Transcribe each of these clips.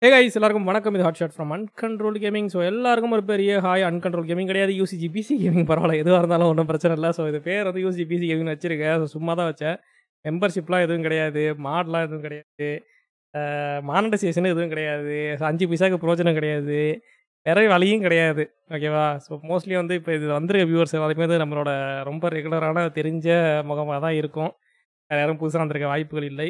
Hey guys எல்லாருக்கும் வணக்கம் இது hot shot from uncontrol gaming so எல்லாருக்கும் ஒரு பெரிய ஹாய் அன்கண்ட்ரோல் கேமிங் கிடையாது யூசிஜி பிசி கேமிங் பரவாயில்ல எதுவாக இருந்தாலும் ஒன்றும் பிரச்சனை இல்லை ஸோ இது பேர் வந்து யூசிஜி பிசி கேமிங் வச்சிருக்கேன் ஸோ சும்மா தான் வச்சேன் மெம்பர்ஷிப்லாம் எதுவும் கிடையாது மாடெலாம் எதுவும் கிடையாது மானடைசேஷன் எதுவும் கிடையாது So, அஞ்சு பைசாக்கு பிரோஜனம் கிடையாது வேற வழியும் கிடையாது ஓகேவா ஸோ மோஸ்ட்லி வந்து இப்போ இது வந்திருக்க வியூவர்ஸ் எல்லாருமே வந்து நம்மளோட ரொம்ப ரெகுலரான தெரிஞ்ச முகமாக தான் இருக்கும் வேறு யாரும் புதுசாக வந்திருக்க வாய்ப்புகள் இல்லை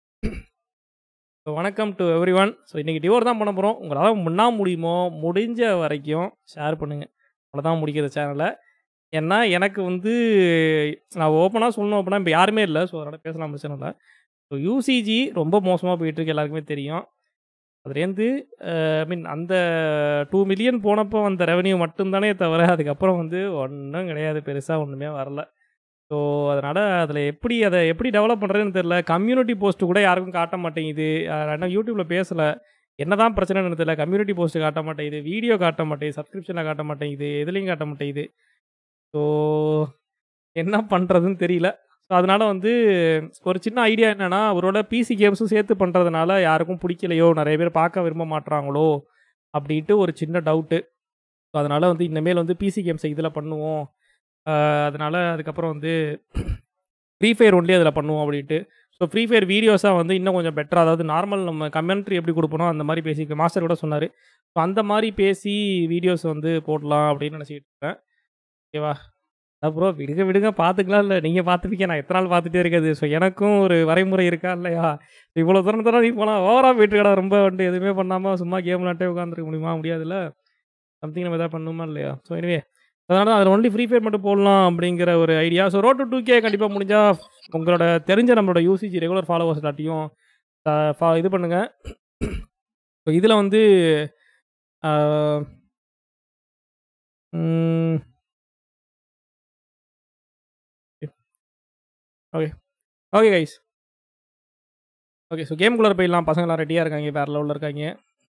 ஸோ வணக்கம் டு எவ்ரி ஒன் ஸோ இன்றைக்கி டிவோர் தான் பண்ண போகிறோம் உங்களால் முன்னா முடியுமோ முடிஞ்ச வரைக்கும் ஷேர் பண்ணுங்கள் அவ்வளோதான் முடிக்கிற சேனலை ஏன்னா எனக்கு வந்து நான் ஓப்பனாக சொல்லணும் அப்படின்னா இப்போ யாருமே இல்லை ஸோ அதனால் பேசலாம் பிரச்சனை இல்லை ஸோ யூசிஜி ரொம்ப மோசமாக போயிட்டுருக்கு எல்லாருக்குமே தெரியும் அதுலேருந்து ஐ மீன் அந்த டூ மில்லியன் போனப்போ வந்த ரெவன்யூ மட்டும்தானே தவிர அதுக்கப்புறம் வந்து ஒன்றும் கிடையாது பெருசாக ஒன்றுமே வரல ஸோ அதனால் அதில் எப்படி அதை எப்படி டெவலப் பண்ணுறதுன்னு தெரில கம்யூனிட்டி போஸ்ட்டு கூட யாருக்கும் காட்ட மாட்டேங்குது என்ன யூடியூப்பில் பேசலை என்ன தான் பிரச்சனைன்னு தெரியல கம்யூனிட்டி போஸ்ட் காட்ட மாட்டேங்குது வீடியோ காட்ட மாட்டேங்குது சப்ஸ்கிரிப்ஷனில் காட்ட மாட்டேங்குது எதுலேயும் காட்ட மாட்டேங்குது ஸோ என்ன பண்ணுறதுன்னு தெரியல ஸோ அதனால் வந்து ஒரு சின்ன ஐடியா என்னென்னா அவரோட பிசி கேம்ஸும் சேர்த்து பண்ணுறதுனால யாருக்கும் பிடிக்கலையோ நிறைய பேர் பார்க்க விரும்ப மாட்றாங்களோ அப்படின்ட்டு ஒரு சின்ன டவுட்டு ஸோ அதனால் வந்து இனிமேல் வந்து பிசி கேம்ஸை இதில் பண்ணுவோம் அதனால் அதுக்கப்புறம் வந்து ஃப்ரீ ஃபயர் ஒன்லி அதில் பண்ணுவோம் அப்படின்ட்டு ஸோ ஃப்ரீ ஃபயர் வீடியோஸாக வந்து இன்னும் கொஞ்சம் பெட்டராக அதாவது நார்மல் நம்ம கமெண்ட்ரி எப்படி கொடுப்பனோ அந்த மாதிரி பேசி மாஸ்டர் கூட சொன்னார் ஸோ அந்த மாதிரி பேசி வீடியோஸ் வந்து போடலாம் அப்படின்னு நினச்சிக்கிட்டு இருக்கேன் ஓகேவா அப்புறம் விடுங்க விடுங்க பார்த்துக்கலாம் இல்லை நீங்கள் பார்த்துப்பீங்க நான் எத்தனை நாள் பார்த்துட்டே இருக்காது ஸோ எனக்கும் ஒரு வரைமுறை இருக்கா இல்லையா இவ்வளோ தூரம் தூரம் நீ போகலாம் ஓவராக போயிட்டு கடை ரொம்ப வந்துட்டு எதுவுமே பண்ணாமல் சும்மா கேம் விளாட்டே உட்காந்துருக்க முடியுமா முடியாதுல்ல சம்திங் நம்ம எதாவது பண்ணணுமா இல்லையா ஸோ எனிவே அதனால தான் அதில் ஒன்லி ஃப்ரீ ஃபயர் மட்டும் போடலாம் அப்படிங்கிற ஒரு idea so road to K கண்டிப்பாக முடிஞ்சால் உங்களோட தெரிஞ்ச நம்மளோட யூசிஜி ரெகுலர் ஃபாலோவர்ஸ் எல்லாத்தையும் ஃபா- இது பண்ணுங்கள் ஸோ இதில் வந்து ah, hmm, okay okay guys okay so கேம்குள்ளே போயிடலாம் பசங்களாம் ரெடியாக இருக்காங்க வேறு லெவலில் இருக்காங்க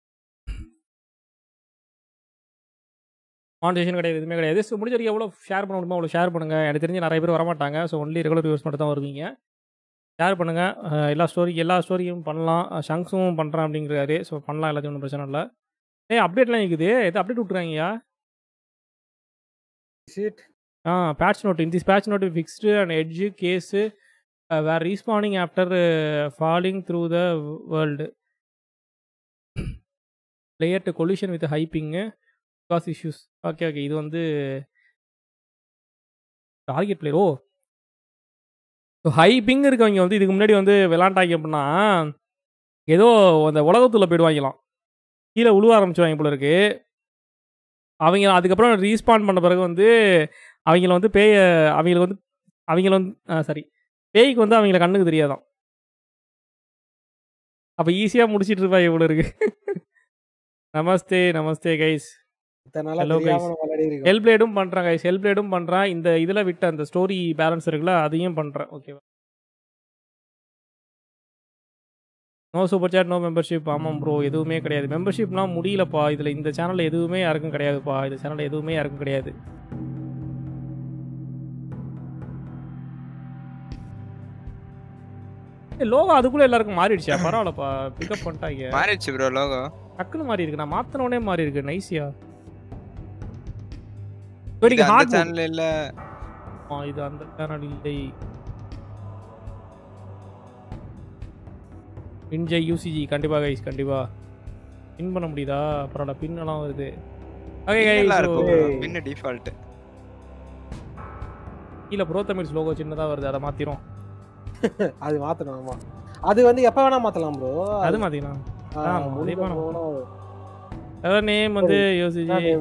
மானிட்டேஷன் கிடையாது எதுவுமே கிடையாது ஸோ முடிஞ்ச வரைக்கும் எவ்வளோ ஷேர் பண்ண முடியுமோ அவ்வளோ ஷேர் பண்ணுங்கள் எனக்கு தெரிஞ்சு நிறைய பேர் வரமாட்டாங்க ஸோ ஒன்லி ரெகுலர் யூஸ் மட்டும் தான் வருவீங்க ஷேர் பண்ணுங்கள் எல்லா ஸ்டோரி எல்லா ஸ்டோரியும் பண்ணலாம் ஷங்ஸும் பண்ணுறேன் அப்படிங்கிறாரு ஸோ பண்ணலாம் எல்லாத்தையும் ஒன்றும் பிரச்சனை இல்லை ஏய் அப்டேட்லாம் இருக்குது எது அப்டேட் விட்ருக்காங்கய்யா Shit. ஆ patch note in this patch note fixed and edge case where respawning after falling through the world player to collision with hyping gas issues okay okay இது வந்து target player oh so hyping இருக்கவங்க வந்து இதுக்கு முன்னாடி வந்து விளாண்டாங்க அப்படின்னா ஏதோ அந்த உலகத்துல போயிடுவாங்களாம் கீழே உழுவ ஆரம்பிச்சுவாங்க போல இருக்கு அவங்க அதுக்கப்புறம் ரீஸ்பாண்ட் பண்ண பிறகு வந்து அவங்கள வந்து பேய அவங்களுக்கு வந்து அவங்கள வந்து சாரி பேய்க்கு வந்து அவங்கள கண்ணுக்கு தெரியாதாம் அப்போ ஈஸியாக முடிச்சிட்டு இருப்பா இவ்வளோ இருக்கு நமஸ்தே நமஸ்தே கைஸ் இத்தனை நாளா Hello, தெரியாம guys. நம்ம விளையாடி இருக்கோம். ஹெல்ப் பிளேடும் பண்ணுறேன் கைஸ் ஹெல்ப் பிளேடும் பண்ணுறேன் இந்த இதில் விட்ட அந்த ஸ்டோரி பேலன்ஸ் இருக்குல்ல அதையும் பண்ணுறேன் ஓகேவா no super chat no membership ஆமாம் ப்ரோ எதுவுமே கிடையாது மெம்பர்ஷிப்லாம் முடியலப்பா இதில் இந்த சேனலில் எதுவுமே யாருக்கும் கிடையாதுப்பா இந்த சேனலில் எதுவுமே யாருக்கும் கிடையாது லோகோ அதுக்குள்ளே எல்லாருக்கும் மாறிடுச்சா பரவாயில்லப்பா பிக்கப் பண்ணிட்டாங்க மாறிடுச்சு ப்ரோ லோகோ டக்குன்னு மாறி இருக்கு நான் மாத்தினோடனே மாறி இருக்கு நைஸியா இது அந்த ஹார்ட் சேனல் இல்ல இது அந்த சேனல் இல்லை வின்ஜய் யூசிஜி கண்டிப்பா கைஸ் கண்டிப்பா பின் பண்ண முடியுதா பரவாயில்ல பின்னெல்லாம் வருது ஓகே நல்லா கைஸ் இருக்கும் Hey. பின்ன டிஃபால்ட் கீழே ப்ரோ தமிழ்ஸ் லோகோ சின்னதா வருது அதை மாத்திரும் அது மாத்தணும் ஆமா அது வந்து எப்ப வேணா மாத்தலாம் ப்ரோ அது மாத்திக்கலாம் ஆமா, அதே பண்ணணும். அதாவது நேம் வந்து யூசிஜி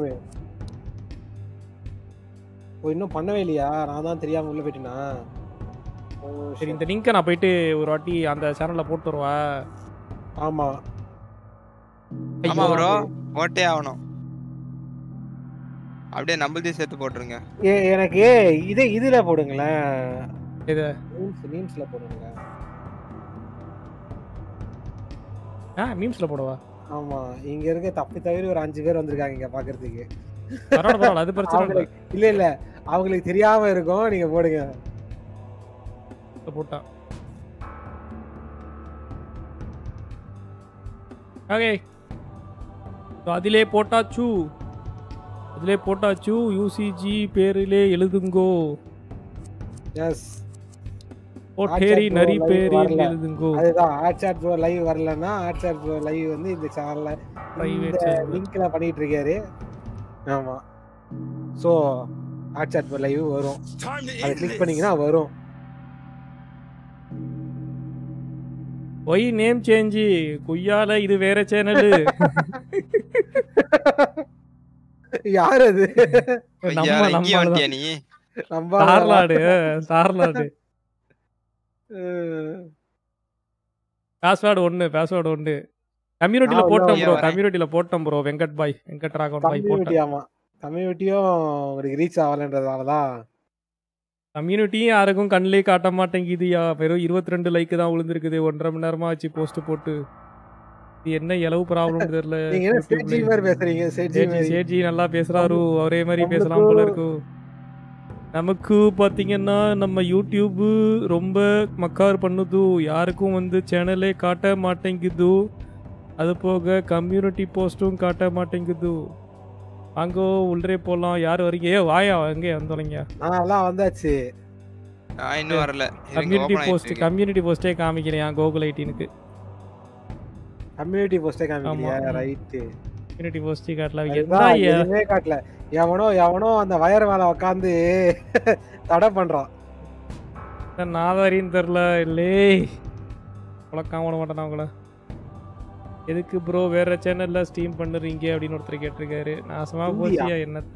ஓ இன்னும் பண்ணவே இல்லையா நான் தான் தெரியாம உள்ள போயிட்டேனா ஓ, சரி shit. இந்த லிங்கை நான் போயிட்டு ஒரு வாட்டி அந்த சேனல்ல போட்டு வருவா ஆமா ஆமா ப்ரோ ஓட்டே ஆகணும் அப்படியே நம்மளதையும் சேர்த்து போட்டுருங்க ஏ எனக்கு இது இதுல போடுங்களேன் இது? மீம்ஸ் மீம்ஸ்ல போடுங்களேன் ஆ மீம்ஸ்ல போடவா ஆமா இங்க இருக்க தப்பி தவிர ஒரு அஞ்சு பேர் வந்திருக்காங்க இங்க பாக்குறதுக்கு பரவாயில்ல பரவாயில்ல அது பிரச்சனை இல்லை அவங்களுக்கு இல்ல இல்ல அவங்களுக்கு தெரியாம இருக்கும் நீங்க போடுங்க போட்டான் ஓகே So, அதிலே போட்டாச்சு அதிலே போட்டாச்சு யூசிஜி பேரிலே எழுதுங்கோ எஸ் போட்டேரி bro, நரி live பேரில் வரல. எழுதுங்கோ அதுதான் ஆட்சாட் ப்ரோ லைவ் வரலன்னா ஆட்சாட் ப்ரோ லைவ் வந்து இந்த சேனல்ல Private இந்த server. லிங்க்ல பண்ணிட்டு இருக்காரு ஆமா சோ ஆட்சாட் ப்ரோ லைவ் வரும் அதை கிளிக் பண்ணீங்கன்னா வரும் ஒய் நேம் சேஞ்சி குய்யால இது வேற சேனலு யார் அது நம்ம ஐயா, இங்கேயே நம்ம வந்துட்டியா நீ நம்ம ஸ்டார்லாடு ஸ்டார்லாடு அஹ், பாஸ்வேர்டு ஒன்று பாஸ்வேர்டு ஒன்று கம்யூனிட்டியில் நான் போட்டோம் உள்ள ப்ரோ வரேன். கம்யூனிட்டியில் போட்டோம் ப்ரோ வெங்கட் பாய் வெங்கட் ராகவன் பாய் கம்யூனிட்டி போட்டேன் ஆமா கம்யூனிட்டியும் உங்களுக்கு ரீச் ஆகலன்றதாலதான் கம்யூனிட்டியும் யாருக்கும் கண்ணிலே காட்ட மாட்டேங்குதுயா வெறும் இருபத்தி ரெண்டு லைக் தான் விழுந்திருக்குது ஒன்றரை மணி நேரமா ஆச்சு போஸ்ட் போட்டு இது என்ன இளவு ப்ராப்ளம் தெரியல நீங்க என்ன சேட்ஜி மாதிரி பேசுறீங்க சேட்ஜி சேட்ஜி மாதிரி சேட்ஜி நல்லா பேசுறாரு ஒரே மாதிரி நம்மளுக்கு- பேசலாம் போல இருக்கும் நமக்கு பாத்தீங்கன்னா நம்ம யூடியூப் ரொம்ப மக்கார் பண்ணுது யாருக்கும் வந்து சேனலே காட்ட மாட்டேங்குது அது போக கம்யூனிட்டி போஸ்ட்டும் காட்ட மாட்டேங்குது அங்கோ உள்ளே போகலாம் யார் வரீங்க ஏ வாயா எங்கே வந்தோலைங்க நான் எல்லாம் வந்தாச்சு நான் இன்னும் வரல இருங்க, கம்யூனிட்டி open ஆயிட்டு போஸ்ட் இருக்கு. கம்யூனிட்டி போஸ்டே காமிக்கிறேன் கோகுல் ஐட்டீனுக்கு கம்யூனிட்டி போஸ்டே காமிக்கிறியா ஆமா. ரைட்டு கம்யூனிட்டி போஸ்டே காட்டல அதுதான் என்ன எதுவுமே காட்டல எவனோ எவனோ அந்த வயர் மேல உட்காந்து தடை பண்றான் நாதாரின்னு தெரில இல்லே உலக்காம விட மாட்டேன் உங்களை எதுக்கு ப்ரோ வேற சேனல்ல ஸ்ட்ரீம் பண்ணுறீங்க அப்படின்னு ஒருத்தர் கேட்டிருக்காரு நாசமா இந்தியா. போச்சியா என்னத்த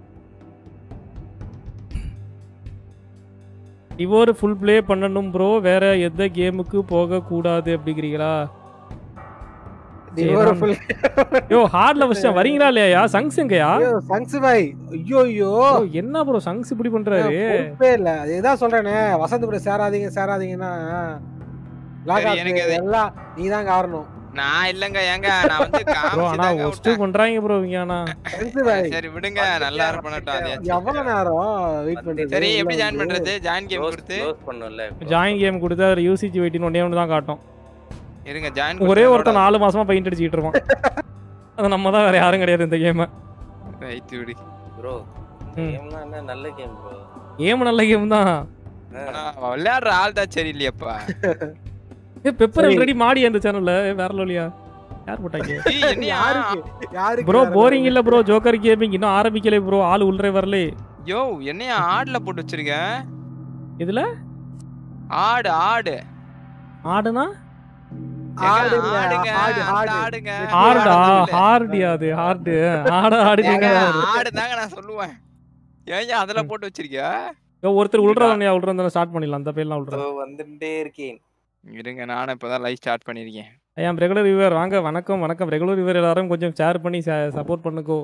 டிவோர் ஃபுல் ப்ளே பண்ணணும் ப்ரோ வேற எந்த கேமுக்கு போக கூடாது அப்படிங்கிறீங்களா சரி, ஒரு நான்- full யோ ஹார்ட்ல ஃபர்ஸ்ட் வரீங்களா இல்லையா சங்ஸ் எங்கயா ஐயோ, சங்ஸ் பாய் ஐயோ ஐயோ ஓ, என்ன ப்ரோ சங்ஸ் இப்படி பண்றாரு பொறுப்பே இல்ல அதுதான் சொல்றேனே வசந்த் கூட சேராதீங்க சேராதீங்கன்னா லாக் சரி, எனக்கு அது- எல்லாம் நீதான் காரணம் நான் இல்லங்க ஏங்க நான் வந்து ப்ரோ ஆனா காமிச்சுதாங்க ஒஸ்ட் விட்டேன். பண்றாங்க ப்ரோ இவங்க ஆனா சங்ஸ் பாய் சரி விடுங்க நல்லா பண்ணட்டும் அதையாச்சும். எவ்வளவு நேரம் வெயிட் பண்றது சரி எப்படி உள்ள ஜாயின் வந்து? பண்றது ஜாயின் கேம் க்ளோஸ் கொடுத்து க்ளோஸ் பண்ணும்ல ஜாயின் கேம் கொடுத்து அதில் யூசிஜி வெயிட்டின் ஒன்றே ஒன்று தான் காட்டும் இருங்க ஜாயின் ஒரே ஒருத்தன் நாலு மாசமா பெயிண்ட் அடிச்சுட்டு இருப்பான் அது நம்ம தான் வேற யாரும் கிடையாது இந்த கேம் ரைட் விடு ப்ரோ ம். கேம்லாம் என்ன நல்ல கேம் ப்ரோ கேம் நல்ல கேம் தான் ஆனா விளையாடுற ஆள் தான் சரியில்லையப்பா ஏ பெப்பர் சரி. ஆல்ரெடி மாடி அந்த சேனல்ல வேற லோலியா யார் போட்டாங்க ஏய், என்னையா யாருக்கு யாருக்கு ப்ரோ வேற போரிங் இல்ல ப்ரோ ஜோக்கர் கேமிங் இன்னும் ஆரம்பிக்கல ப்ரோ ஆள் உள்ளே வரல யோ என்னையா ஆடுல போட்டு வச்சிருக்க இதுல ஆடு ஆடு ஆடுனா ஏங்க, ஆடு இல்ல, ஆடுங்க ஆடு, அந்த ஆடு. ஆடுங்க ஆர்டா ஆடு இல்ல. ஹார்டியா அது ஹார்டு ஆட ஆடு ஏங்க, நீங்க ஆடு தாங்க நான் சொல்லுவேன் ஏன் அதெல்லாம் போட்டு வச்சிருக்கியா ஒருத்தர் உள்றவனையா உள்றவன் ஸ்டார்ட் பண்ணிடலாம் அந்த பேர்லாம் உள்ற ஸோ வந்துட்டே இருக்கேன் இருங்க நானும் இப்பதான் லைவ் ஸ்டார்ட் பண்ணிருக்கேன் ஐயாம் ரெகுலர் வியூவர் வாங்க வணக்கம் வணக்கம் ரெகுலர் வியூவர் எல்லாரும் கொஞ்சம் ஷேர் பண்ணி சப்போர்ட் பண்ணுக்கோ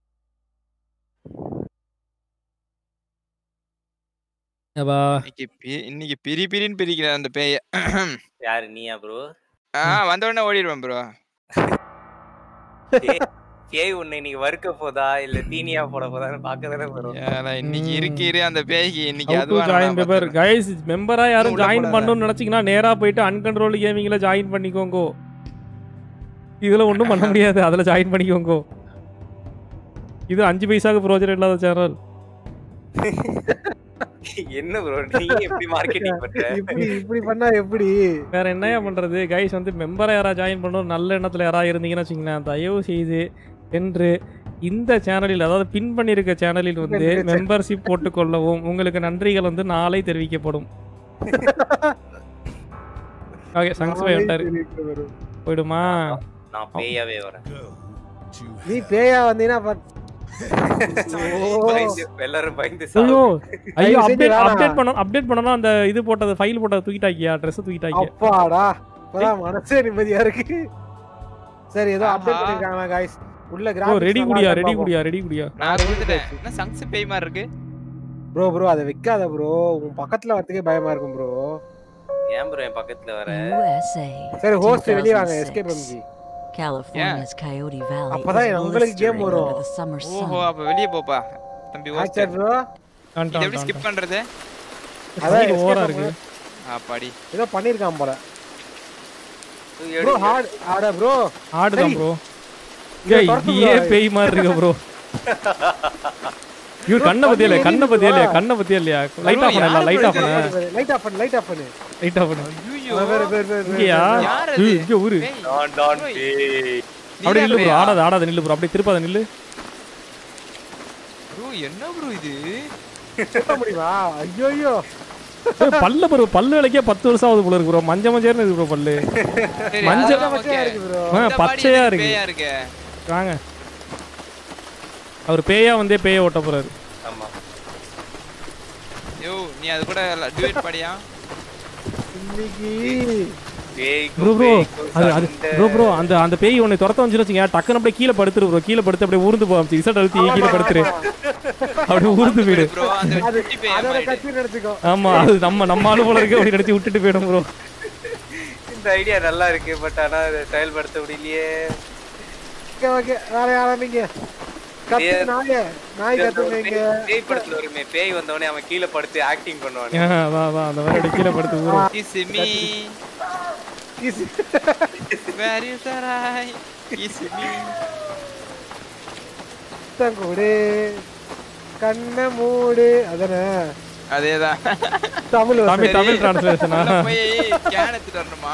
ஏபா இன்னைக்கு பி- இன்னைக்கு பிரி பிரின்னு பிரிக்கிறேன் அந்த பேய யாரு நீயா ப்ரோ ஆ வந்த உடனே ஓடிடுவேன் ப்ரோ ஏய் உன்னை இன்னைக்கு வறுக்க போதா இல்ல தீனியா போட போதான்னு பார்க்க தானே வரும் இன்னைக்கு ம். இருக்கு இரு அந்த பேய்க்கு இன்னைக்கு ஹவு டு அதுவா ஜாயின் நான் பேப்பர் பார்த்துக்கிறேன். கைஸ் மெம்பரா யாரும் உள்ள ஜாயின் போடாத. பண்ணணும்னு நினைச்சீங்கன்னா நேரா போயிட்டு அன்கண்ட்ரோல் கேமிங்ல ஜாயின் பண்ணிக்கோங்க இதுல ஒண்ணும் பண்ண முடியாது அதுல ஜாயின் பண்ணிக்கோங்க இது அஞ்சு பைசாக்கு ப்ரோஜனம் இல்லாத சேனல் என்ன ப்ரோ நீ எப்படி மார்க்கெட்டிங் பண்ற இப்படி இப்படி பண்ணா எப்படி வேற என்னையா பண்றது கைஸ் வந்து மெம்பரா யாரா ஜாயின் பண்ணணும் நல்ல எண்ணத்துல யாரா இருந்தீங்கன்னு வச்சுங்களேன் தயவு செய்து என்று இந்த சேனலில் அதாவது பின் பண்ணியிருக்க சேனலில் வந்து இந்த channel. மெம்பர்ஷிப் போட்டுக்கொள்ளவும் உங்களுக்கு நன்றிகள் வந்து நாளை தெரிவிக்கப்படும் ஓகே சங்ஸ் நானே வந்துட்டாரு தெரிவிக்க வரும். போயிடுமா நான் பேயாவே வரேன் நீ பேயா வந்தீங்கன்னா பாத்- ஓ. பயந்து எல்லாரும் பயந்து ஐயோ சாவு. ஐயோ தயவு செஞ்சு அப்டேட் வேணாம். அப்டேட் பண்ண அப்டேட் பண்ணனா அந்த இது போட்டது ஃபைல் போட்டது தூக்கிட்டாக்கியா ட்ரெஸ் தூக்கிட்டாக்கியா அப்பாடா இப்பதான் மனசே நிம்மதியா இருக்கு சரி ஏதோ அப்டேட் ஆஹா. பண்ணிருக்காங்களா गाइस உள்ள ஓ கிராஃபிக்ஸ் ரெடி குடியா ரெடி குடியா ரெடி குடியா நான் கொடுத்துட்டேன் என்ன சங்ஸ் பேய் மாதிரி இருக்கு ப்ரோ ப்ரோ அதை வைக்காத ப்ரோ உன் பக்கத்துல வரதுக்கே பயமா இருக்கும் ப்ரோ ஏன் ப்ரோ என் பக்கத்துல வர USA. சரி ஹோஸ்ட் வெளிய வாங்க 2006. Escape MG California's Coyote Valley அப்பதான் is உங்களுக்கு game blistering வரும். under the summer ஓஹோ sun. அப்ப வெளிய போப்பா தம்பி ஆச்சா ஓஸ்டர் ப்ரோ இது எப்படி ஸ்கிப் பண்றது அதான் அதான் ஓவரா escape இருக்கு ஆப்பாடி ஏதோ பண்ணிருக்கான் போல தூக்கி ப்ரோ எடுங்க. ஹார்ட் ஆடா ப்ரோ ஆடுதான் சரி. ப்ரோ ஏய், இது ஏன் பேய் மாதிரி இருக்கு ப்ரோ இவர் கண்ணை பத்தியா இல்லையா கண்ணை பத்தியா இல்லையா கண்ணை பத்தியா இல்லையா லைட் ஆஃப் பண்ணல லைட் ஆஃப் பண்ண லைட் ஆஃப் பண்ணு லைட் ஆஃப் பண்ணு லைட் ஆஃப் பண்ண ஐயோ வேற வேற வேற இங்கயா யார் அது? ஏய், இங்க ஊரு பேய். டான் டான் பேய் அப்படியே நில்லு ப்ரோ பேயா? ஆடாத ஆடாத நில்லு ப்ரோ அப்படியே திருப்பாத நில்லு bro, என்ன ப்ரோ இது சொல்ல முடியுமா ஐயோ ஐயோ ஏய், பல்ல ப்ரோ பல்லு விலைக்கே பத்து வருஷம் ஆகுது போல இருக்கு ப்ரோ மஞ்ச மஞ்சள்னு இருக்கு ப்ரோ பல்லு சரி, மஞ்சள் அதெல்லாம் பச்சையா okay. இருக்கு ப்ரோ ஆ, இந்த பச்சையா body இருக்கு பேயா இருக்கு வாங்க அவர் பேயா வந்தே பேய ஓட்ட போறாரு ஆமா யோ நீ அது கூட டுவேட் பாடியா இன்னைக்கு ப்ரோ ப்ரோ அது அது ப்ரோ ப்ரோ அந்த அந்த பேய் உன்னை துரத்த வந்துச்சு வச்சுங்க டக்குன்னு அப்படியே கீழே படுத்துரு ப்ரோ கீழே படுத்து அப்படியே ஊர்ந்து போகும் இசட் அழுத்தி கீழே படுத்துரு அப்படியே ஊர்ந்து போயிடு ப்ரோ அந்த அது குட்டி பேயா அதோட மாறிடு. கட்சி எடுத்துக்கோ ஆமா அது நம்ம நம்ம ஆளு போல இருக்கு அப்படி நினைச்சு விட்டுட்டு போயிடும் ப்ரோ இந்த ஐடியா நல்லா இருக்கு பட் ஆனா அதை செயல்படுத்த முடியலையே ஓகே ஓகே வேற ஆரம்பிங்க கத்து ஏ- நாயே நாய் கத்துவீங்க பேய் படத்துல வருமே பேய் வந்தவனே அவன் கீழே படுத்து ஆக்டிங் பண்ணுவானே வா வா அந்த மாதிரி அப்படியே கீழே படுத்து ஊரும் Kiss me, where is the eye? Kiss me. கூடு கண்ண மூடு அதானே அதேதான் தமிழ் தமிழ் தமிழ் டிரான்ஸ்லேஷனா உள்ள போய் கேன் எடுத்துட்டு வரணுமா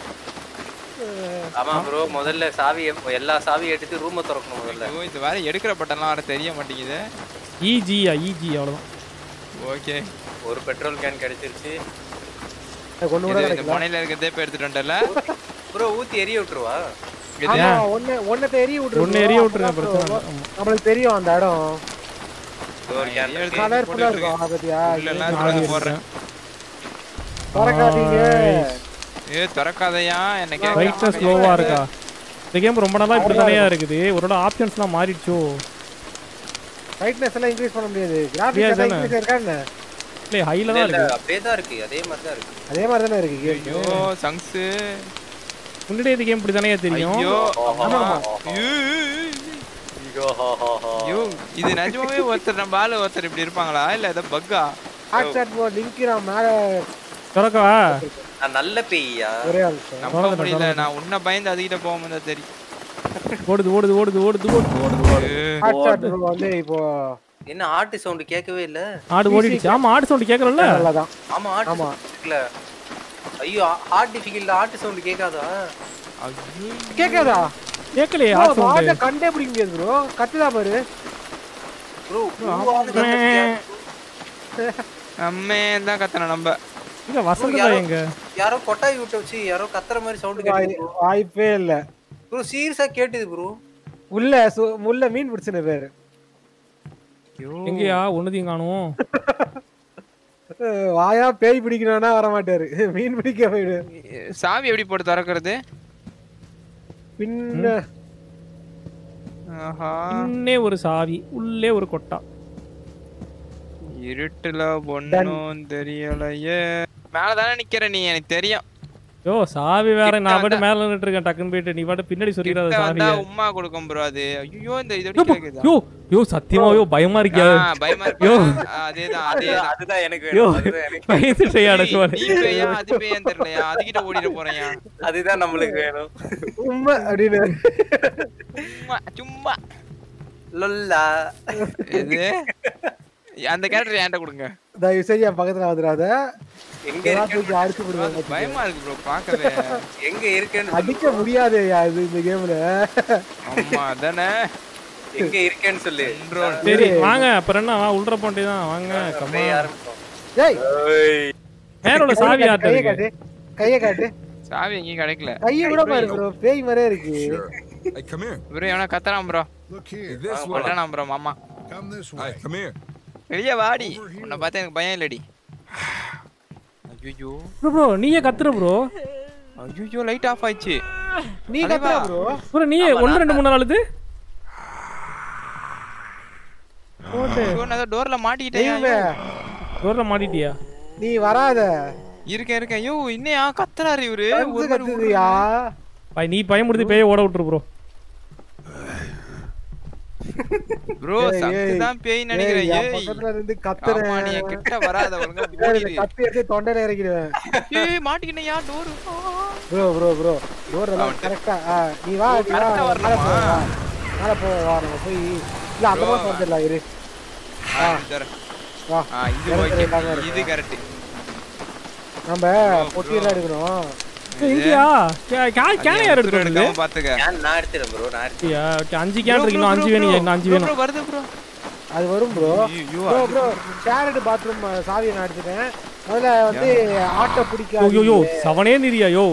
ஆமா ப்ரோ முதல்ல சாவியை எல்லா சாவியும் எடுத்து ரூமை திறக்கணும் முதல்ல ஐயோ, இது வேற எடுக்கிற பட்டன்லாம் வர தெரிய மாட்டேங்குது இஜியா இஜி அவ்வளவுதான் ஓகே ஒரு பெட்ரோல் கேன் கிடைச்சிருச்சு ஒண்ணு கூட இந்த கிடைக்கல முனையில இருக்கிறதே போய் எடுத்துட்டு வந்துட்டல ப்ரோ ஊத்தி எரிய விட்டுருவா இது ஆமா ஒண்ணு ஒண்ணு எரிய விட்டுரு ஒண்ணு எரிய விட்டுருங்க பிரச்சனை இல்லை. ஆமா. நம்மளுக்கு தெரியும் அந்த இடம் இது ஒரு கேன் எடுத்து கலர்ஃபுல்லா போட்டுட்டு இருக்கும் அதை பத்தியா உள்ள எல்லாம் திறந்து போடுறேன் திறக்காதீங்க ஏ திறக்காதயா என்ன பிரைட்னஸ் கேட்க ஸ்லோவா இருக்கா இந்த கேம் ரொம்ப நாளா இப்படி தானே இருக்குது ஒரு ஆப்ஷன்ஸ்லாம் மாறிடுச்சோ பிரைட்னஸ் எல்லாம் இன்க்ரீஸ் பண்ண முடியாது முடியாது கிராஃபிக்ஸ் தானே? இன்க்ரீஸ் இருக்கா என்ன இல்லை ஹைல இல்ல தான் இல்ல இருக்கு அப்படியே தான் இருக்கு அதே மாதிரி தான் இருக்கு அதே மாதிரி தானே இருக்கு கேம் ஐயோ சங்ஸ் முன்னாடி இந்த கேம் இப்படி தானே தெரியும் ஐயோ ஆமா. ஐயோ. ஐயோ இது நிஜமாவே ஒருத்தர் நம்ம ஆளு ஒருத்தர் இப்படி இருப்பாங்களா இல்ல ஏதோ பக்கா ஹாட் சாட் போ லிங்க் நான் மேல திறக்கவா நான் நல்ல பேய்யா ஒரே நிமிஷம் நம்ப முடியல நான் உன்னை பயந்து அதுகிட்ட போகும்போது தெரியும் ஓடுது ஓடுது ஓடுது ஓடுது ஓடுது ஓடுது ஓடுது ஹாட் சாட் ப்ரோ வந்து இப்போ என்ன ஆட்டு சவுண்ட் கேட்கவே இல்ல ஆடு ஓடிடுச்சு ஆமா ஆடு சவுண்ட் கேட்கறல்ல நல்லதான் ஆமா ஆட்டு ஆமா. sound கேட்கல ஐயோ ஹார்ட் டிஃபிகல்ட் ஆட்டு சவுண்ட் கேட்காதா ஐயோ கேக்காதா கேட்கலையே ப்ரோ ஆடு வாட்ட சவுண்ட் கண்டே பிடிக்க முடியாது ப்ரோ கத்துதா பாரு ப்ரோ அம்மே தான் கத்தன நம்ம இங்க வசந்தா எங்க யாரோ கொட்டாய் விட்டு வச்சு யாரோ கத்துற மாதிரி சவுண்ட் வாய்- கேட்டுது வாய்ப்பே இல்ல ப்ரோ சீரியஸா கேட்டுது ப்ரோ உள்ள சு- உள்ள மீன் பிடிச்சின பேரு எங்கயா ஒண்ணுதையும் காணும் அஹ் வாயா பேய் பிடிக்கணும்னா வர மாட்டாரு மீன் பிடிக்க போயிடு சாவி எப்படி போட்டு திறக்கிறது பின்ன ஆஹா இன்னே ஒரு சாவி உள்ளே ஒரு கொட்டா இருட்டுல ஒண்ணும் தெரியலையே மேலதானே நிக்கிற நீ எனக்கு தெரியும் யோ சாவி வேற கிட்ட நான் பாட்டு வந்தா- மேல நின்னுட்டு இருக்கேன் டக்குன்னு போயிட்டு நீ பாட்டு பின்னாடி சொல்லிடாத கிட்ட வந்தா சாவிய உம்மா கொடுக்கும் ப்ரோ அது ஐயோ இந்த இது யோ, எப்படி போ- கேக்குதா யோ யோ சத்தியமா யோ பயமா இருக்கியா ஆ, பயமா இருக்கு யோ. அதேதான் அதேதான் அதுதான் எனக்கு யோ வேணும் அதுதான் எனக்கு பயந்துட்டேயா நீ அடக்குவாரு நீ பேயா அது பேயான்னு தெரியலையா அதுகிட்ட ஓடிட போறேயா அதுதான் நம்மளுக்கு வேணும் உண்மை அப்படின்னு சும்மா சும்மா லொல்லா இது அந்த கேரக்டர் என்கிட்ட கொடுங்க தயவு செஞ்சு என் பக்கத்துல வந்துடாத எங்க இதெல்லாம் இருக்கு தூக்கி அடிச்சு விடுவாங்க பயமா இருக்கு ப்ரோ பார்க்கவே எங்க இருக்கேன்னு அடிக்க முடியாது இது இந்த கேம்ல ஆமா அதானே எங்க இருக்கேன்னு சொல்லு Control. சரி வாங்க அப்புறம் என்ன வா உள்ள போண்டே தான் வாங்க கம்மா பேய் ஆரம்பிச்சோம் ஏய் ஏய். மேல உள்ள சாவி கையை ஆட்ட இருக்கு காட்டு கையை காட்டு சாவி எங்கேயும் கிடைக்கல கையை கூட பாரு ப்ரோ பேய் மாதிரியே இருக்கு Hey, come here. ப்ரோ எவனா கத்துறான் ப்ரோ Look here. This பண்றானா ப்ரோ மாமா Come this way. Hey, come here. வெளியே வாடி உன்னை பார்த்தா எனக்கு பயம் இல்லடி ஐயோ ப்ரோ ப்ரோ நீயே கத்துற ப்ரோ ஐயோ லைட் ஆஃப் ஆயிடுச்சு நீ தலைவா. கத்துற ப்ரோ ப்ரோ நீயே ஒன்று ரெண்டு மூணு நாள் அழுது ஐயோ நான் டோர்ல மாட்டிக்கிட்டேன் தெய்வமே டோர்ல மாட்டிட்டியா நீ வராத இருக்கேன் இருக்கேன் ஐயோ இன்னையா கத்துறாரு இவரு கத்து ஒரு மாதிரி கத்துதியா பாய் நீ பயமுடுத்தி பேய ஓட விட்டுரு ப்ரோ ப்ரோ ஏய், சங்கு ஏய். தான் பேய் நினைக்கிறேன் ஏய், என் ஏய் பக்கத்துல இருந்து ஆமா கத்துறேன் நீ என் கிட்ட வராத ஒழுங்கா ஏய், இந்த ஓடிடு கத்தி எடுத்து தொண்டையில இறக்கிடுவேன் ஏய் மாட்டிக்கிட்டேன் யா door bro bro bro door எல்லாம் அவன்கிட்ட. கரெக்டா நீ வா நீ வா கரெக்டா மேல வரணுமா போ, வா. மேல போ வா நம்ம போய் இல்ல அந்த மாதிரி வந்துடலாம் இரு ஆ, தரேன். வா ஆ, இது இறங்குற ஓகே இல்லாம இருக்கு. இது கரெக்ட் நம்ம பொட்டியெல்லாம் எடுக்கணும் இங்கயா கேன யார் எடுத்து வந்தது எடுக்காம பாத்துக்க கேன் நான் எடுத்துறேன் ப்ரோ நான் எடுத்து அப்படியா ஓகே அஞ்சு கேன் இருக்கு இன்னும் அஞ்சு வேணும் இன்னும் அஞ்சு வேணும் வருது ப்ரோ அது வரும் ப்ரோ ஐயோ ப்ரோ ப்ரோ ஷேர்டு பாத்ரூம் சாவியை நான் எடுத்துட்டேன் முதல்ல வந்து ஆட்டோ பிடிக்காது யோ யோ சவனே நிரியா யோ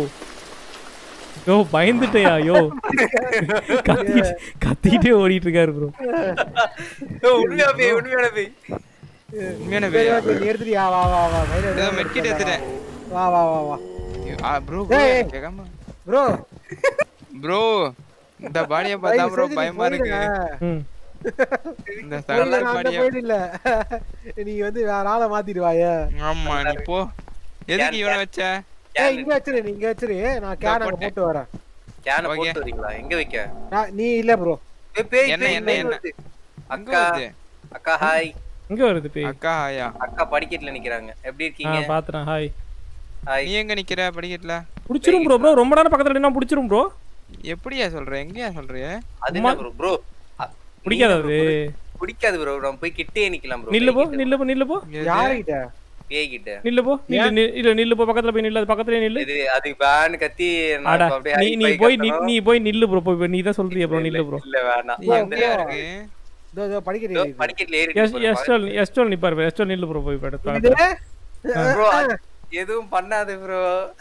யோ பயந்துட்டயா யோ கத்திட்டு கத்திட்டே ஓடிட்டு இருக்காரு ப்ரோ உண்மையா போய் உண்மையான போய் உண்மையான சரி, வேலையா? okay, நீ எடுத்துட்டியா வா வா வா கையில ஏதோ மெட்கிட் எடுத்துட்டேன் வா வா வா வா ஆ ப்ரோ ஏய். கேட்காம ப்ரோ ப்ரோ இந்த பாடியை பார்த்தா ப்ரோ பயமா இருக்கு ம் இந்த சரலா பாடியா இல்ல நீ வந்து வேற ஆளை மாத்திடுவாய ஆமா நீ போ எதுக்கு இவனை வச்ச ஏய் இங்க வச்சிரு நீ இங்க வச்சிரு நான் கேன் அங்க போட்டேன். போட்டு வரேன் கேனை Okay. போட்டு வரீங்களா எங்க வைக்க நான் நீ இல்ல ப்ரோ ஏய், பேய் என்ன, பேய் என்ன, பேய் என்ன? வருது. அங்க அக்கா வருது அக்கா ஹாய் எங்க வருது பேய் அக்கா ஹாயா அக்கா படிக்கட்டுல நிக்கிறாங்க எப்படி ஆ இருக்கீங்க பாத்துறேன் ஹாய் ஹாய் நீ எங்க நிக்கிற படிக்கட்டுல புடிச்சிரும் ப்ரோ ப்ரோ ரொம்ப நேரம் பக்கத்துல நின்னா புடிச்சிரும் ப்ரோ எப்படியா சொல்ற எங்கயா சொல்றிய அது என்ன ப்ரோ ப்ரோ பிடிக்காது அது பிடிக்காது ப்ரோ நம்ம போய் கிட்டே நிக்கலாம் ப்ரோ நில்லு போ நில்லு போ நில்லு போ யாருகிட்ட பேய் கிட்ட நில்லு போ நில்லு நி- இல்ல நில்லு போ பக்கத்துல போய் நில்லு அது பக்கத்துலயே நில்லு இது அது பேன் கத்தி நான் அடா இப்ப அப்படியே நீ high நீ five போய் நீ கத்தணும். நீ போய் நில்லு ப்ரோ போய் நீ தான் சொல்றிய ப்ரோ நில்லு ப்ரோ இல்ல வேணாம் நீ எங்கயா இருக்கு இதோ இதோ இதோ படிக்கிறீங்க படிக்கட்டுல ஏறி எஸ் எஸ்டோல் எஸ்டோல் நிப்பாரு எஸ்டோல் நில்லு ப்ரோ போய் படு இது ப்ரோ எதுவும் பண்ணாது ப்ரோ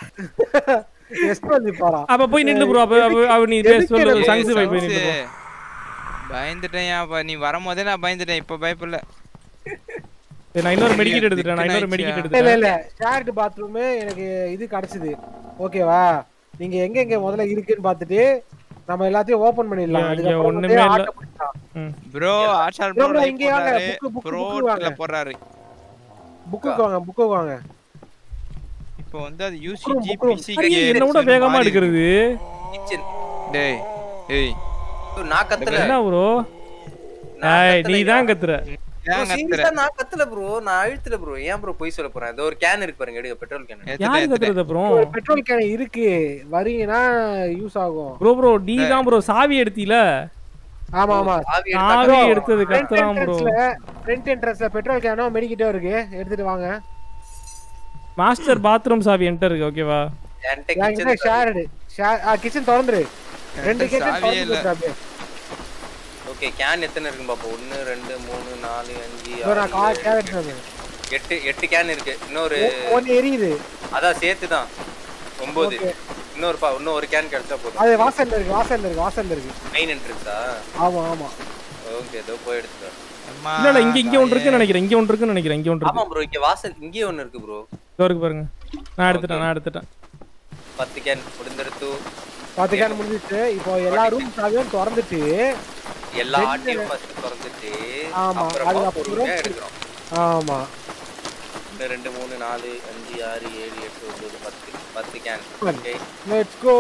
எஸ்ட் வந்து பாரா அப்ப போய் நில்லு ப்ரோ அப்ப அப்ப- அப்ப நீ பேச சொல்லு எதுக்கு சங்ஸ் போய் போய் நில்லு bro. பயந்துட்டேன் அப்ப நீ வரும்போதே நான் பயந்துட்டேன் இப்ப பயப்படல சரி, நான் இன்னொரு மெடிக்கெட் எடுத்துட்டேன் நான் இன்னொரு திக்குன்னு மெடிக்கெட் இல்ல எடுத்துட்டேன் இல்ல ஷேர்டு பாத்ரூம் எனக்கு இது கிடைச்சது ஓகேவா நீங்க எங்க எங்க முதல்ல இருக்குன்னு பார்த்துட்டு நம்ம எல்லாத்தையும் ஓபன் பண்ணிடலாம் இங்க அதுக்கப்புறம் ஒண்ணுமே வந்து இல்ல. ஆட்டோ பிடிக்கலாம் ம். ப்ரோ ஆஷால் bro, ப்ரோ லைக் இங்க வாங்க, போறாரு book, book, ப்ரோ book வாங்க. போறாரு புக்குக்கு வாங்க புக்குக்கு வாங்க இப்போ வந்து அது book, யூசிஜி book. பிசி சரி, என்ன விட வேகமா எடுக்கிறது கிச்சன் டேய் ஏய் நான் கத்தல என்ன ப்ரோ நான் ஏய் நீ கத்தலையா? தான் கத்துற Bro, ஏன் serious கத்துற ஆ நான் கத்தல ப்ரோ நான் அழுத்தல ப்ரோ ஏன் ப்ரோ பொய் சொல்ல போறேன் இதோ ஒரு கேன் இருக்கு பாருங்க எடுங்க பெட்ரோல் கேன் ஏத்துட்டேன், யாரு ஏத்துட்டேன். கத்துறது அப்புறம் ஒரு பெட்ரோல் கேன் இருக்கு வரீங்கன்னா யூஸ் ஆகும் ப்ரோ ப்ரோ நீ தான் ப்ரோ சாவி எடுத்தீல ஆமா ஆமா ஆவி சாவி எடுத்தாங்க எடுத்தது கத்துறான் ப்ரோ ஃப்ரண்ட் என்ட்ரன்ஸ்ல பெட்ரோல் கேனோ மெடிக்கிட்டோ இருக்கு எடுத்துட்டு வாங்க மாஸ்டர் பாத்ரூம் சாவி என்கிட்ட இருக்கு ஓகேவா என்கிட்ட என்கிட்ட கிச்சன் ஷேர்டு ஷேர் ஆ கிச்சன் திறந்துரு ரெண்டு என்கிட்ட கிச்சன் சாவியே இல்ல. திறந்து ஓகே கேன் எத்தனை இருக்குன்னு பாப்போம் ஒன்னு ரெண்டு மூணு நாலு அஞ்சு இதோ நான் ஆறு, கார் ஏழு, கேன் எடுத்து எட்டு எட்டு கேன் இருக்கு இன்னொரு ஒன்னு எரியுது அதான் சேர்த்து தான் ஒன்பது Okay. இன்னொரு பா இன்னும் ஒரு கேன் கிடைச்சா போதும் அது வாசல்ல இருக்கு வாசல்ல இருக்கு வாசல்ல இருக்கு மெயின் என்ட்ரன்ஸா ஆமா ஆமா ஓகே ஏதோ போய் எடுத்துட்டு வரேன். அம்மா, இல்ல இல்ல இங்க இங்க ஒன்று இருக்குன்னு நினைக்கிறேன் இங்க ஒன்று இருக்குன்னு நினைக்கிறேன் இங்க ஒன்று இருக்கு ஆமா ப்ரோ இங்க வாசல் இங்கேயே ஒன்னு இருக்கு ப்ரோ இதோ இருக்கு பாருங்க நான் எடுத்துட்டேன் நான் எடுத்துட்டேன் பத்து கேன் முடிந்தெடுத்து பத்து கேன் முடிஞ்சிச்சு இப்போ எல்லா ரூம் சாவியும் திறந்துட்டு எல்லா ரெண்டு- ஆட்டையும் ஃபர்ஸ்ட் திறந்துட்டு ஆமா, அப்புறமா அதுக்கப்புறம் பொறுமையா எடுக்கிறோம் ஆமா ஒன்று ரெண்டு மூணு நாலு அஞ்சு ஆறு ஏழு எட்டு ஒன்பது பத்து பத்து கேன் ஓகே லெட்ஸ் கோ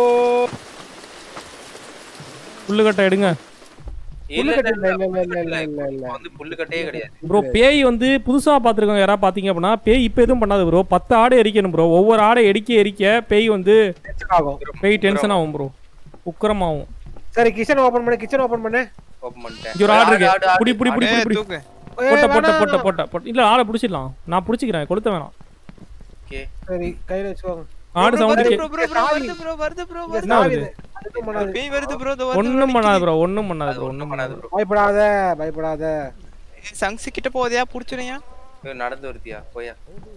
புல்லுக்கட்டை எடுங்க இல்ல இல்ல, இல்ல இல்ல, இல்ல இல்ல இல்ல இல்ல இல்ல இப்ப வந்து புல்லுக்கட்டையே கிடையாது ப்ரோ பேய் வந்து புதுசா பாத்துருக்கோங்க யாராவது பாத்தீங்க அப்படின்னா பேய் இப்ப எதுவும் பண்ணாது ப்ரோ பத்து ஆடை எரிக்கணும் ப்ரோ ஒவ்வொரு ஆடை எரிக்க எரிக்க பேய் வந்து டென்ஷன் ஆகும் பேய் டென்ஷன் ஆகும் ப்ரோ உக்கரமாகும் சரி கிச்சன் ஓபன் பண்ணு கிச்சன் ஓபன் பண்ணு ஓப்பன் பண்ணிட்டேன் இங்க ஒரு ஆடு ஆடு, இருக்கு ஆடு, ஆடு. புடி புடி புடி அடே, புடி புடி தூக்கு ஏய், போட்ட போட்ட வேணாம், போட்ட வேணாம். போட்ட போட்ட இல்ல ஆளை புடிச்சிடலாம் நான் புடிச்சிக்கிறேன் கொளுத்த வேணாம் ஓகே சரி கையில வச்சுக்கோங்க ஆடு சவுண்ட் வருது கே bro, bro, bro, வருது bro, வருது bro, இங்க வருது. என்ன சாவி வருது? இது. அதுக்கும் பண்ணாது. பேய் வருது bro, இதோ வருது bro, ஒண்ணும் பண்ணாது நிக்குது. ப்ரோ ஒண்ணும் பண்ணாது அது ப்ரோ ஒண்ணும் ஒண்ணும் பண்ணாது பண்ணாது ப்ரோ பயப்படாத பயப்படாத ஏய், சங்ஸ் கிட்ட போதியா புடிச்சிரையா நடந்து வருத்தியா போயா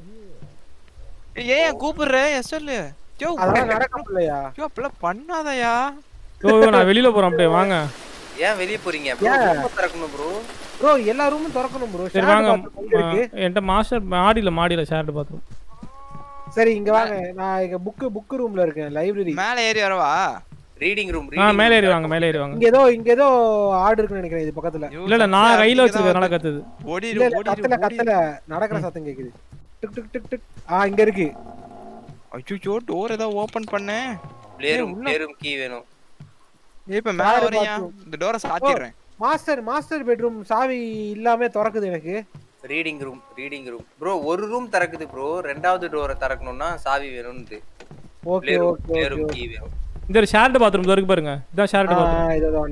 ஏன் கூப்பிடுற எஸ் சொல்லு யோ அதெல்லாம் நடக்கும் இல்லையா யோ அப்பெல்லாம் பண்ணாதயா யோ யோ, நான் வெளியில போறேன் அப்படியே வாங்க ஏன் வெளிய போறீங்க ப்ரோ ஏன்? ரொம்ப திறக்கணும் ப்ரோ ப்ரோ எல்லா ரூமும் திறக்கணும் ப்ரோ சரி வாங்க இருக்கு ஆ, என்கிட்ட மாஸ்டர் மாடியில மாடியில ஷேர்ட் பாத்ரூம் சரி இங்க வாங்க நான் இங்க புக் புக் ரூம்ல இருக்கேன் லைப்ரரி மேல ஏறி வரவா ரீடிங் ரூம் ஆ மேலே ஏறி வாங்க மேலே ஏறி வாங்க இங்க ஏதோ இங்க ஏதோ ஆடு இருக்குன்னு நினைக்கிறேன் இது பக்கத்துல ஐயோ, இல்ல இல்ல சங்ஸ் நான் கையில அடிக்கதான் வச்சிருக்கேன் வருது. கத்துது ஓடிரு இல்ல இல்ல ஓடிரு கத்தல ஓடிரு கத்தல நடக்கிற சத்தம் கேக்குது டிக் டிக் டிக் டிக் ஆ இங்க இருக்கு அச்சோ டோர் ஏதோ ஓபன் பண்ணேன் ப்ளே ரூம் உள்ள- ப்ளே ரூம் கீ வேணும் ஏய், இப்ப மேல யாரு வரியா bathroom? இந்த டோரை சாத்திடுறேன் மாஸ்டர் மாஸ்டர் பெட்ரூம் சாவி இல்லாம திறக்குது எனக்கு reading room reading room bro ஒரு ரூம் திறக்குது ப்ரோ ரெண்டாவது டோரை திறக்கணும்னா சாவி வேணும்னு okay play room okay play okay room key வேணும் இந்த ஷேர்ட் பாத்ரூம் இருக்கு பாருங்க இதான் ஷேர்ட் பாத்ரூம் ஆ இதோ இதோ வந்துட்டேன்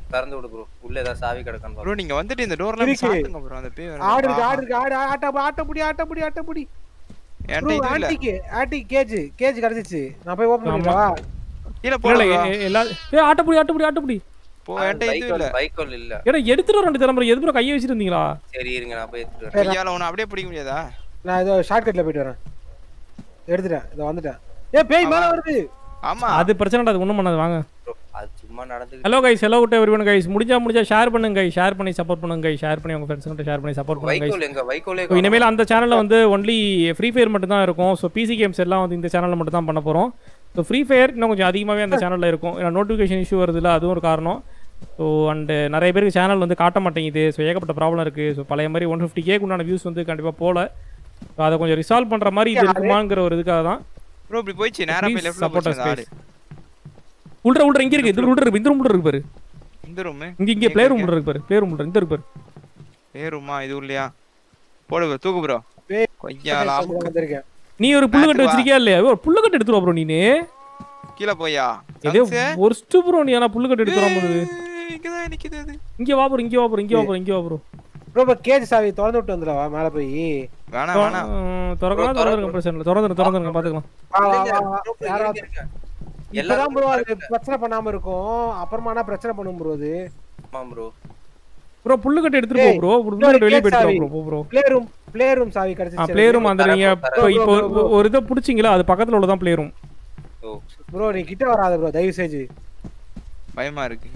திறந்து விடு ப்ரோ உள்ள ஏதாவது சாவி கிடக்கான்னு ப்ரோ நீங்க வந்துட்டு இந்த டோர்ல இருக்கு. சாத்துங்க ப்ரோ அந்த பேய் ஆடு இருக்கு ஆடு இருக்கு ஆடு ஆட்ட ஆட்டப்புடி ஆட்டப்புடி ஆட்டப்புடி என்கிட்ட ப்ரோ இது இல்ல ஆன்டிக்கு ஆன்டிக் கேஜ் கேஜ் கிடைச்சிச்சு நான் போய் ஓபன் ஆமா. பண்ணிடவா கீழ இல்ல போல இல்ல, எ- எல்லா ஏ ஆட்டப்புடி ஆட்டப்புடி ஆட்டப்புடி போ என்கிட்ட இது இல்ல பைக்கோல் இல்ல ஏடா எடுத்துட்டு வர ரெண்டு தலைமுறை எது ப்ரோ கையை வச்சிருந்தீங்களா சரி இருங்க நான் போய் எடுத்துட்டு வரேன் ஐயால உன அப்படியே பிடிக்க முடியாதா நான் இதோ ஷார்ட்கட்ல போயிட்டு வரேன் எடுத்துட்டேன் இதோ வந்துட்டேன் ஏ பேய் மேல வருது ஆமா அது பிரச்சனை அது ஒண்ணும் பண்ணாது வாங்க Bro, அது சும்மா நடந்து ஹலோ கைஸ் ஹலோ விட்டு எவ்ரி கைஸ் முடிஞ்சா முடிஞ்சா ஷேர் பண்ணுங்க guys. ஷேர் பண்ணி சப்போர்ட் பண்ணுங்க guys. ஷேர் பண்ணி உங்க ஃப்ரெண்ட்ஸ் கிட்ட ஷேர் பண்ணி சப்போர்ட் பண்ணுங்க guys. வைக்கோல் எங்க வைக்கோலே So, இனிமேல் அந்த சேனலில் வந்து ஒன்லி ஃப்ரீ ஃபயர் மட்டும் தான் இருக்கும் ஸோ பிசி கேம்ஸ் எல்லாம் வந்து இந்த சேனலில் மட்டும் தான் பண்ண போகிறோம் ஸோ ஃப்ரீ ஃபயர் இன்னும் கொஞ்சம் அதிகமாகவே அந்த சேனலில் இருக்கும் ஏன்னா நோட்டிஃபிகேஷன் இஷ்யூ வருதுல்ல அதுவும் ஒரு காரணம் ஸோ அண்டு நிறைய பேருக்கு சேனல் வந்து காட்ட மாட்டேங்குது ஸோ ஏகப்பட்ட ப்ராப்ளம் இருக்குது ஸோ பழைய மாதிரி ஒன் ஃபிஃப்டி கேக்கு உண்டான வியூஸ் வந்து கண்டிப்பாக போகல ஸோ அதை கொஞ்சம் ரிசால்வ் பண்ணுற மாதிரி இது இருக்குமாங்கிற ஒரு இதுக்காக தான் ப்ரோ இப்படி போயிச்சு நேரா போய் லெஃப்ட்ல சப்போர்ட் போச்சு ஆடு உள்ள உள்ள இங்கே இருக்கு இது உள்ள இருக்கு இந்த ரூம் உள்ள இருக்கு பாரு இந்த ரூம் இங்கே இங்கே ப்ளே ரூம் உள்ள இருக்கு பாரு ப்ளே ரூம் உள்ள இந்த இருக்கு பாரு பேருமா இது இல்லையா போடு bro, தூக்கு ப்ரோ பேய் கொய்யாலா வந்திருக்கேன் நீ ஒரு புல்லுக்கட்டு பார்த்து வா. வச்சிருக்கியா இல்லையா ஒரு புல்லுக்கட்டு எடுத்துருவா ப்ரோ நீனு கீழ போயா இதே சங்சு? ஒரு ஸ்டு ப்ரோ நீ ஆனால் புல்லுக்கட்டு எடுத்துருவா போது ஏய், இங்கதான் நிக்குது அது இங்கே வா ப்ரோ இங்கே வா ப்ரோ இங்கே வா ப்ரோ இங்கே வா ப்ரோ ப்ரோ இப்ப கேஜ் சாவி திறந்து விட்டு வந்துடவா மேல போய் வேணாம் வேணாம் திறக்கலாம் Bro, திறந்துருங்க பிரச்சனை இல்லை திறந்துருங்க திறந்துருங்க பார்த்துக்கலாம் வா, வா, இல்ல, வா, வா. bro, bro, யாராவது- இருங்க, இருங்க. இப்பதான் எல்லாரும் ப்ரோ அது பிரச்சனை பண்ணாம இருக்கும் அப்புறமா ஆனா பிரச்சனை பண்ணும் ப்ரோ அது ஆமா ப்ரோ ப்ரோ புல்லுக்கட்டு எடுத்துட்டு போ ஏய், ப்ரோ புல்லுக்கட்டு வெளியே போயிட்டு சாவி. ப்ரோ போ bro play room play room சாவி ஆ கிடைச்சிச்சு ப்ளே ரூம் அந்த நீங்க தரேன், இப்போ இப்போ bro, bro, ஒரு- ஒரு இதை பிடிச்சிங்களா அது பக்கத்துல உள்ளதான் ப்ளே ரூம் ஓ ப்ரோ நீ கிட்ட வராத ப்ரோ தயவு செஞ்சு பயமா இருக்கு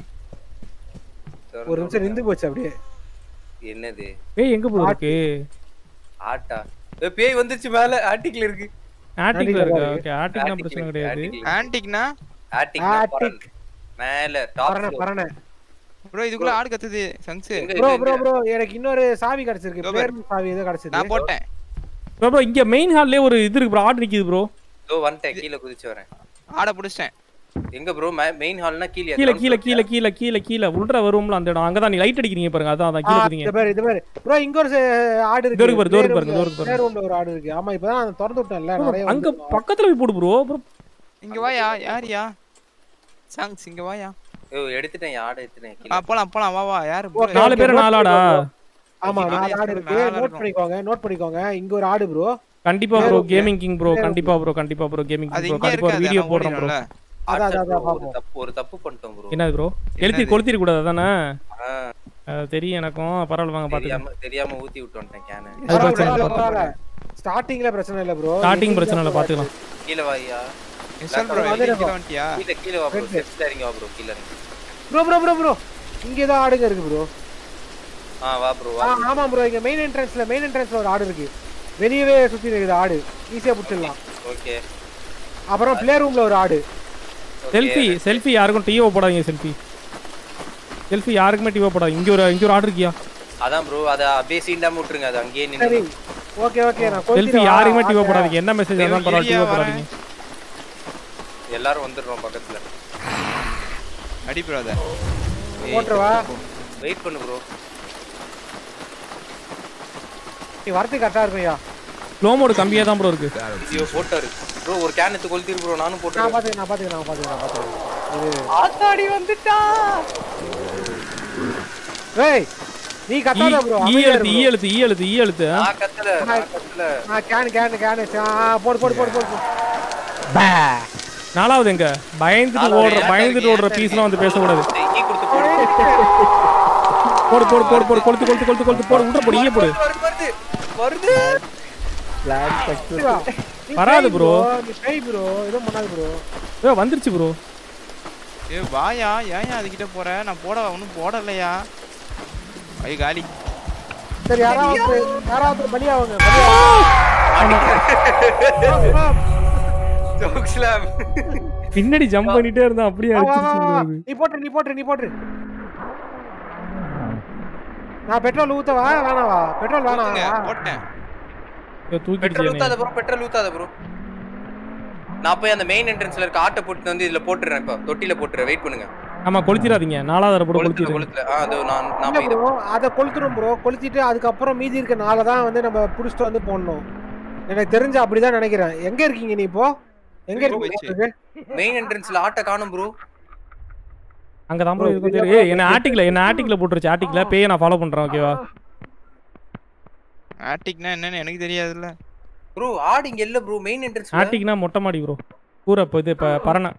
ஒரு நிமிஷம் நின்று போச்சு அப்படியே என்னது ஏய் எங்க ப்ரோ இருக்கு ஆட்டா ஏய், பேய் வந்துருச்சு மேல ஆட்டிக்ல இருக்கு ஆட்டிக்ல இருக்கு இருக்கு. ஓகே ஆட்டிக்னா Attic ல பிரச்சனை இருக்கு, கிடையாது attic ல. ஆன்டிக்னா Attic னா Attic. பரன். மேல டாப் பரண பரண ப்ரோ இதுக்குள்ள ஆடு கத்துது சங்ஸ் ப்ரோ ப்ரோ ப்ரோ எனக்கு இன்னொரு சாவி கிடைச்சிருக்கு இதோ ப்ளே பாரு. ரூம் சாவி ஏதோ கிடைச்சது நான் போட்டேன் ப்ரோ ப்ரோ இங்க மெயின் ஹால்லே ஒரு இது இருக்கு ப்ரோ ஆர்டர் நிக்குது ப்ரோ இதோ வந்துட்டேன் கீழ குதிச்சு வரேன் ஆடை புடிச்சிட்டேன் எங்க ப்ரோ மெயின் ஹால்னா கீழ கீழ கீழ கீழ கீழ கீழ கீழ உள்ள வரும்ல அந்த இடம் அங்கதான் நீ லைட் அடிக்கிறீங்க பாருங்க அதான் அதான் ஆ, கீழ இருக்கீங்க இது பாரு இது பாரு ப்ரோ இங்க ஒரு சே- ஆடு இதோ இருக்கு பாரு, இதோ இருக்கு பாருங்க, இதோ இருக்கு இருக்கு பாருங்க. ப்ளே ரூம்ல ஒரு ஆடு இருக்கு ஆமா இப்பதான் நான் திறந்து விட்டேன்ல நிறைய அங்க வந்து- பக்கத்துல போய் போடு ப்ரோ ப்ரோ இங்க வாயா யாரியா சாங்ஸ் இங்க வாயா ஐயோ எடுத்துட்டேன் ஆடை எடுத்துட்டேன் ஆ கீழ போலாம் போலாம் வா வா யாரு bro? Okay, நாலு okay, பேர் note நாலாடா ஆமா ஐயோ, நாலு ஆடு மேல இருக்கு இருக்கும். நோட் பண்ணிக்கோங்க நோட் பண்ணிக்கோங்க இங்க ஒரு ஆடு ப்ரோ கண்டிப்பா ப்ரோ கேமிங் கிங் ப்ரோ கண்டிப்பா ப்ரோ கண்டிப்பா ப்ரோ கேமிங் அது ப்ரோ இங்கே கண்டிப்பா ஒரு இருக்காது வீடியோ நான் போடுறேன் ப்ரோ ஓடிடும்ல. அதான் அதான் அதான் ஒரு பாப்போம் தப்பு ஒரு தப்பு பண்ணிட்டோம் ப்ரோ என்னது ப்ரோ எழுத்தி கொளுத்திட கூடாது அதானே ஆ, அது தெரியும் எனக்கும் பரவாயில்ல வாங்க பாத்துக்கலாம் தெரியாம தெரியாம ஊத்தி விட்டு வந்துட்டேன் கேனு அது பிரச்சனை இல்லை, பரவாயில்ல, பரவாயில்ல. ஸ்டார்டிங்ல பிரச்சனை இல்ல ப்ரோ ஸ்டார்டிங் பிரச்சனை இல்லை பாத்துக்கலாம் கீழ வாயா எஸ்எல் bro, வந்து வெளியே இருக்கும். கீழ வந்துட்டியா? கீழ கீழ வா ப்ரோ ஸ்டெப்ஸ்ல இறங்கி வா ப்ரோ கீழ இறங்கி ப்ரோ ப்ரோ ப்ரோ ப்ரோ இங்க ஏதோ ஆடுங்க இருக்கு ப்ரோ ஆ வா ப்ரோ ஆ வா ஆமா ப்ரோ இங்க மெயின் என்ட்ரன்ஸ்ல மெயின் என்ட்ரன்ஸ்ல ஒரு ஆடு இருக்கு வெளியவே சுத்தி இருக்குது ஆடு ஈஸியா புடிச்சிடலாம் ஓகே அப்புறம் ப்ளே ரூம்ல ஒரு ஆடு செல்ஃபி செல்ஃபி யாருக்கும் டிஓ போடாதீங்க செல்ஃபி செல்ஃபி யாருக்குமே டிஓ போடாதீங்க இங்க ஒரு இங்க ஒரு ஆர்டர் இருக்கியா அதான் ப்ரோ அத அப்படியே சீண்டாம விட்டுருங்க அது அங்கேயே சரி நின்னு ஓகே ஓகே நான் செல்ஃபி கொளுத்திட்டு யாருக்குமே டிஓ வரேன். போடாதீங்க என்ன மெசேஜ் இருந்தாலும் பரவாயில்ல டிஓ இரியா, போடாதீங்க எல்லாரும் வந்துடுறோம் பக்கத்துல அடி bro அத. போட்டுருவா வெயிட் பண்ணு ப்ரோ நீ வரது கரெக்டா இருக்கும்யா ஸ்லோ மோடு கம்மியா தான் ப்ரோ இருக்கு ஐயோ போட்டாரு ப்ரோ ஒரு கேன் எடுத்து கொளுத்திரு ப்ரோ நானும் நான் போட்டுறேன் பாத்துக்கிறேன் நான் பாத்துக்கிறேன் நான் பாத்துக்கிறேன் நான் பாத்துக்கிறேன் இது ஆத்தாடி வந்துட்டா ஏய் நீ கத்தாத ப்ரோ ஈ எழுத்து ஈ எழுத்து ஈ எழுத்து ஈ எழுத்து ஆ? நான் கத்தல நான் கத்தல நான் கேன் கேன் கேன் போடு போடு போடு போடு போடு. நாலாவது எங்க பயந்துட்டு ஓடுற பயந்துட்டு ஓடுற பீஸ்லாம் வந்து பேசக்கூடாது ஈ கொடுத்து போடு போடு போடு போடு போடு கொளுத்து கொளுத்து கொளுத்து கொளுத்து போடு உள்ள போடு ஈய போடு வருது வருது வருது நீ வராது பேய் bro. நீ பேய் ப்ரோ எதுவும் பண்ணாது ப்ரோ ஏ வந்துருச்சு ப்ரோ ஏய் வாயா ஏன் அதுகிட்ட போற நான் போட ஒன்னும் போடலையா ஐ காலி சரி யாராவது யாராவது பலியாவுங்க ஜோக்ஸ்லாம் பின்னாடி ஜம்ப் பண்ணிட்டே இருந்தா அப்படியே அடிச்சிருச்சு bro அது. நீ போட்டு நீ போட்டு நீ போட்டு நான் பெட்ரோல் ஊத்தவா வேணாவா பெட்ரோல் வேணாவா போட்டேன் ஐயோ, தூக்கிடுச்சு பெட்ரோல் என்னை. ஊத்தாத ப்ரோ பெட்ரோல் ஊத்தாத ப்ரோ நான் போய் அந்த மெயின் என்ட்ரன்ஸ்ல இருக்க ஆட்டை போட்டு வந்து இதுல போட்டுறேன் இப்போ தொட்டில போட்டுறேன் வெயிட் பண்ணுங்க ஆமா கொளுத்திடாதீங்க நாலாவது போட்டு கொளுத்துல கொளுத்திடுங்க கொளுத்துல ஆ அது நான் நான் இல்ல போய் இதை ப்ரோ அதை கொளுத்துரும் ப்ரோ கொளுத்திட்டு அதுக்கப்புறம் மீதி இருக்க நாளை தான் வந்து நம்ம புடிச்சிட்டு வந்து போடணும் எனக்கு தெரிஞ்சு அப்படிதான் நினைக்கிறேன் எங்க இருக்கீங்க நீ இப்போ எங்க போச்சு. இருக்கீங்க மெயின் என்ட்ரன்ஸ்ல ஆட்டை காணும் ப்ரோ அங்க தான் ப்ரோ Bro, இருக்கும் இல்ல தெரியும் bro, ஏய், என்ன ஆட்டிக்ல என்ன ஆட்டிக்ல போட்டுருச்சு ஆட்டிக்ல பேயை நான் ஃபாலோ பண்றேன் ஓகேவா ஆட்டிக்னா என்னன்னு எனக்கு தெரியாதுல்ல ப்ரோ ஆடு இங்க இல்ல ப்ரோ மெயின் என்ட்ரன்ஸ் ஆட்டிக்னா மொட்டை மாடி ப்ரோ கூரை இப்போ இது இப்போ பரணை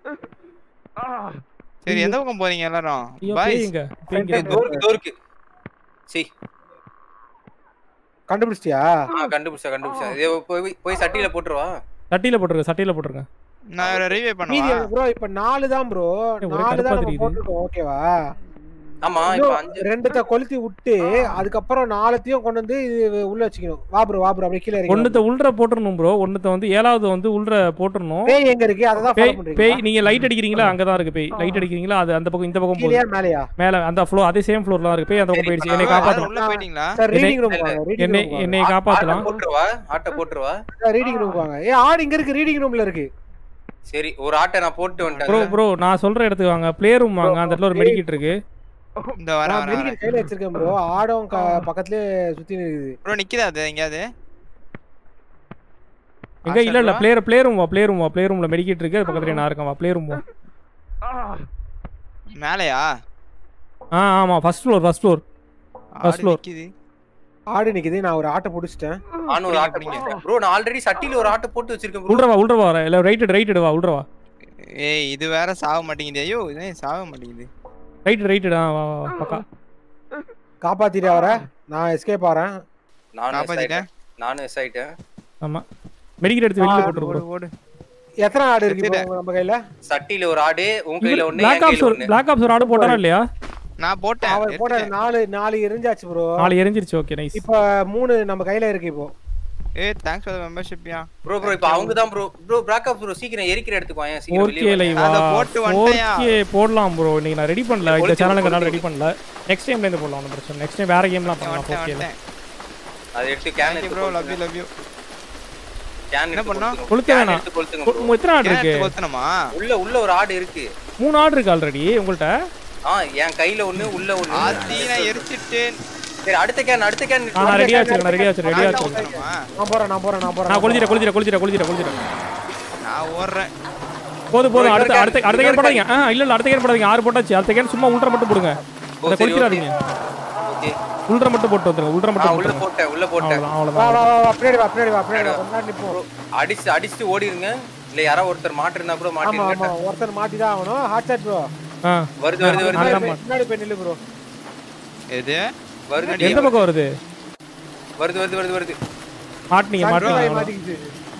சரி எந்த பக்கம் போறீங்க எல்லாரும் ஐயோ பாய் பேய்ங்க பேய்ங்க டோருக்கு டோருக்கு சி கண்டுபிடிச்சிட்டியா ஆ கண்டுபிடிச்சா கண்டுபிடிச்சா இதே போய் போய் சட்டியில போட்டுருவா சட்டியில போட்டுருங்க சட்டியில போட்டுருங்க நான் ரிவே மீதி பண்ணவா ப்ரோ இப்ப நாலு தான் ப்ரோ ஏய், ஒரே நாலு கடுப்பா தான் நம்ம தெரியுது. போட்டிருக்கோம் ஓகேவா ஆமா இப்ப அஞ்சு ரெண்டுத்த கொளுத்தி விட்டு அதுக்கப்புறம் நாலுத்தையும் கொண்டு வந்து இது உள்ள வச்சுக்கணும் வா ப்ரோ வா ப்ரோ அப்படியே கீழே இறங்கி ஒண்ணுத்த உள்ற போட்டுறணும் ப்ரோ ஒண்ணுத்த வந்து ஏழாவது வந்து உள்ற போட்டுறணும் பேய் எங்க இருக்கு அதை தான் பேய் ஃபாலோ பண்றீங்க பேய் நீங்க லைட் அடிக்கிறீங்களா அங்கதான் இருக்கு பேய் லைட் அடிக்கிறீங்களா அது அந்த பக்கம் இந்த பக்கம் போகுது கீழே மேலையா மேல அந்த ஃப்ளோர் அதே சேம் ஃப்ளோர்ல தான் இருக்கு பேய் அந்த பக்கம் சரி, போயிடுச்சு என்னை இப்ப நான் காப்பாத்தலாம் உள்ள போயிட்டீங்களா சார் என்னை- ரீடிங் ரூம் வாங்க ரீடிங் என்னை ரூம் என்னை ஆட்டை காப்பாத்தலாம் போட்டுருவா ஆட்டை போட்டுருவா ரீடிங் ரூம் வாங்க ஏ ஆடு இங்க இருக்கு ரீடிங் ரூம்ல இருக்கு சரி ஒரு ஆட்டை நான் போட்டு ப்ரோ வந்துட்டேன் ப்ரோ நான் சொல்ற இடத்துக்கு வாங்க ப்ளே ரூம் வாங்க அந்த இடத்துல ஒரு மெடிக்கிட் இருக்கு இந்த வர நான் வர மெடிக்கல் கையில வச்சிருக்கேன் ப்ரோ ஆடும் க- பக்கத்துலயே சுத்தி இருக்குது ப்ரோ நிக்குதா அது எங்கயாவது எங்க இல்ல இல்ல ப்ளே ப்ளே ரூம் வா ப்ளே ரூம் வா ப்ளே ரூம்ல மெடிக்கிட் இருக்கு அது பக்கத்துல நான் இருக்கேன் வா ப்ளே ரூம் வா மேலையா ஆ ஆமா first floor first floor First ஆடு floor. நிக்குது ஆடு நிக்குது நான் ஒரு ஆட்டை பிடிச்சிட்டேன் நானும் ஒரு ஆட்டை போட்டேன் ப்ரோ நான் ஆல்ரெடி சட்டியில ஒரு ஆட்டை போட்டு வச்சிருக்கேன் ப்ரோ உள்ற வா உள்ற வா இல்ல ரைட் ரைட் வா உள்ற வா ஏய் இது வேற சாக மாட்டேங்குது ஐயோ இது ஏன் சாக மாட்டேங்குது ரைட் ரைட் ஆ வா வா, வா பக்கா காப்பாத்திட்டு வர நான் எஸ்கேப் ஆறேன் நானும் எஸ் காப்பாத்திட்டேன். ஆயிட்டேன் நானும் எஸ் ஆயிட்டேன் ஆமா மெடிக்கிட் எடுத்து வெளியில போட்டுரு ஓடு ப்ரோ ஓடு எத்தனை ஆடு இருக்கு எத்தனை? இப்போ நம்ம கையில சட்டியில ஒரு ஆடு உன் கையில ஒண்ணு என் பிளாக் ஆப்ஸ் கையில ஒரு ஒண்ணு பிளாக் ஆப்ஸ் ஒரு ஆடு போட்டாரா இல்லையா நான் போட்டேன் அவர் போட்ட எடுத்துட்டேன். நாலு நாலு எரிஞ்சாச்சு ப்ரோ நாலு எரிஞ்சிருச்சு ஓகே நைஸ் இப்ப மூணு நம்ம கையில இருக்கு இப்போ ஏய் தேங்க்ஸ் ஃபார் தி மெம்பர்ஷிப்யா ப்ரோ ப்ரோ இப்போ அவங்க தான் ப்ரோ ப்ரோ பிரேக்கப் ப்ரோ சீக்கிரம் எரிக்கிற இடத்துக்கு வாங்க சீக்கிரம் ஃபோர் வெளிய கே வாங்க. லைவா அதை போட்டு ஃபோர் வந்துட்டேயா? கே போடலாம் ப்ரோ இன்னைக்கு நான் ரெடி பண்ணல இந்த கொளுத்தி சேனலுக்கு நான் கொளுத்தி. ரெடி பண்ணல நெக்ஸ்ட் டைம்ல இருந்து போடலாம் ஒன்றும் பிரச்சனை நெக்ஸ்ட் டைம் வேற கேம்லாம் பண்ணலாம் வந்துட்டேன் ஃபோர் கேல வந்துட்டேன் அதை எடுத்து கேன் தேங்க் யூ எடுத்து bro love you love you can என்ன பண்ணோம்? கொளுத்த வேணாம். எடுத்து கொளுத்துங்க bro. எத்தனை ஆடு இருக்கு கொத்தணுமா உள்ள உள்ள ஒரு ஆடு இருக்கு மூணு ஆடு இருக்கு ஆல்ரெடி உங்கள்ட்ட ஆ என் கையில ஒண்ணு உள்ள ஒண்ணு ஆத்தி நான் எரிச்சிட்டேன் சரி அடுத்த கேன் அடுத்த கேன் ஆ, நான் ரெடியா வச்சிருக்கேன் நான் ரெடியா வச்சிருக்கேன் ரெடியா வச்சிருக்கேன் கொத்தணுமா நான் போறேன் நான் போறேன் நான் போறேன் நான் கொளுத்திட்டேன் கொளுத்திட்டேன் கொளுத்திட்டேன் கொளுத்திட்டேன் கொளுத்திட்டேன் நான் ஓடுறேன் போதும் போதும் அடுத்த இன்னொரு அடுத்த can, அடுத்த கேன் இன்னொரு போடாதீங்க ஆ இல்ல இல்ல அடுத்த கேன் போடாதீங்க ஆறு போட்டாச்சு அடுத்த கேன் சும்மா உள்ற மட்டும் போடுங்க அதை சரி, கொளுத்திடாதீங்க ஓகே உள்ற மட்டும் போட்டு வந்துருங்க உள்ற ஆ மட்டும் உள்ள போட்டுருங்க போட்டேன் உள்ள போட்டேன் அவ்வளவுதான் வா அவ்வளவுதான் வா வா பின்னாடி வா பின்னாடி வா பின்னாடி வா கொஞ்ச நேரம் நிப்போம் அடிச்சு அடிச்சுட்டு ஓடிடுங்க இல்ல யாரோ ஒருத்தர் மாட்டிருந்தா கூட ஆமா ஆமா மாட்டிருங்க ஒருத்தர் மாட்டி தான் ஆகணும் ஹாட் சாட் ப்ரோ ஆ வருது வருது வருது அதான் முன்னாடி போய்- முன்னாடி போய் நில்லு ப்ரோ எது வருது எந்த பக்கம் வருது வருது வருது வருது வருது மாட்டினீங்க மாட்டினீங்க மாட்டிக்கிச்சு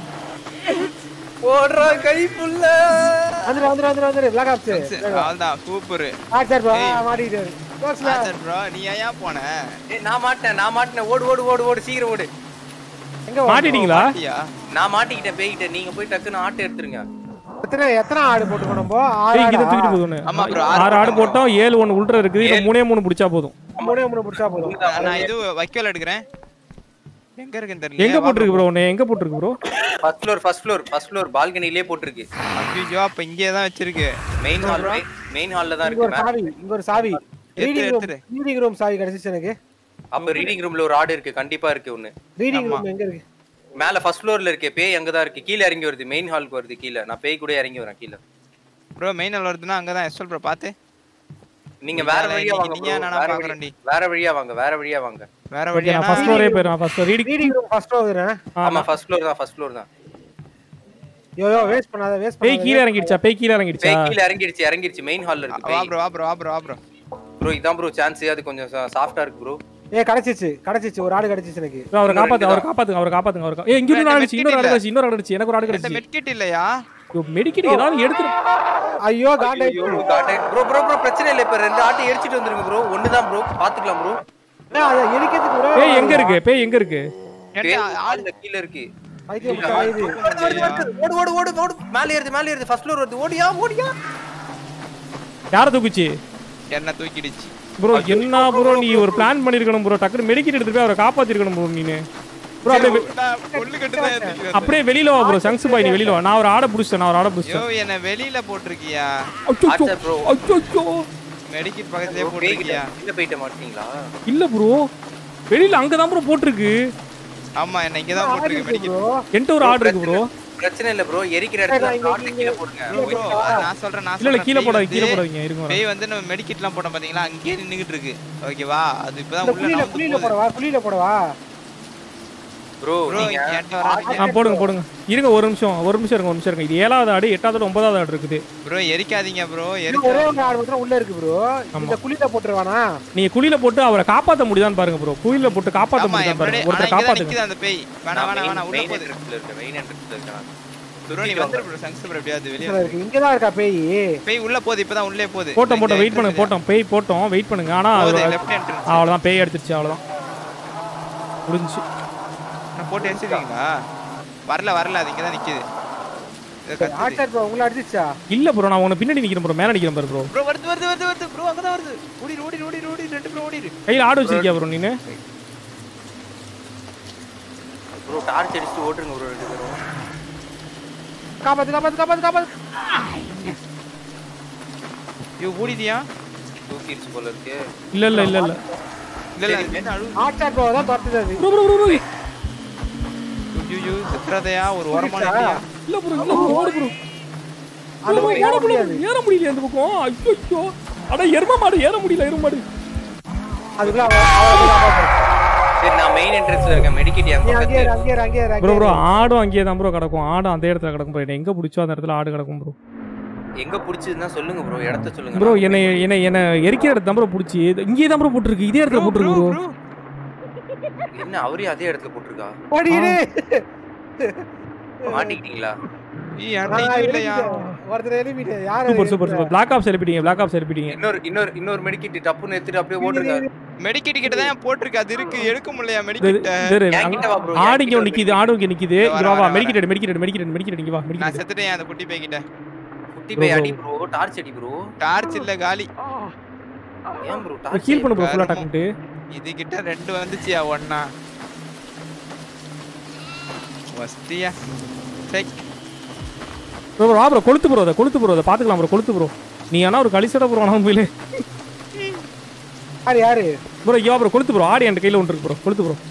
ஓடுறா கை புள்ள வந்துரு வந்துரு வந்துரு வந்துரு பிளாக் ஆப்ஸ் அவ்வளவுதான் சூப்பர் ஹாட் சாட் ப்ரோ ஏய். மாட்டிக்கிட்டாரு Close-ல. ப்ரோ நீ ஏன் போன ஏய் நான் மாட்டேன் நான் மாட்டினேன் ஓடு ஓடு ஓடு ஓடு சீக்கிரம் ஓடு எங்க வா? மாட்டிட்டீங்களா பாத்தியா நான் மாட்டிக்கிட்டேன் பேய்கிட்டேன் நீங்க போய் டக்குன்னு ஆட்டை எடுத்துருங்க எத்தனை எத்தனை ஆடு போட்டுக்கோ நம்ம ஆறு ஏய் இதை ஆடா? தூக்கிட்டு போகுது ஒண்ணு ஆமா bro, ஆறு ஆடு போட்டோம் ஏழு ஒண்ணு உள்ற இருக்குது இன்னும் மூணே மூணு பிடிச்சா போதும் மூணே மூணு பிடிச்சா போதும் நான் நான் இது வைக்கோல் எடுக்கிறேன் எங்க இருக்குன்னு தெரியல எங்க போட்டிருக்கு ப்ரோ ஒண்ணு எங்க போட்டிருக்கு bro first floor first floor first floor பால்கனிலே போட்டிருக்கு ஐயோ அப்ப இங்கே தான் வச்சிருக்கு மெயின் ஹால் மெயின் ஹால்ல தான் இங்க ஒரு இருக்கு சாவி இங்க ஒரு சாவி எடுத்துரு, ரீடிங் ரூம் எடுத்துரு. ரீடிங் ரூம் சாவி கிடைச்சிச்சு எனக்கு அப்ப ரீடிங் ரூம்ல ஒரு ஆடு இருக்கு கண்டிப்பா இருக்கு ஒண்ணு ரீடிங் ஆமா. ரூம் எங்க இருக்கு மேல ஃபர்ஸ்ட் ஃப்ளோர்ல இருக்கு பேய் அங்க தான் இருக்கு கீழ இறங்கி வருது மெயின் ஹாலுக்கு வருது கீழ நான் பேய் கூட இறங்கி வரேன் கீழ ப்ரோ மெயின் ஹால் வருதுன்னா அங்கதான் எஸ்எல் ப்ரோ பாத்து நீங்க வேற நீங்க வழியா வாங்க நீங்க bro. நானா வேற பாக்குறேன்டி. வழி- வேற வழியா வாங்க வேற வழியா வாங்க வேற ஓகே வழியா நான் ஃபர்ஸ்ட் ஃப்ளோரே போயிடுறேன் first reading reading room first வந்துறேன் ஆமா ஃபர்ஸ்ட் ஃப்ளோர் தான் ஃபர்ஸ்ட் ஃப்ளோர் தான் யோ யோ வேஸ்ட் பண்ணாத வேஸ்ட் பேய் பண்ணாத கீழே இறங்கிடுச்சா பேய் கீழே இறங்கிடுச்சா பேய் கீழ இறங்கிடுச்சு இறங்கிடுச்சு மெயின் ஹால்ல இருக்கு வா பேய் ப்ரோ வா ப்ரோ வா ப்ரோ வா ப்ரோ ப்ரோ இதான் ப்ரோ சான்ஸ் அது கொஞ்சம் சாஃப்டா இருக்கு ப்ரோ ஏ கிடைச்சிச்சு கிடைச்சிச்சு ஒரு ஆடு கிடைச்சிச்சு எனக்கு bro, அவரை காப்பாத்து அவரை காப்பாத்துங்க அவரை காப்பாத்துங்க அவரை ஏய் இங்க இன்னொரு ஆடு கிடைச்சு இன்னொரு ஆடு கிடைச்சு இன்னொரு ஆடு கிடைச்சு எனக்கு ஒரு ஆடு என்கிட்ட கிடைச்சு மெட்கிட் இல்லையா மெடிக்கிட் ஏதாவது எடுத்துரு ஐயோ காண்டை ப்ரோ ப்ரோ ப்ரோ பிரச்சனை இல்ல இப்ப ரெண்டு ஆட்டை எரிச்சிட்டு வந்துருங்க ப்ரோ ஒண்ணுதான் ப்ரோ பாத்துக்கலாம் ப்ரோ அதை எரிக்கிறதுக்கு bro பேய் எங்க இருக்கு பேய் எங்க இருக்கு பேய் என்கிட்ட ஆள்ல கீழ இருக்கு பைத்தியம் பிடிச்ச இது ஓடு ஓடு ஓடு ஓடு மேல ஏறுது மேல ஏறுது ஃபர்ஸ்ட் ஃப்ளோர் வருது ஓடியா ஓடியா யார தூக்குச்சு என்ன தூக்கிடுச்சு ப்ரோ என்ன ப்ரோ நீ ஒரு பிளான் பண்ணிருக்கணும் ப்ரோ டக்குனு மெடிக்கிட் எடுத்துட்டு போய் அவரை காப்பாத்திருக்கணும் ப்ரோ நீனு ப்ரோ அப்படியே வெ- கொள்ளு கட்டு தான் ஏத்திட்டு வந்தேன். அப்படியே வெளியில வா ப்ரோ சங்ஸ் பாய் நீ வெளியில வா நான் ஒரு ஆடை பிடிச்சேன் நான் ஒரு ஆடை யோ பிடிச்சேன் என்ன வெளியில போட்டிருக்கியா அச்சோ ஆச்சா ப்ரோ அச்சோ மெடிக்கிட் பக்கத்துலயே பேய்கிட்ட போட்டிருக்கியா கீழ போயிட்ட மாட்டீங்களா இல்ல ப்ரோ வெளியில அங்கதான் ப்ரோ போட்டிருக்கு ஆமா என்ன இங்க தான் போட்டிருக்கு மெடிக்கிட் ப்ரோ என்கிட்ட ஒரு ஆர்டர் இருக்கு ப்ரோ பிரச்சனை இல்ல ப்ரோ எரிக்கிற இடத்துல நான் இங்க- காட்டு கீழே போடுங்க ப்ரோ ப்ரோ நான் சொல்றேன் நான் இல்ல இல்ல சொல்றேன் கீழே பேய் போடாதீங்க வந்து- கீழே போடாதீங்க இருங்க வரேன். பேய் வந்து நம்ம மெடிக்கிட்லாம் போட்டோம் பாத்தீங்களா அங்கேயே நின்னுகிட்டு இருக்கு ஓகேவா அது இப்பதான் இந்த உள்ள குழியில நகர்ந்து குழியில போகுது போடவா குழியில போடவா ப்ரோ ப்ரோ நீங்க என்கிட்ட வராதீங்க ஆ போடுங்க போடுங்க இருங்க ஒரு நிமிஷம் ஒரு நிமிஷம் இருங்க ஒரு நிமிஷம் இருங்க இது ஏழாவது ஆடு எட்டாவது ஆடு ஒன்பதாவது ஆடு இருக்குது ப்ரோ எரிக்காதீங்க ப்ரோ இன்னும் ஒரே எரிக்க ஒரு ஆடு மட்டும் உள்ள இருக்கு ப்ரோ இந்த குழியில போட்டுருவானா நீங்க குழியில போட்டு அவரை காப்பாத்த முடியுதான்னு பாருங்க ப்ரோ குழியில போட்டு காப்பாத்த ஆமா முடியுதான்னு என் பாருங்க ஆனா ஒருத்தர் இங்க தான் காப்பாத்துங்க நிக்குது அந்த பேய் வேணா வேணா வேணா உள்ள மெயின் போகுது என்ட்ரன்ஸ்ல இருக்க மெயின் என்ட்ரன்ஸ்ல இருக்க ப்ரோ நீ வந்துரு ப்ரோ சங்ஸ் ப்ரோ எப்படியாவது வெளிய இதுல இருக்கு இங்கதான் இருக்கா பேய் பேய் உள்ள போகுது இப்பதான் உள்ளே போகுது போட்டோம் போட்டோம் வெயிட் பண்ணுங்க போட்டோம் பேய் போட்டோம் வெயிட் பண்ணுங்க ஆனா போகுது அது- லெஃப்ட் என்ட்ரன்ஸ் அவ்வளவுதான் பேய் அடிச்சிருச்சு அவ்வளவுதான் முடிஞ்சு நான் போட்டு எரிச்சிருக்கீங்களா வரல வரல அது இங்க தான் நிக்குது இது கத்துது ஆச்சார் ப்ரோ உங்களை அடிச்சிச்சா இல்ல ப்ரோ நான் உன பின்னாடி நிக்கிறேன் ப்ரோ மேல நிக்கிறேன் பாரு ப்ரோ ப்ரோ வருது வருது வருது வருது ப்ரோ அங்க தான் வருது ஓடிடு ஓடிடு ஓடிடு ஓடிடு ரெண்டு ப்ரோ ஓடிடு கையில ஆடு வச்சிருக்கியா ப்ரோ நீனு ப்ரோ டார்ச் அடிச்சுட்டு ஓட்டுருங்க ப்ரோ ரெண்டு பேரும் காப்பாத்து காப்பாத்து காப்பாத்து காப்பாத்து ஐயோ ஓடிடியா தூக்கிடுச்சு போல இருக்கு இல்ல இல்ல இல்ல இல்ல இல்ல இல்ல அது என்ன அழுவு ஆச்சார் ப்ரோ தான் துரத்துது அது ப்ரோ ப்ரோ ப்ரோ ப்ரோ ஐயோ செத்துறதையா ஒரு ஓரமா நிக்கிறியா இல்ல ப்ரோ இல்ல ப்ரோ ஓடு ப்ரோ அது ப்ரோ, போய் ஏற ஓட ப்ரோ முடியாது ஏற முடியல அந்த பக்கம் ஐயோ ஐயோ அட எரும மாடு ஏற முடியல எரும மாடு அதுக்குள்ள அவ அவ போய் காப்பாத்து. சரி நான் மெயின் என்ட்ரன்ஸ்ல இருக்கேன் மெடிக்கிட் என் நீ அங்கேயே இரு, பக்கத்துல அங்கேயே இரு, அங்கேயே இரு, ப்ரோ அங்கேயே ப்ரோ இரு. ஆடும் அங்கேயே தான் ப்ரோ கிடக்கும் ஆடும் அந்த இடத்துல கிடக்கும் ப்ரோ எங்க பிடிச்சோ அந்த இடத்துல ஆடு கிடக்கும் ப்ரோ எங்க புடிச்சதுன்னா சொல்லுங்க ப்ரோ இடத்த சொல்லுங்க ப்ரோ நான் என்னை என்னை என்ன எரிக்கிற இடத்து தான் ப்ரோ பிடிச்சி இங்கேயே தான் ப்ரோ போட்டுருக்கு இதே இடத்துல போட்டுருக்கு ப்ரோ என்ன அவரே அதே இடத்துல போட்டிருக்கா ஓடிடு. மாட்டிக்கிட்டீங்களா ஏய் ஆ, என்கிட்ட இது இல்லையா எழுப்பிட்டேன். ஒருத்தர் எழுப்பிட்டு யாரு super super super black ops எழுப்பிட்டீங்க பிளாக் ஆப்ஸ் எழுப்பிட்டீங்க இன்னொரு இன்னொரு இன்னொரு மெடிக்கிட் டப்புன்னு எடுத்துட்டு அப்படியே ஓட்டுருக்காரு மெடிக்கிட் கிட்ட தான் போட்டிருக்கு அது இருக்கு எடுக்க முடியலையா இது- மெடிக்கிட்ட இது இரு, என்கிட்ட வா bro, ஆடு இங்க என்கிட்ட நிக்குது ஆடு இங்க நிக்குது இதோ இங்க வரேன், வா வா வரேன், மெடிக்கிட்டு மெடிக்கிட்டு மெடிக்கிட்டு மெடிக்கிட்டு இங்க வா நான் மெடிக்கிட்டு செத்துட்டேன் அந்த குட்டி பேய் கிட்ட குட்டி Bro, போய் bro. அடி ப்ரோ டார்ச் அடி ப்ரோ டார்ச் இல்ல காலி ஏன் ப்ரோ ப்ரோ டார்ச் ஹீல் பண்ணு ப்ரோ ஃபுல்லா கருமம். டக்குன்ட்டு இது கிட்ட ரெண்டு வந்துச்சியா ஒண்ணா வஸ்தியா செக் ப்ரோ ப்ரோ வா ப்ரோ கொளுத்து ப்ரோ அதை கொளுத்து ப்ரோ அதை பாத்துக்கலாம் ப்ரோ கொளுத்து ப்ரோ நீ ஆனா ஒரு கலிசட ப்ரோ ஆனா உண்மையிலே யாரு யாரு ப்ரோ ஐயோ ப்ரோ கொளுத்து ப்ரோ ஆடு என் கையில ஒன்று இருக்கு ப்ரோ கொளுத்து ப்ரோ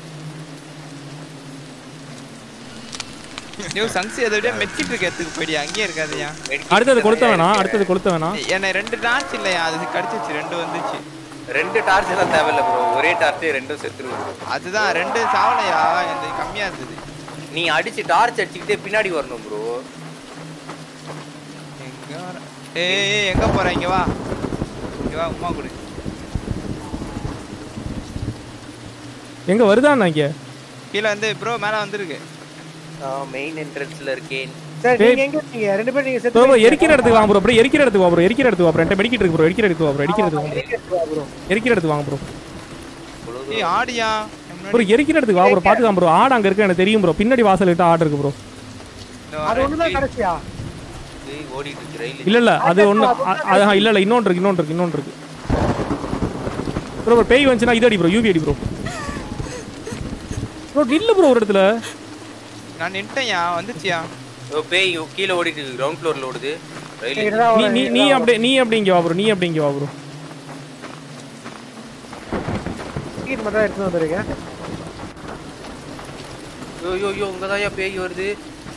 ஐயோ சங்ஸ் எதை விட மெச்சிட்டு இருக்க இடத்துக்கு போயிடியா அங்கேயே இருக்காதியா அடுத்தது கொளுத்த வேணாம் அடுத்தது கொளுத்த வேணாம் என்ன ரெண்டு டார்ச் இல்லையா அது கடிச்சிச்சு ரெண்டு வந்துச்சு ரெண்டு டார்ச் எல்லாம் தேவையில்ல ப்ரோ ஒரே டார்ச்சே ரெண்டும் செத்துருவோம் bro. அதுதான் ரெண்டு சாவலையா இந்த கம்மியா இருந்தது நீ அடிச்சு டார்ச் அடிச்சுக்கிட்டே பின்னாடி வரணும் ப்ரோ எங்க வர ஏய் ஏய், எங்க போற இங்க வா இங்க வா உமா கொடு எங்க வருதாண்ணா இங்க கீழே வந்து ப்ரோ மேல வந்திருக்கு மெயின் என்ட்ரன்ஸ்ல இருக்கேன் சரி டேய். நீங்க எங்க இருக்கீங்க ரெண்டு பேரும் நீங்க ப்ரோ செத்து ப்ரோ எரிக்கிற இடத்துக்கு வாங்க ப்ரோ ப்ரோ எரிக்கிற இடத்துக்கு வா ப்ரோ எரிக்கிற இடத்துக்கு வா ப்ரோ என்கிட்ட மெடிக்கிட்டு இருக்கு ப்ரோ எரிக்கிற இடத்துக்கு வா ப்ரோ எரிக்கிற இடத்துக்கு வாங்க bro. ப்ரோ எரிக்கிற இடத்துக்கு வாங்க ப்ரோ ஏய் ஆடியா ப்ரோ எரிக்கிற இடத்துக்கு வா ப்ரோ பாத்துக்கலாம் ப்ரோ ஆடு அங்க இருக்கு எனக்கு தெரியும் ப்ரோ பின்னாடி வாசல் கிட்ட ஆடு இருக்கு ப்ரோ அது ஒண்ணுதான் கடைசியா ஏய், ஓடிட்டு இருக்கு ரயில் இல்ல இல்ல அது ஒண்ணு அ- அது ஆ, இல்ல இல்ல இன்னொன்று இருக்கு இன்னொன்று இருக்கு இன்னொன்று இருக்கு ப்ரோ ப்ரோ பேய் வந்துச்சுன்னா இது அடி ப்ரோ யூபி அடி ப்ரோ ப்ரோ இல்ல ப்ரோ ஒரு இடத்துல நான் நின்ட்டேன்யா வந்துச்சியா ஓ, பேய் கீழே ஓடிட்டு இருக்கு கிரவுண்ட் ஃப்ளோர்ல ஓடுது ரயில் இதுதான் நீ ஒரு- நீ நீ அப்படியே நீ அப்படியே இங்க வா ப்ரோ நீ அப்படியே இங்க வா ப்ரோ டிக்கெட் மட்டும் எடுத்து வந்துருக்கேன் ஐயோ ஐயோ ஐயோ இங்கதான் பேய் வருது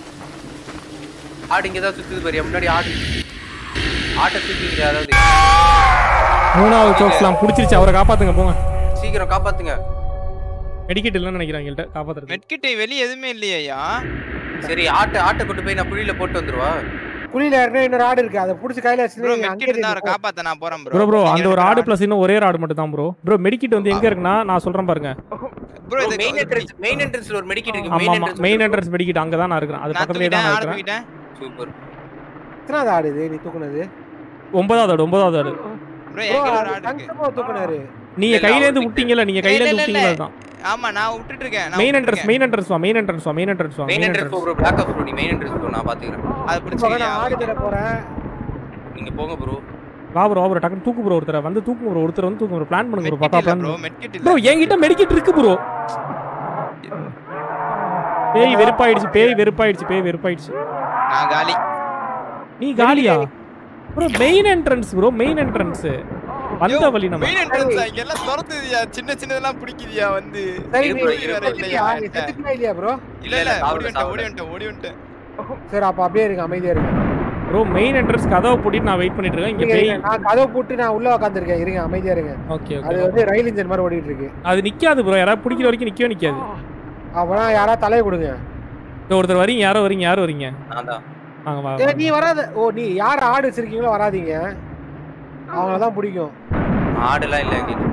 ஆடு இங்கதான் சுத்துது பாரு என் முன்னாடி ஆடு ஆட்டை தூக்கிங்க அதாவது மூணாவது சோக்ஸ்லாம் பிடிச்சிருச்சு அவரை காப்பாத்துங்க போங்க சீக்கிரம் காப்பாத்துங்க மெடிக்கெட் இல்லைன்னு நினைக்கிறேன் எங்கள்கிட்ட காப்பாத்துறது மெட்கிட்ட வெளிய எதுவுமே இல்லையா சரி ஆட்டை ஆட்டை கொண்டு போய் நான் புழியில போட்டு வந்துருவா குழியில ஏற்கனவே இன்னொரு ஆடு இருக்கு அதை புடிச்சு கையில ப்ரோ வச்சு மெட்கிட்ட இருந்தா அவரை காப்பாத்த நான் போறேன் ப்ரோ ப்ரோ ப்ரோ அந்த ஒரு ஆடு பிளஸ் இன்னும் ஒரே ஒரு ஆடு மட்டும் தான் ப்ரோ ப்ரோ மெடிக்கிட் வந்து எங்க இருக்குன்னா நான் சொல்றேன் பாருங்க ப்ரோ இது மெயின் என்ட்ரன்ஸ் மெயின் என்ட்ரன்ஸ்ல ஒரு மெடிக்கெட் இருக்கு ஆமா மெயின் ஆமா என்ட்ரன்ஸ் மெயின் என்ட்ரன்ஸ் மெடிக்கிட் அங்க தான் நான் இருக்கிறேன் அது நான் பக்கத்துலயே தான் தூக்கிட்டேன் நான் ஆடு இருக்கிறேன் தூக்கிட்டேன் சூப்பர் எத்தனாவது ஆடு இது நீ தூக்குனது ஒன்பதாவது ஆடு ஒன்பதாவது ஆடு ப்ரோ எங்க ஒரு ஆடு இருக்கு தங்கமா தூக்குனாரு நீங்க இல்ல, கையில இருந்து அவருக்கு- விட்டீங்கல்ல நீங்க கையில இருந்து இல்ல, இல்ல, விட்டீங்கல்ல தான் ஆமா நான் விட்டுட்டு இருக்கேன் நான் மெயின் விட்டுட்டு என்ட்ரன்ஸ் இருக்கேன். மெயின் என்ட்ரன்ஸ் வா மெயின் என்ட்ரன்ஸ் வா மெயின் என்ட்ரன்ஸ் வா main main entrance entrance bro black off bro நீ மெயின் என்ட்ரன்ஸ் ப்ரோ நான் பாத்துக்கிறேன் அது இப்போ பிடிச்சிக்கிறியா நான் ஆடு தேட போறேன் நீங்க போங்க ப்ரோ வா ப்ரோ ப்ரோ டக்குனு தூக்கு ப்ரோ ஒருத்தரை வந்து தூக்கு ப்ரோ ஒருத்தர் வந்து தூக்கு ப்ரோ பிளான் பண்ணுங்க ப்ரோ பக்கா மெட்கிட் இல்ல பிளான் ப்ரோ மெட்கிட் ப்ரோ இல்ல என்கிட்ட மெடிக்கிட் இருக்கு ப்ரோ பேய் வெறுப்பாயிடுச்சு பேய் வெறுப்பாயிடுச்சு பேய் வெறுப்பாயிடுச்சு நான் காலி நீ காலியா bro main entrance bro main entrance வந்த வழி நம்ம மெயின் என்ட்ரன்ஸ் இங்க எல்லாம் திறந்துதியா சின்ன சின்னதெல்லாம் பிடிக்குதியா வந்து சரி இரு நீ bro, இரு நீ வேற இல்லையா செத்துட்டியா? நீ செத்துட்டியா இல்லையா ப்ரோ இல்ல இல்ல இல்ல, ஓடி சாப்பிடு, வந்துட்டேன் ஓடி சாப்பிடு. வந்துட்டேன் ஓடி வந்துட்டேன் சரி அப்ப அப்படியே இருங்க அமைதியா இருங்க ப்ரோ மெயின் என்ட்ரன்ஸ் கதவை பூட்டிட்டு நான் வெயிட் பண்ணிட்டு இருக்கேன் இங்க இருங்க, பேய் இருங்க. நான் கதவை போட்டு நான் உள்ள உட்காந்துருக்கேன் இருங்க அமைதியா இருங்க ஓகே அது ஓகே வந்து ரயில் இன்ஜின் மாதிரி ஓடிட்டு இருக்கு அது நிக்காது ப்ரோ யாராவது பிடிக்கிற வரைக்கும் நிக்கவே நிக்காது அப்பனா யாரா தலையை கொடுங்க இங்க ஒருத்தர் வரீங்க யாரோ வரீங்க யாரோ வரீங்க நான் தான் வாங்க வா ஏய், நீ வராத ஓ நீ யார் ஆடு வச்சிருக்கீங்களோ வராதீங்க அவங்கள தான் பிடிக்கும் ஆடுலாம் இல்ல எங்கிட்ட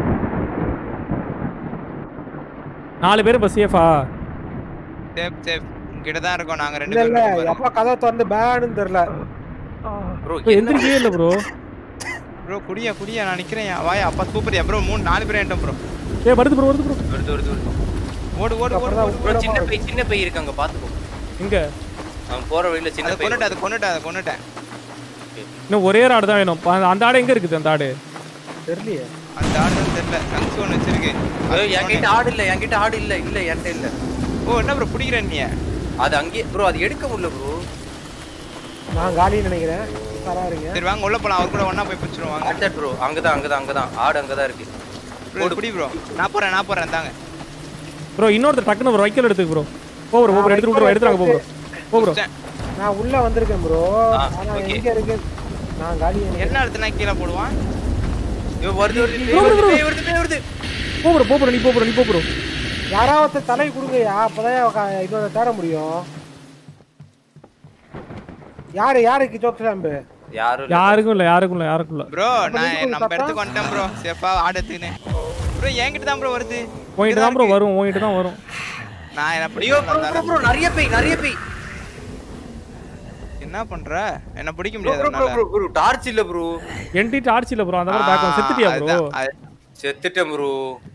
நாலு பேர் இப்போ சேஃபா சேஃப் சேஃப் இங்கிட்ட தான் இருக்கோம் நாங்க ரெண்டு இல்ல இல்ல பேரும் எப்ப கதவை திறந்து பேன்னு தெரியல ப்ரோ இப்போ எந்திரிக்கவே இல்லை ப்ரோ ப்ரோ குடியா குடியா நான் நிக்கிறேன் வாயா அப்பா சூப்பர்யா ப்ரோ மூணு நாலு பேர் ஏன்ட்டோம் ப்ரோ ஏ வருது ப்ரோ வருது ப்ரோ வருது வருது வருது ஓடு ஓடு ஓடு அப்புறம் ஓடு ப்ரோ சின்ன பை சின்ன பை இருக்கு அங்க பாத்துக்கோ இங்க அவன் போற வழியில சின்ன அதை பை கொண்டுட்டேன் அதை கொண்டுட்டேன் அதை கொண்டுட்டேன் இன்னும் ஒரே ஒரு ஆடு தான் வேணும் பா- அந்த ஆடு எங்க இருக்குது அந்த ஆடு தெரியலையே அந்த ஆர்டர் தெரியல சங்ஸ் ஒன்று வச்சிருக்கு ஐயோ, என்கிட்ட ஆடு இல்ல என்கிட்ட ஆடு இல்ல இல்ல என்கிட்ட இல்ல ஓ என்ன ப்ரோ பிடிக்கிறேன் நீ அது அங்கேயே ப்ரோ அது எடுக்க முடியல ப்ரோ நான் காலின்னு நினைக்கிறேன் தரா இருங்க சரி வாங்க உள்ள போலாம் அவர் கூட ஒண்ணா போய் பிடிச்சிரும் வாங்க ஆட்சாட் ப்ரோ அங்கதான் அங்கதான் அங்கதான் ஆடு அங்கதான் இருக்கு ப்ரோ பிடி ப்ரோ நான் போறேன் நான் போறேன் தாங்க ப்ரோ இன்னொருத்தர் டக்குன்னு ப்ரோ வைக்கல் எடுத்துக்கு ப்ரோ போ ப்ரோ போ ப்ரோ எடுத்துட்டு ப்ரோ எடுத்துறாங்க போ ப்ரோ போ ப்ரோ நான் உள்ள வந்திருக்கேன் ப்ரோ ஆ, ஆனா okay. எங்க இருக்கு நான் காலி என்ன எடுத்துனா கீழே போடுவான் ஐயோ, வருது வருது பேய் வருது பேய் வருது பேய் வருது போ ப்ரோ போ ப்ரோ நீ போ ப்ரோ நீ போ ப்ரோ யாராவது தலை கொடுங்கய்யா அப்பதான் இன்னொரு தேட முடியும் யாரு யாருக்கு ஜோக் லாம்பு யாரும் இல்ல. யாருக்கும் இல்லை யாருக்கும் இல்லை யாருக்கும் இல்லை ப்ரோ நான் நீங்க நம்ம ஒரு இடத்துக்கு வந்துட்டேன் ப்ரோ சேஃபா ஆடு எடுத்துக்கினேன் ப்ரோ என்கிட்ட தான் ப்ரோ வருது உங்ககிட்ட தான் ப்ரோ வரும் உங்ககிட்ட தான் வரும் நான் என்ன ஐயோ பிடிக்க ப்ரோ ப்ரோ ப்ரோ நிறைய பேய் நிறைய பேய் என்ன பண்ற என்ன பிடிக்க ப்ரோ முடியாது bro bro bro bro torch இல்ல ப்ரோ என்டி டார்ச் இல்லை ப்ரோ அந்த மாதிரி பேக் செத்துட்டியா ப்ரோ செத்துட்டேன் ப்ரோ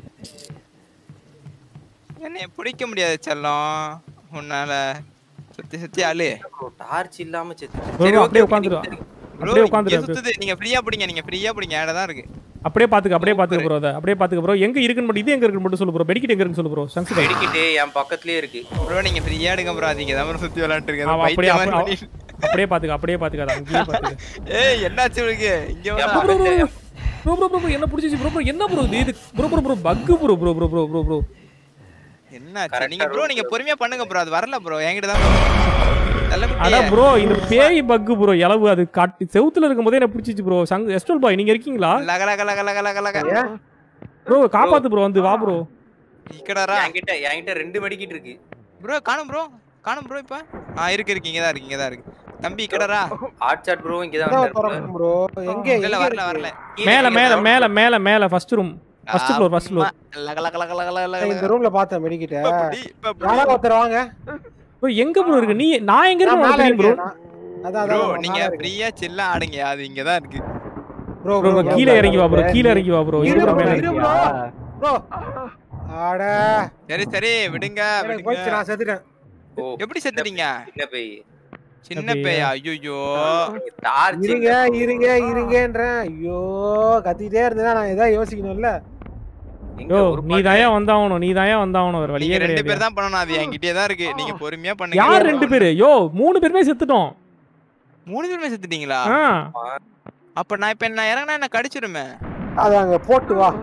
என்ன பிடிக்க முடியாது செல்லம் உன்னால சுத்தி சுத்தி ஆளு ப்ரோ டார்ச் இல்லாம செத்து ப்ரோ அப்படியே உட்காந்துரு ப்ரோ அப்படியே இங்க உட்காந்துரு சுத்துது நீங்க ஃப்ரீயா பிடிங்க நீங்க ஃப்ரீயா பிடிங்க ஆட தான் இருக்கு அப்படியே பாத்துக்க அப்படியே பாத்துக்க ப்ரோ அதை அப்படியே பாத்துக்க ப்ரோ எங்க இருக்குன்னு மட்டும் இது எங்க இருக்குன்னு மட்டும் சொல்லு ப்ரோ பெடிக்கிட் எங்க இருக்குன்னு சொல்லு ப்ரோ சங்ஸ் பை வெடிக்கிட்டே என் பக்கத்துலயே இருக்கு ப்ரோ நீங்க ஃப்ரீயா எடுங்க ப்ரோ அதிக தான் சுத்தி விளையாட்டு ஆமா, அப்படியே இருக்கேன் அப்படியே அப்படியே பாத்துக்க அப்படியே பாத்துக்க அதை அங்கேயே பாத்துக்க ஏய் என்னாச்சு உங்களுக்கு இங்க என் வா ப்ரோ பக்கத்துல ப்ரோ ப்ரோ ப்ரோ என்ன பிடிச்சிச்சு ப்ரோ ப்ரோ என்ன ப்ரோ இது இது ப்ரோ ப்ரோ ப்ரோ பக்கு bro bro bro bro bro bro என்னாச்சு Correct நீங்க ஆ ப்ரோ route நீங்க ல பொறுமையா பண்ணுங்க ப்ரோ அது வரல ப்ரோ என்கிட்ட தான் நல்ல அட ப்ரோ இந்த பேய் பக்கு ப்ரோ இளவு அது காட்டு செவுத்துல இருக்கும்போதே என்ன பிடிச்சிச்சு ப்ரோ சங் எஸ்டோல் பாய் நீங்க இருக்கீங்களா லக லக லக லக லக லக ப்ரோ காப்பாத்து ப்ரோ வந்து வா ப்ரோ இக்கடாரா என்கிட்ட என்கிட்ட ரெண்டு மெடிக்கிட்டு இருக்கு ப்ரோ காணும் ப்ரோ காணும் ப்ரோ இப்ப ஆ இருக்கு இருக்கு இங்க தான் இருக்கு இங்க தான் இருக்கு தம்பி இக்கடாரா ஆட்சாட் ப்ரோ இங்க தான் வந்தாரு ப்ரோ எங்க இல்ல எங்க வரல இருக்கு? வரல கீழே, மேல கீழே மேல ground மேல மேல மேல first room first floor first floor லக லக லக லக லக ஏய், இந்த லக ரூம்ல பார்த்தேன் மெடிக்கிட்ட இப்ப புடி, இப்ப புடி. யாராவது ஒருத்தர் வாங்க ப்ரோ எங்க ப்ரோ இருக்கு நீ நான் எங்க நான் மேல இருக்கேன் ப்ரோ இருக்கேன் நான். அதான் ப்ரோ அதான் நீங்க ஃப்ரீயா சில்லா ஆடுங்க அது இங்க தான் இருக்கு ப்ரோ ப்ரோ ப்ரோ கீழே இறங்கி வா ப்ரோ கீழே இறங்கி வா ப்ரோ இரு இது bro, மேல இரு bro. ப்ரோ ஆட சரி சரி விடுங்க எனக்கு போயிடுச்சு விடுங்க நான் செத்துட்டேன் ஓ எப்படி செத்துட்டீங்க சின்ன பேய் சின்ன பேயா ஐயோ டார்ச் இருங்க இருங்க இருங்கன்றேன் ஐயோ கத்திட்டே இருந்தேன்னா நான் ஏதாவது யோசிக்கணும்ல யோ நீ தாயா வந்தாகணும் நீ தாயா வந்தாகணும் வேற வழியே நீங்க ரெண்டு கிடையாது பேர் தான் பண்ணணும் அது என்கிட்டயே தான் இருக்கு நீங்க பொறுமையா பண்ணுங்க யார் ரெண்டு பேரு யோ மூணு பேருமே செத்துட்டோம் மூணு பேருமே செத்துட்டீங்களா ஆ அப்ப நான் இப்ப என்ன இறங்கினா என்ன கடிச்சிருமே அது அங்க போட்டு வா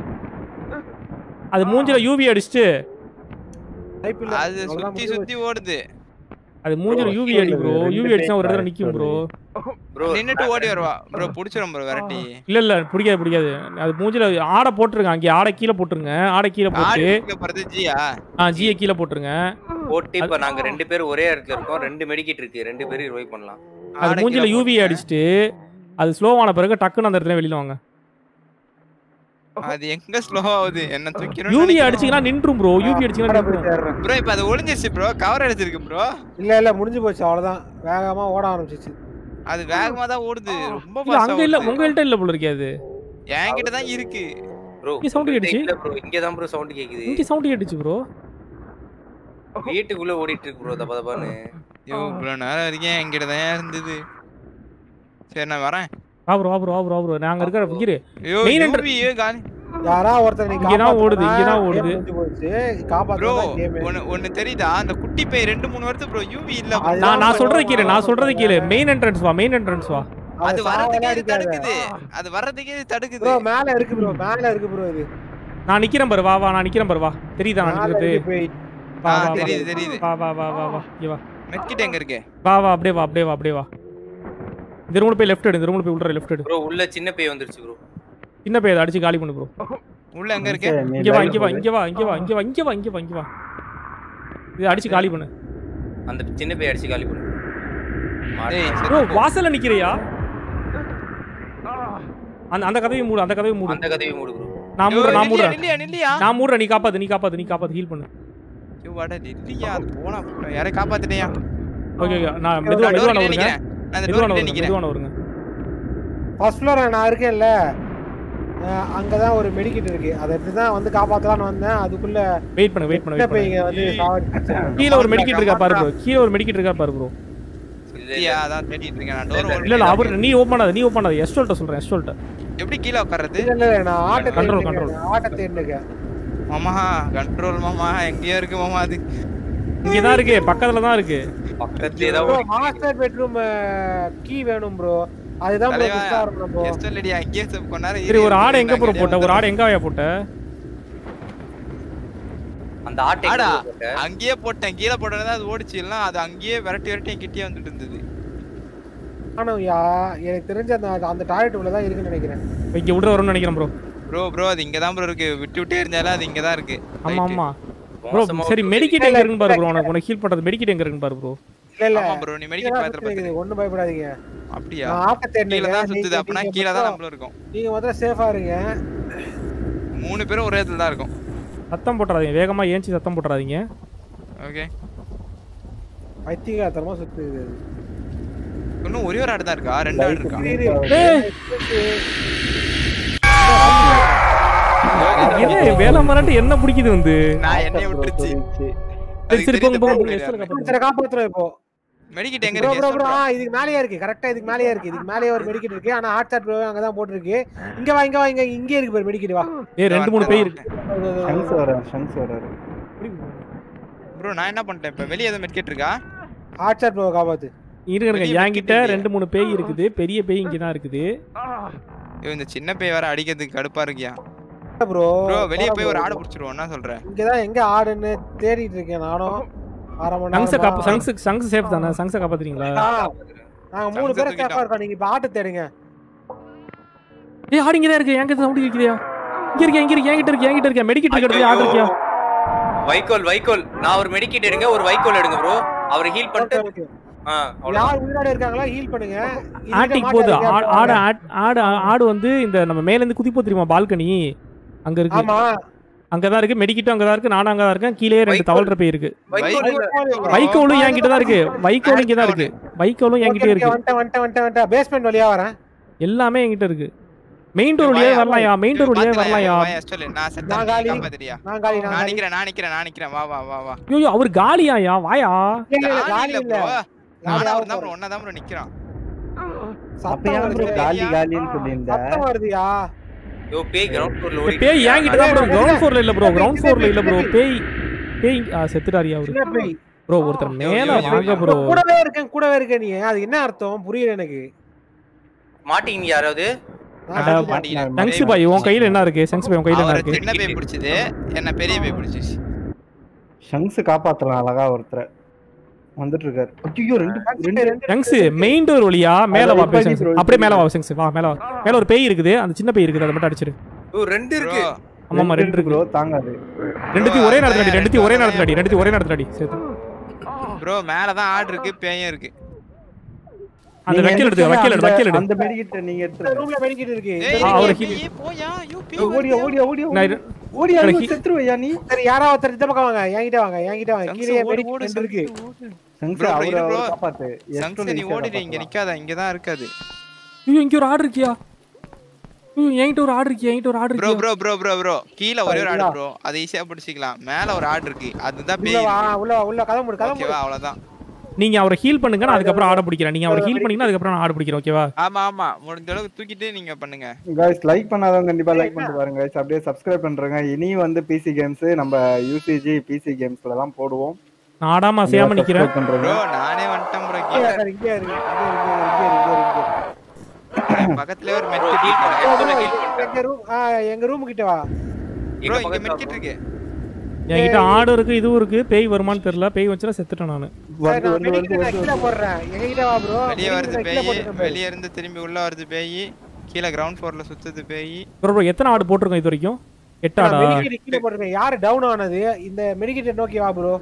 அது மூஞ்சில யூவி அடிச்சுட்டு டைப் இல்ல அது அவ்வளவுதான் சுத்தி முடிஞ்சு சுத்தி ஓடுது அது மூஞ்சில யூவி அடி ப்ரோ யூவி அடிச்சா ஒரு இடத்துல நிக்கும் ப்ரோ ப்ரோ நின்னுட்டு ஓடி வருவா ப்ரோ புடிச்சிரும் ப்ரோ விரட்டி இல்ல இல்ல பிடிக்காது பிடிக்காது அது மூஞ்சில ஆடை போட்டுருங்க அங்கே ஆடை கீழே போட்டுருங்க ஆடை கீழே போட்டு ஆடி இருக்க போறது ஜியா ஆ ஜியை கீழே போட்டுருங்க போட்டு இப்ப நாங்க ரெண்டு பேரும் ஒரே இடத்துல இருக்கோம் ரெண்டு மெடிக்கிட்டு இருக்கு ரெண்டு பேரும் ரிவைவ் பண்ணலாம் அது ஆடை மூஞ்சில கீழே யூவி போட்டுருங்க. அடிச்சுட்டு அது ஸ்லோவான பிறகு டக்குன்னு அந்த இடத்துல வெளியில வாங்க அது எங்க ஸ்லோ ஆகுது என்ன தூக்கிறோம் யூவி அடிச்சீங்கன்னா நின்றும் ப்ரோ யூவி அடிச்சீங்கன்னா அப்படி நின்றும் தேடுறேன். ப்ரோ இப்ப அது ஒளிஞ்சிருச்சு ப்ரோ கவர் அடிச்சிருக்கு ப்ரோ இல்ல இல்ல முடிஞ்சு போச்சு அவ்வளவுதான் வேகமா ஓட ஆரம்பிச்சிச்சு அது வேகமா தான் ஓடுது ரொம்ப இல்ல fast ஆ அங்க இல்ல ஓடுது. உங்கள்ட்ட இல்ல போல இருக்கே அது என்கிட்ட தான் இருக்கு ப்ரோ இங்க sound கேட்டுச்சு. இல்ல ப்ரோ இங்க தான் ப்ரோ சவுண்ட் கேக்குது இங்க சவுண்ட் கேட்டுச்சு ப்ரோ வீட்டுக்குள்ள ஓடிட்டு இருக்கு ப்ரோ தப்ப தப்பான்னு ஐயோ இவ்வளவு நேரம் வரைக்கும் என்கிட்ட தான் இருந்தது சரி நான் வரேன் வா ப்ரோ வா ப்ரோ வா ப்ரோ வா ப்ரோ நாங்க இருக்கிற இரு ஐயோ Main entrance- யூவி ஐயோ, காலி யாரா ஒருத்தர் நீ இங்க தான் ஓடுது, இங்க தான் காப்பாத்துனா ஓடுது. game முடிஞ்சு போச்சு ப்ரோ காப்பாத்துனா கேம் ஒன்னு ஒன்னு தெரியுதா அந்த குட்டி பை ரெண்டு மூணு வருது ப்ரோ யூவி இல்ல bro. அது- நான் நான் சொல்றது கீழே நான் சொல்றது கீழே மெயின் என்ட்ரன்ஸ் வா மெயின் என்ட்ரன்ஸ் வா அது வர்றதுக்கே இது தடுக்குது அது வர்றதுக்கே இது தடுக்குது ப்ரோ மேல இருக்கு ப்ரோ மேல இருக்கு ப்ரோ இது நான் நிக்கிறேன் பாரு வா வா நான் நிக்கிறேன் பாரு வா தெரியுதா நான் மேல நிக்கிறது இருக்கு போய் வா ஆ, வா, வா தெரியுது தெரியுது வா வா வா வா வா இங்க வா மெட்கிட் எங்க இருக்கு வா வா அப்படியே வா அப்படியே வா அப்படியே வா இந்த ரூம்ல போய் லெஃப்ட் எடு இந்த ரூம்ல போய் உள்ள லெஃப்ட் எடு ப்ரோ உள்ள சின்ன பேய் வந்துருச்சு ப்ரோ சின்ன பேய் அதை அடிச்சு காலி பண்ணு ப்ரோ உள்ள எங்க இருக்கு இங்க வா இங்க வா இங்க வா இங்க வா இங்க வா இங்க வா இங்க வா இங்க வா இதை அடிச்சு காலி பண்ணு அந்த சின்ன பேய் அடிச்சு காலி பண்ணு டேய் ப்ரோ வாசல்ல நிக்கிறியா அந்த அந்த கதவையும் மூடு அந்த கதவையும் மூடு அந்த கதவை மூடு ப்ரோ நான் மூடுறேன் நான் மூடுறேன் நில்லியா நில்லியா நான் மூடுறேன் நீ காப்பாத்து நீ காப்பாத்து நீ காப்பாத்து ஹீல் பண்ணு ஐயோ வாடா நில்லியா அது போனா போனா. யாரை காப்பாத்திட்டியா ஓகே ஓகே நான் மெதுவா நான் மெதுவா door கிட்ட வருங்க நிக்கிறேன் நான் அந்த மெதுவா டோர் கிட்ட வருங்க நிக்கிறேன் மெதுவா வருங்க ஃபர்ஸ்ட் ஃப்ளோர் நான் இருக்கேன்ல அஹ் அங்கதான் ஒரு மெடிக்கிட் இருக்கு அதை எடுத்து தான் வந்து காப்பாத்தலாம்னு வந்தேன் அதுக்குள்ள வெயிட் பண்ணு வெயிட் பண்ணு சின்ன வெயிட் பண்ணு பையங்க வந்து சாவடிச்சு கீழ ஒரு மெடிக்கெட் இருக்கா பாரு ப்ரோ கீழ ஒரு மெடிக்கெட் இருக்கா பாரு ப்ரோ சத்தியா அதான் தேடிட்டு இருக்கேன் நான் டோர் இல்ல இல்ல அவர் நீ ஓபன் பண்ணாத நீ ஓபன் பண்ணாத எஸ்டோல்ட்ட சொல்றேன் எஸ்டோல்ட்ட எப்படி கீழே உட்கார்றது இல்ல இல்ல நான் ஆட்டத்தை Control, எண்ணுக்கேன். control. நான் ஆட்டத்தை எண்ணுக்கேன் மாமா கண்ட்ரோல் மாமா எங்கேயோ இருக்கு மாமா அது இங்க தான் இருக்கு பக்கத்துல தான் இருக்கு பக்கத்துலயே தான் ப்ரோ ஓடிட்டு இருக்கு. மாஸ்டர் பெட்ரூம் கீ வேணும் ப்ரோ அதுதான் ப்ரோ தலைவா மிஸ் ஆகணும் ப்ரோ எஸ்டல் லேடி அங்கேயே செப் கொண்டாரு சரி ஒரு ஆடை எங்க ப்ரோ போட்ட ஒரு ஆடை எங்க ஆயா போட்ட அந்த ஆட்டை எங்க ஆடா bro போட்ட? அங்கேயே போட்டேன் கீழே போட்டது அது ஓடிச்சு இல்ல அது அங்கேயே விரட்டி விரட்டி என் கிட்டே வந்துட்டு இருந்தது ஆனா யா எனக்கு தெரிஞ்ச அந்த அந்த டாய்லெட் உள்ள தான் இருக்குன்னு நினைக்கிறேன் இங்க விடுற வரும்னு நினைக்கிறேன் ப்ரோ ப்ரோ ப்ரோ அது இங்க தான் ப்ரோ இருக்கு விட்டு விட்டு எரிஞ்சாலும் அது இங்க தான் இருக்கு ஆமா Right. ஆமா ப்ரோ மோசமா சரி விட்டு மெடிக்கெட் எங்க இருக்குன்னு பாரு ப்ரோ உனக்கு உனக்கு ஹீல் பண்றது மெடிக்கெட் எங்க இருக்குன்னு பாரு ப்ரோ இல்ல இல்ல ஆமா ப்ரோ நீ மெடிக்கல் பக்கத்துல பாத்து ஒண்ணும் பயப்படாதீங்க அப்படியா நான் ஆட்டத்தை கீழ எண்ணுக்கேன் தான் சுத்துது நீங்க- அப்பனா நீங்க கீழ தான் மட்டும்- நம்மளும் இருக்கும் நீங்க முதல்ல சேஃபா இருங்க மூணு பேரும் ஒரே இடத்துல தான் இருக்கும் சத்தம் போட்டுறாதீங்க வேகமா ஏஞ்சி சத்தம் போட்டுறாதீங்க ஓகே பைத்தியகாரத்தனமா சுத்துது அது. இன்னும் ஒரே ஒரு ஆடு தான் இருக்கா ரெண்டு ஆடு இருக்கா இரு, இரு. ஏய் என்ன வேலை மராட்டி என்ன பிடிக்குது வந்து நான் என்னைய விட்டுருச்சு சரி சரி போங்க போங்க போங்க எஸ்டர் காப்பாத்துங்க. சரி, காப்பாத்துறோம் இப்போ மெடிக்கிட் எங்க ப்ரோ ப்ரோ ப்ரோ இருக்கு ஆ இதுக்கு மேலேயே இருக்கு கரெக்டா இதுக்கு மேலேயே இருக்கு இதுக்கு மேலேயே ஒரு மெடிக்கெட் இருக்கு ஆனா ஹாட் சாட் ப்ரோ அங்க தான் போட்டுருக்கு இங்க வா இங்க வா இங்க இங்கே இருக்கு பாரு மெடிக்கெட் வா ஏய் ரெண்டு மூணு பேய் இருக்கு ஷங்ஸ் வராரு ஷங்ஸ் வராரு ப்ரோ நான் என்ன பண்ணிட்டேன் இப்ப வெளிய ஏதோ மெடிக்கிட் இருக்கா ஹாட் சாட் ப்ரோ காப்பாத்து இருங்க இருங்க வெளிய என்கிட்ட வைக்கிட்டு ரெண்டு மூணு பேய் இருக்குது பெரிய பேய் இங்க தான் இருக்குது ஐயோ இந்த சின்ன பேய் வேற அடிக்கிறதுக்கு கடுப்பா இருக்கியா ப்ரோ ப்ரோ வெளிய போய் ஒரு ஆடு புடிச்சிருவோம் என்ன சொல்ற இங்க தான் எங்க ஆடுன்னு தேடிட்டு இருக்கேன் நானும் அரை மணி சங்ஸ காப்பா நேரமா. சங்ஸ் சங்ஸ் சேஃப் தானே சங்ஸ காப்பாத்துறீங்களா ஆ, நாங்க மூணு சங்ஸை பேரும் தூக்கிட்டோம். சேஃபா இருக்கோம் நீங்க இப்ப ஆட்டு தேடுங்க ஏய் ஆடு இங்க தான் இருக்கு என்கிட்ட சவுண்ட் கேக்குறியா இங்க இருக்கு இங்க இருக்கு என்கிட்ட இருக்கு என்கிட்ட இருக்கு மெடிக்கெட் இருக்கிறது ஆடு இருக்கியா வைக்கோல் வைக்கோல் நான் ஒரு மெடிக்கெட் எடுங்க ஒரு வைக்கோல் எடுங்க ப்ரோ அவரை ஹீல் பண்ணிட்டு ஆ அவ்வளவுதான். யார் உயிரோட இருக்காங்களோ ஹீல் பண்ணுங்க இதுகிட்ட ஆட்டிக்கு போகுது மாட்டாதீங்க. ஆ- ஆடு ஆட்- ஆடு ஆடு வந்து இந்த நம்ம மேல இருந்து குதிப்போம் தெரியுமா பால்கனி அங்க இருக்கு ஆமா அங்கதான் இருக்கு மெடிக்கிட்டும் அங்கதான் இருக்கு நானும் அங்கதான் இருக்கேன் கீழே ரெண்டு வைக்கோல். தவழ்ற பேய் இருக்கு வைக்கோல் வைக்கோல். வைக்கோலும் என்கிட்ட தான் இருக்கு வைக்கோலும் இங்க தான் இருக்கு வைக்கோலும் என்கிட்ட ஓகே, இருக்கு வந்துட்டேன் வந்துட்டேன் வந்துட்டேன் வந்துட்டேன் பேஸ்மெண்ட் வழியா வரேன் எல்லாமே என்கிட்ட இருக்கு மெயின் டோர் வழியா வரலாம்யா மெயின் டோர் வழியா வரலாம்யா நான் செத்தா நான் காலி. காப்பாத்திரியா நான் காலி நான் நான் காலி நிக்கிறேன் நான் நிக்கிறேன் நான் நிக்கிறேன் வா வா வா வா ஐயோ அவர் காலியாயா வாயா இல்ல, இல்ல, காலி காலி இல்ல இல்ல ப்ரோ காலி நானும் ஆக அவர் தான் போறேன். ப்ரோ ஒன்னா தான் ப்ரோ நிக்கிறான் அப்ப சத்தம் ஏன் ப்ரோ வருது. காலி காலின்னு சொல்லியிருந்த சத்தம் வருதுயா யோ பேய் கிரவுண்ட் ஃப்ளோர்ல இந்த ஓடி பேய் என்கிட்ட தான் ப்ரோ கிரவுண்ட் ஃப்ளோர்ல இல்ல ப்ரோ சின்ன கிரவுண்ட் பேய், ஃப்ளோர்ல இல்ல ப்ரோ சின்ன பேய் பேய் ஆ, செத்துட்டாரியா அவரு சின்ன பேய். ப்ரோ ஒருத்தர் மேல ஐயோ, ஐயோ, வாங்க ஐயோ. ப்ரோ கூடவே இருக்கேன் கூடவே இருக்க நீ அது என்ன அர்த்தம் புரியல எனக்கு மாட்டீங்க யாராவது நான் அட, மாட்டேன். சங்ஸ் பாய் உன் கையில என்ன இருக்கு சங்ஸ் பாய் உன் கையில என்ன அவரை இருக்கு சின்ன பேய் பிடிச்சது என்ன பெரிய பேய் பிடிச்சிச்சு ஷங்ஸ் காப்பாத்தலாம் அழகா ஒருத்தரை வந்துட்டு இருக்காரு ஐயோ ரெண்டு ரெண்டு ரெண்டு சங்ஸ் மெயின் டோர் வழியா மேல வா அது பேய் இப்ப சங்ஸ் bro, அப்படியே மேல இப்ப வா சங்ஸ் வா மேல வா மேல ஒரு பேய் இருக்குது அந்த சின்ன பேய் இருக்குது அதை மட்டும் அடிச்சிரு ஓ ரெண்டு இருக்கு ப்ரோ ஆமா ஆமா ரெண்டு இருக்கு ப்ரோ தாங்காது ரெண்டுத்தையும் ஒரே நேரத்துல அடி ரெண்டுத்தையும் ஒரே நேரத்துல அடி ரெண்டுத்தையும் ஒரே நேரத்துல அடி சேர்த்து ப்ரோ மேல தான் ஆடு இருக்கு பேயும் இருக்கு அந்த நீங்க வக்கீல் எடுத்து எடுத்து வக்கீல் எடு அந்த- வக்கீல் எடு அந்த மெடிக்கிட்ட நீங்க எடுத்து ரூம்ல மெடிக்கிட்டு இருக்கு ஏய் ஆ, அவரை பேய், ஹீல் போயா யோ பேய் ஓடியா வருதியா? ஓடியா ஓடியா நான் ஓடியா இரு- ஓடியா எனக்கு ஐயோ, செத்துருவையா நீ சரி யாராவது ஒருத்தர் இந்த பக்கம் வாங்க என்கிட்ட வாங்க என்கிட்ட வாங்க சங்ஸ் கீழே ஓடு, மெடிக்கிட் ஓடு, ரெண்டு இருக்கு சங்ஸ் ஓடு. சங்ஸ் bro, அவரை இரு bro. அவரை காப்பாத்து சங்ஸ் நீ ஓடிடு இங்க நிக்காத இங்க தான் இருக்காது ஐயோ இங்க ஒரு ஆர்டர் இருக்கியா ஐயோ என்கிட்ட ஒரு ஆர்டர் இருக்கியா என்கிட்ட ஒரு ஆர்டர் ப்ரோ இருக்கியா ப்ரோ ப்ரோ ப்ரோ ப்ரோ கீழ ஒரே ஒரு ஆடு ப்ரோ அதை ஈஸியா பிடிச்சிக்கலாம் மேல ஒரு ஆடு இருக்கு அதுதான் உள்ள பேய் வா உள்ள வா உள்ள கதை மூடு கதை மூடு ஓகேவா அவ்வளவுதான் நீங்க அவரை ஹீல் பண்ணுங்க நான் அதுக்கப்புறம் ஆட பிடிக்கிறேன் நீங்க அவரை ஹீல் பண்ணீங்கன்னா அதுக்கப்புறம் நான் ஆட பிடிக்கிறேன் ஓகேவா ஆமா ஆமா முடிஞ்ச அளவுக்கு தூக்கிட்டு நீங்க பண்ணுங்க गाइस லைக் பண்ணாதவங்க கண்டிப்பா லைக் பண்ணிட்டு பாருங்க guys அப்படியே சப்ஸ்கிரைப் பண்றேங்க இனி வந்து பிசி கேம்ஸ் நம்ம யூசிஜி பிசி கேம்ஸ்ல தான் போடுவோம் நான் ஆடாம அசையாம நிக்கிறேன் Subscribe பண்றேங்க ப்ரோ நானே வந்துட்டேன் ப்ரோ இங்கே இருக்கு, இங்கே இருக்கு, இங்கே இருக்கு, இங்கே இருக்கு, இங்கே இருக்கு. பக்கத்துல ஒரு ப்ரோ மெட்கிட் ஹீல் இருக்கு பண்ண ஹீல் பண்ணிட்டேன் எங்க ரூம் ஆ எங்க ரூம் கிட்ட வா ப்ரோ எங்க இங்க பக்கத்துல மெட்கிட் இருக்கு என்கிட்ட ஆடு இருக்கு இதுவும் இருக்கு பேய் வருமான்னு தெரியல பேய் வச்சுனா செத்துட்டேன் நானு வருது நான் வருது medical வருது நான் கீழே வருது போடுறேன் எங்ககிட்ட வா ப்ரோ வெளியே வருது பேய் வெளியே இருந்து திரும்பி உள்ள வருது பேய் கீழே கிரவுண்ட் ஃப்ளோர்ல சுத்துது பேய் ப்ரோ ப்ரோ எத்தனை ஆடு போட்டிருக்கோம் இது வரைக்கும் எட்டு ஆடா மெடிக்கேட் கீழே போட்டிருக்கேன் யாரு டவுன் ஆனது இந்த மெடிக்கேட் நோக்கி வா ப்ரோ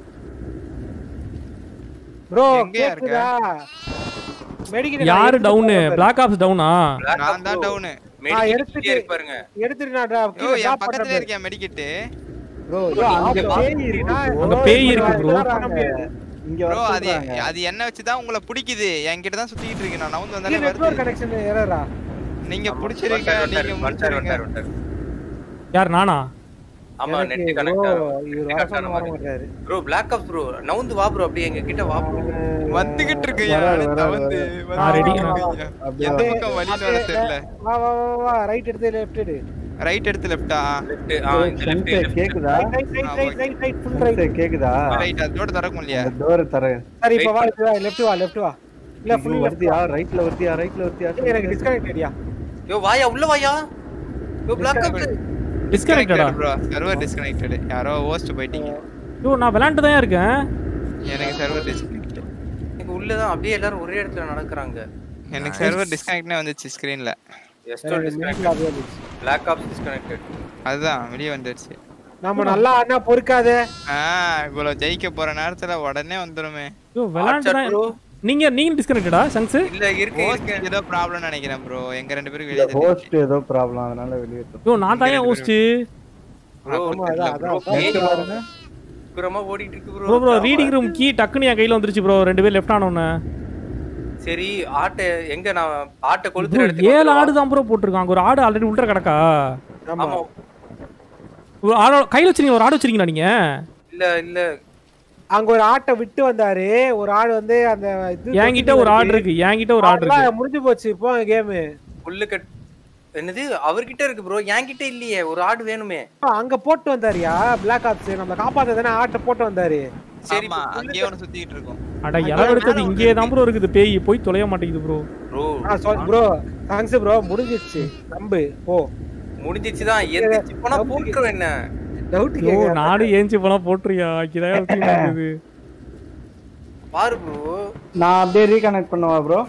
ப்ரோ எங்கயா இருக்க? கேக்குதா மெடிக்கேட் யாரு டவுனு பிளாக் ஆப்ஸ் டவுனா நான் தான் டவுனு எடுத்துட்டு- எடுத்துட்டு இருக்கு பாருங்க எடுத்துட்டு நான் ஓ கீழே என் drop பக்கத்துல பண்றேன் இருக்கேன் மெடிக்கிட்டு ப்ரோ அங்க பேய் இருக்கு bro. அங்க பேய் இருக்கு bro. இங்க ப்ரோ வர அது சொல்றாங்க. அது என்ன வச்சு தான் உங்களை பிடிக்குது என்கிட்ட தான் சுத்திட்டு இருக்கு நான் நவுந்து வந்தாலே நெட்வொர்க் வருது கனெக்ஷன் எரரா நீங்க பிடிச்சிருங்க நீங்க முடிச்சிருங்க யார் நானா ஆமா நெட் எனக்கு கனெக்ட் bro இவர் வர சொன்னா வர மாட்டாரு ப்ரோ பிளாக் ஆப் ப்ரோ நவுந்து வா ப்ரோ அப்படியே எங்க கிட்ட வா ப்ரோ வந்துகிட்டு இருக்கு வராரு, வராரு, வந்து நான் ready. அப்படியே எந்த வா. பக்கம் வழி வர தெரியல வா வா வா வா ரைட் எடுத்து லெஃப்ட் எடு ரைட் எடுத்து லெஃப்டா லெஃப்ட் ஆ இந்த சன்சே, லெஃப்ட் கேக்குதா right right right right right full சன்சே, ரைட் கேக்குதா ரைட் அதோட திறக்கும் இல்லையா அந்த டோர் தர சரி இப்ப வா லெஃப்ட் வா லெஃப்ட் வா லெஃப்ட் வா இல்ல ஃபுல் லெஃப்ட் வருதியா ரைட்ல வருதியா ரைட்ல வருதியா எனக்கு டிஸ்கனெக்ட் ஐடியா யோ வாயா உள்ள வாயா யோ பிளாக் ஆப் டிஸ்கனெக்டடா ப்ரோ சர்வர் டிஸ்கனெக்டட் யாரோ ஹோஸ்ட் போயிட்டீங்க ஐயோ நான் விளையாண்டு தான் இருக்கேன் எனக்கு சர்வர் டிஸ்கனெக்ட் இங்க உள்ள தான் அப்படியே எல்லாரும் ஒரே இடத்துல நடக்கறாங்க எனக்கு சர்வர் டிஸ்கனெக்ட்னே வந்துச்சு ஸ்கிரீன்ல எஸ்டோ டிஸ்கனெக்ட் பிளாக் ஆப் டிஸ்கனெக்டட் அதுதான் வெளியே வந்துடுச்சு நம்ம நல்லா ஆனா பொறுக்காதே ஆ இவ்வளவு ஜெயிக்க போற நேரத்துல உடனே வந்துருமே ஐயோ விளையாண்டு தான் ப்ரோ நீங்க நீங்க டிஸ்கனெக்டடா சங்ஸ் இல்ல இருக்கு ஹோஸ்ட் இருக்கு ஏதோ ப்ராப்ளம் நினைக்கிறேன் ப்ரோ எங்க ரெண்டு பேருக்கு வெளியே ஹோஸ்ட் ஏதோ ப்ராப்ளம் அதனால வெளியே எடுத்தோம். ஐயோ நான் தான் ஏன் ஹோஸ்ட் ப்ரோ ஆமா, அதான், அதான். Next பாருங்க குரமா ஓடிட்டு இருக்கு bro bro bro reading room key டக்குன்னு என் கையில வந்துருச்சு ப்ரோ ரெண்டு பேர் லெஃப்ட் ஆனோன்னு சரி ஆட்டை எங்க நான் ஆட்டை கொளுத்துற ப்ரோ இடத்துக்கு ஏழு வந்துடவா? ஆடு தான் ப்ரோ போட்டிருக்காங்க ஒரு ஆடு ஆல்ரெடி உள்ள கிடக்கா ஆமா ஆமா ஒரு ஆடு கையில வச்சிருக்கீங்க ஒரு ஆடு வச்சிருக்கீங்களா நீங்க இல்ல இல்ல அங்க ஒரு ஆட்டை விட்டு வந்தாரு ஒரு ஆடு வந்து அந்த இது என்கிட்ட ஒரு ஆடு இருக்கு என்கிட்ட ஒரு ஆடு இருக்கு அதெல்லாம் முடிஞ்சு போச்சு இப்போ கேம் புல்லு கட் என்னது அவர்கிட்ட இருக்கு ப்ரோ என்கிட்ட இல்லையே ஒரு ஆடு வேணுமே அங்க போட்டு வந்தாருயா பிளாக் ஆப்ஸ் நம்ம காப்பாத்த தானே ஆட்டை போட்டு வந்தாரு சரி ஆமா அங்கேயே ஒன்று சுத்திட்டு இருக்கோம் அட இடம் எடுத்தது இங்கேயே தான் ப்ரோ இருக்குது பேய் போய் தொலைய மாட்டேங்குது bro bro bro thanks bro முடிஞ்சிச்சு நம்பு போ முடிஞ்சிச்சு தான் எந்திரிச்சு போனா போட்டுரும் என்ன டவுட் ஐயோ நாடு ஏஞ்சி போனா போட்டுறியா இதான் இருக்குது பாரு ப்ரோ நான் அப்படியே ரீகனெக்ட் பண்ணவா ப்ரோ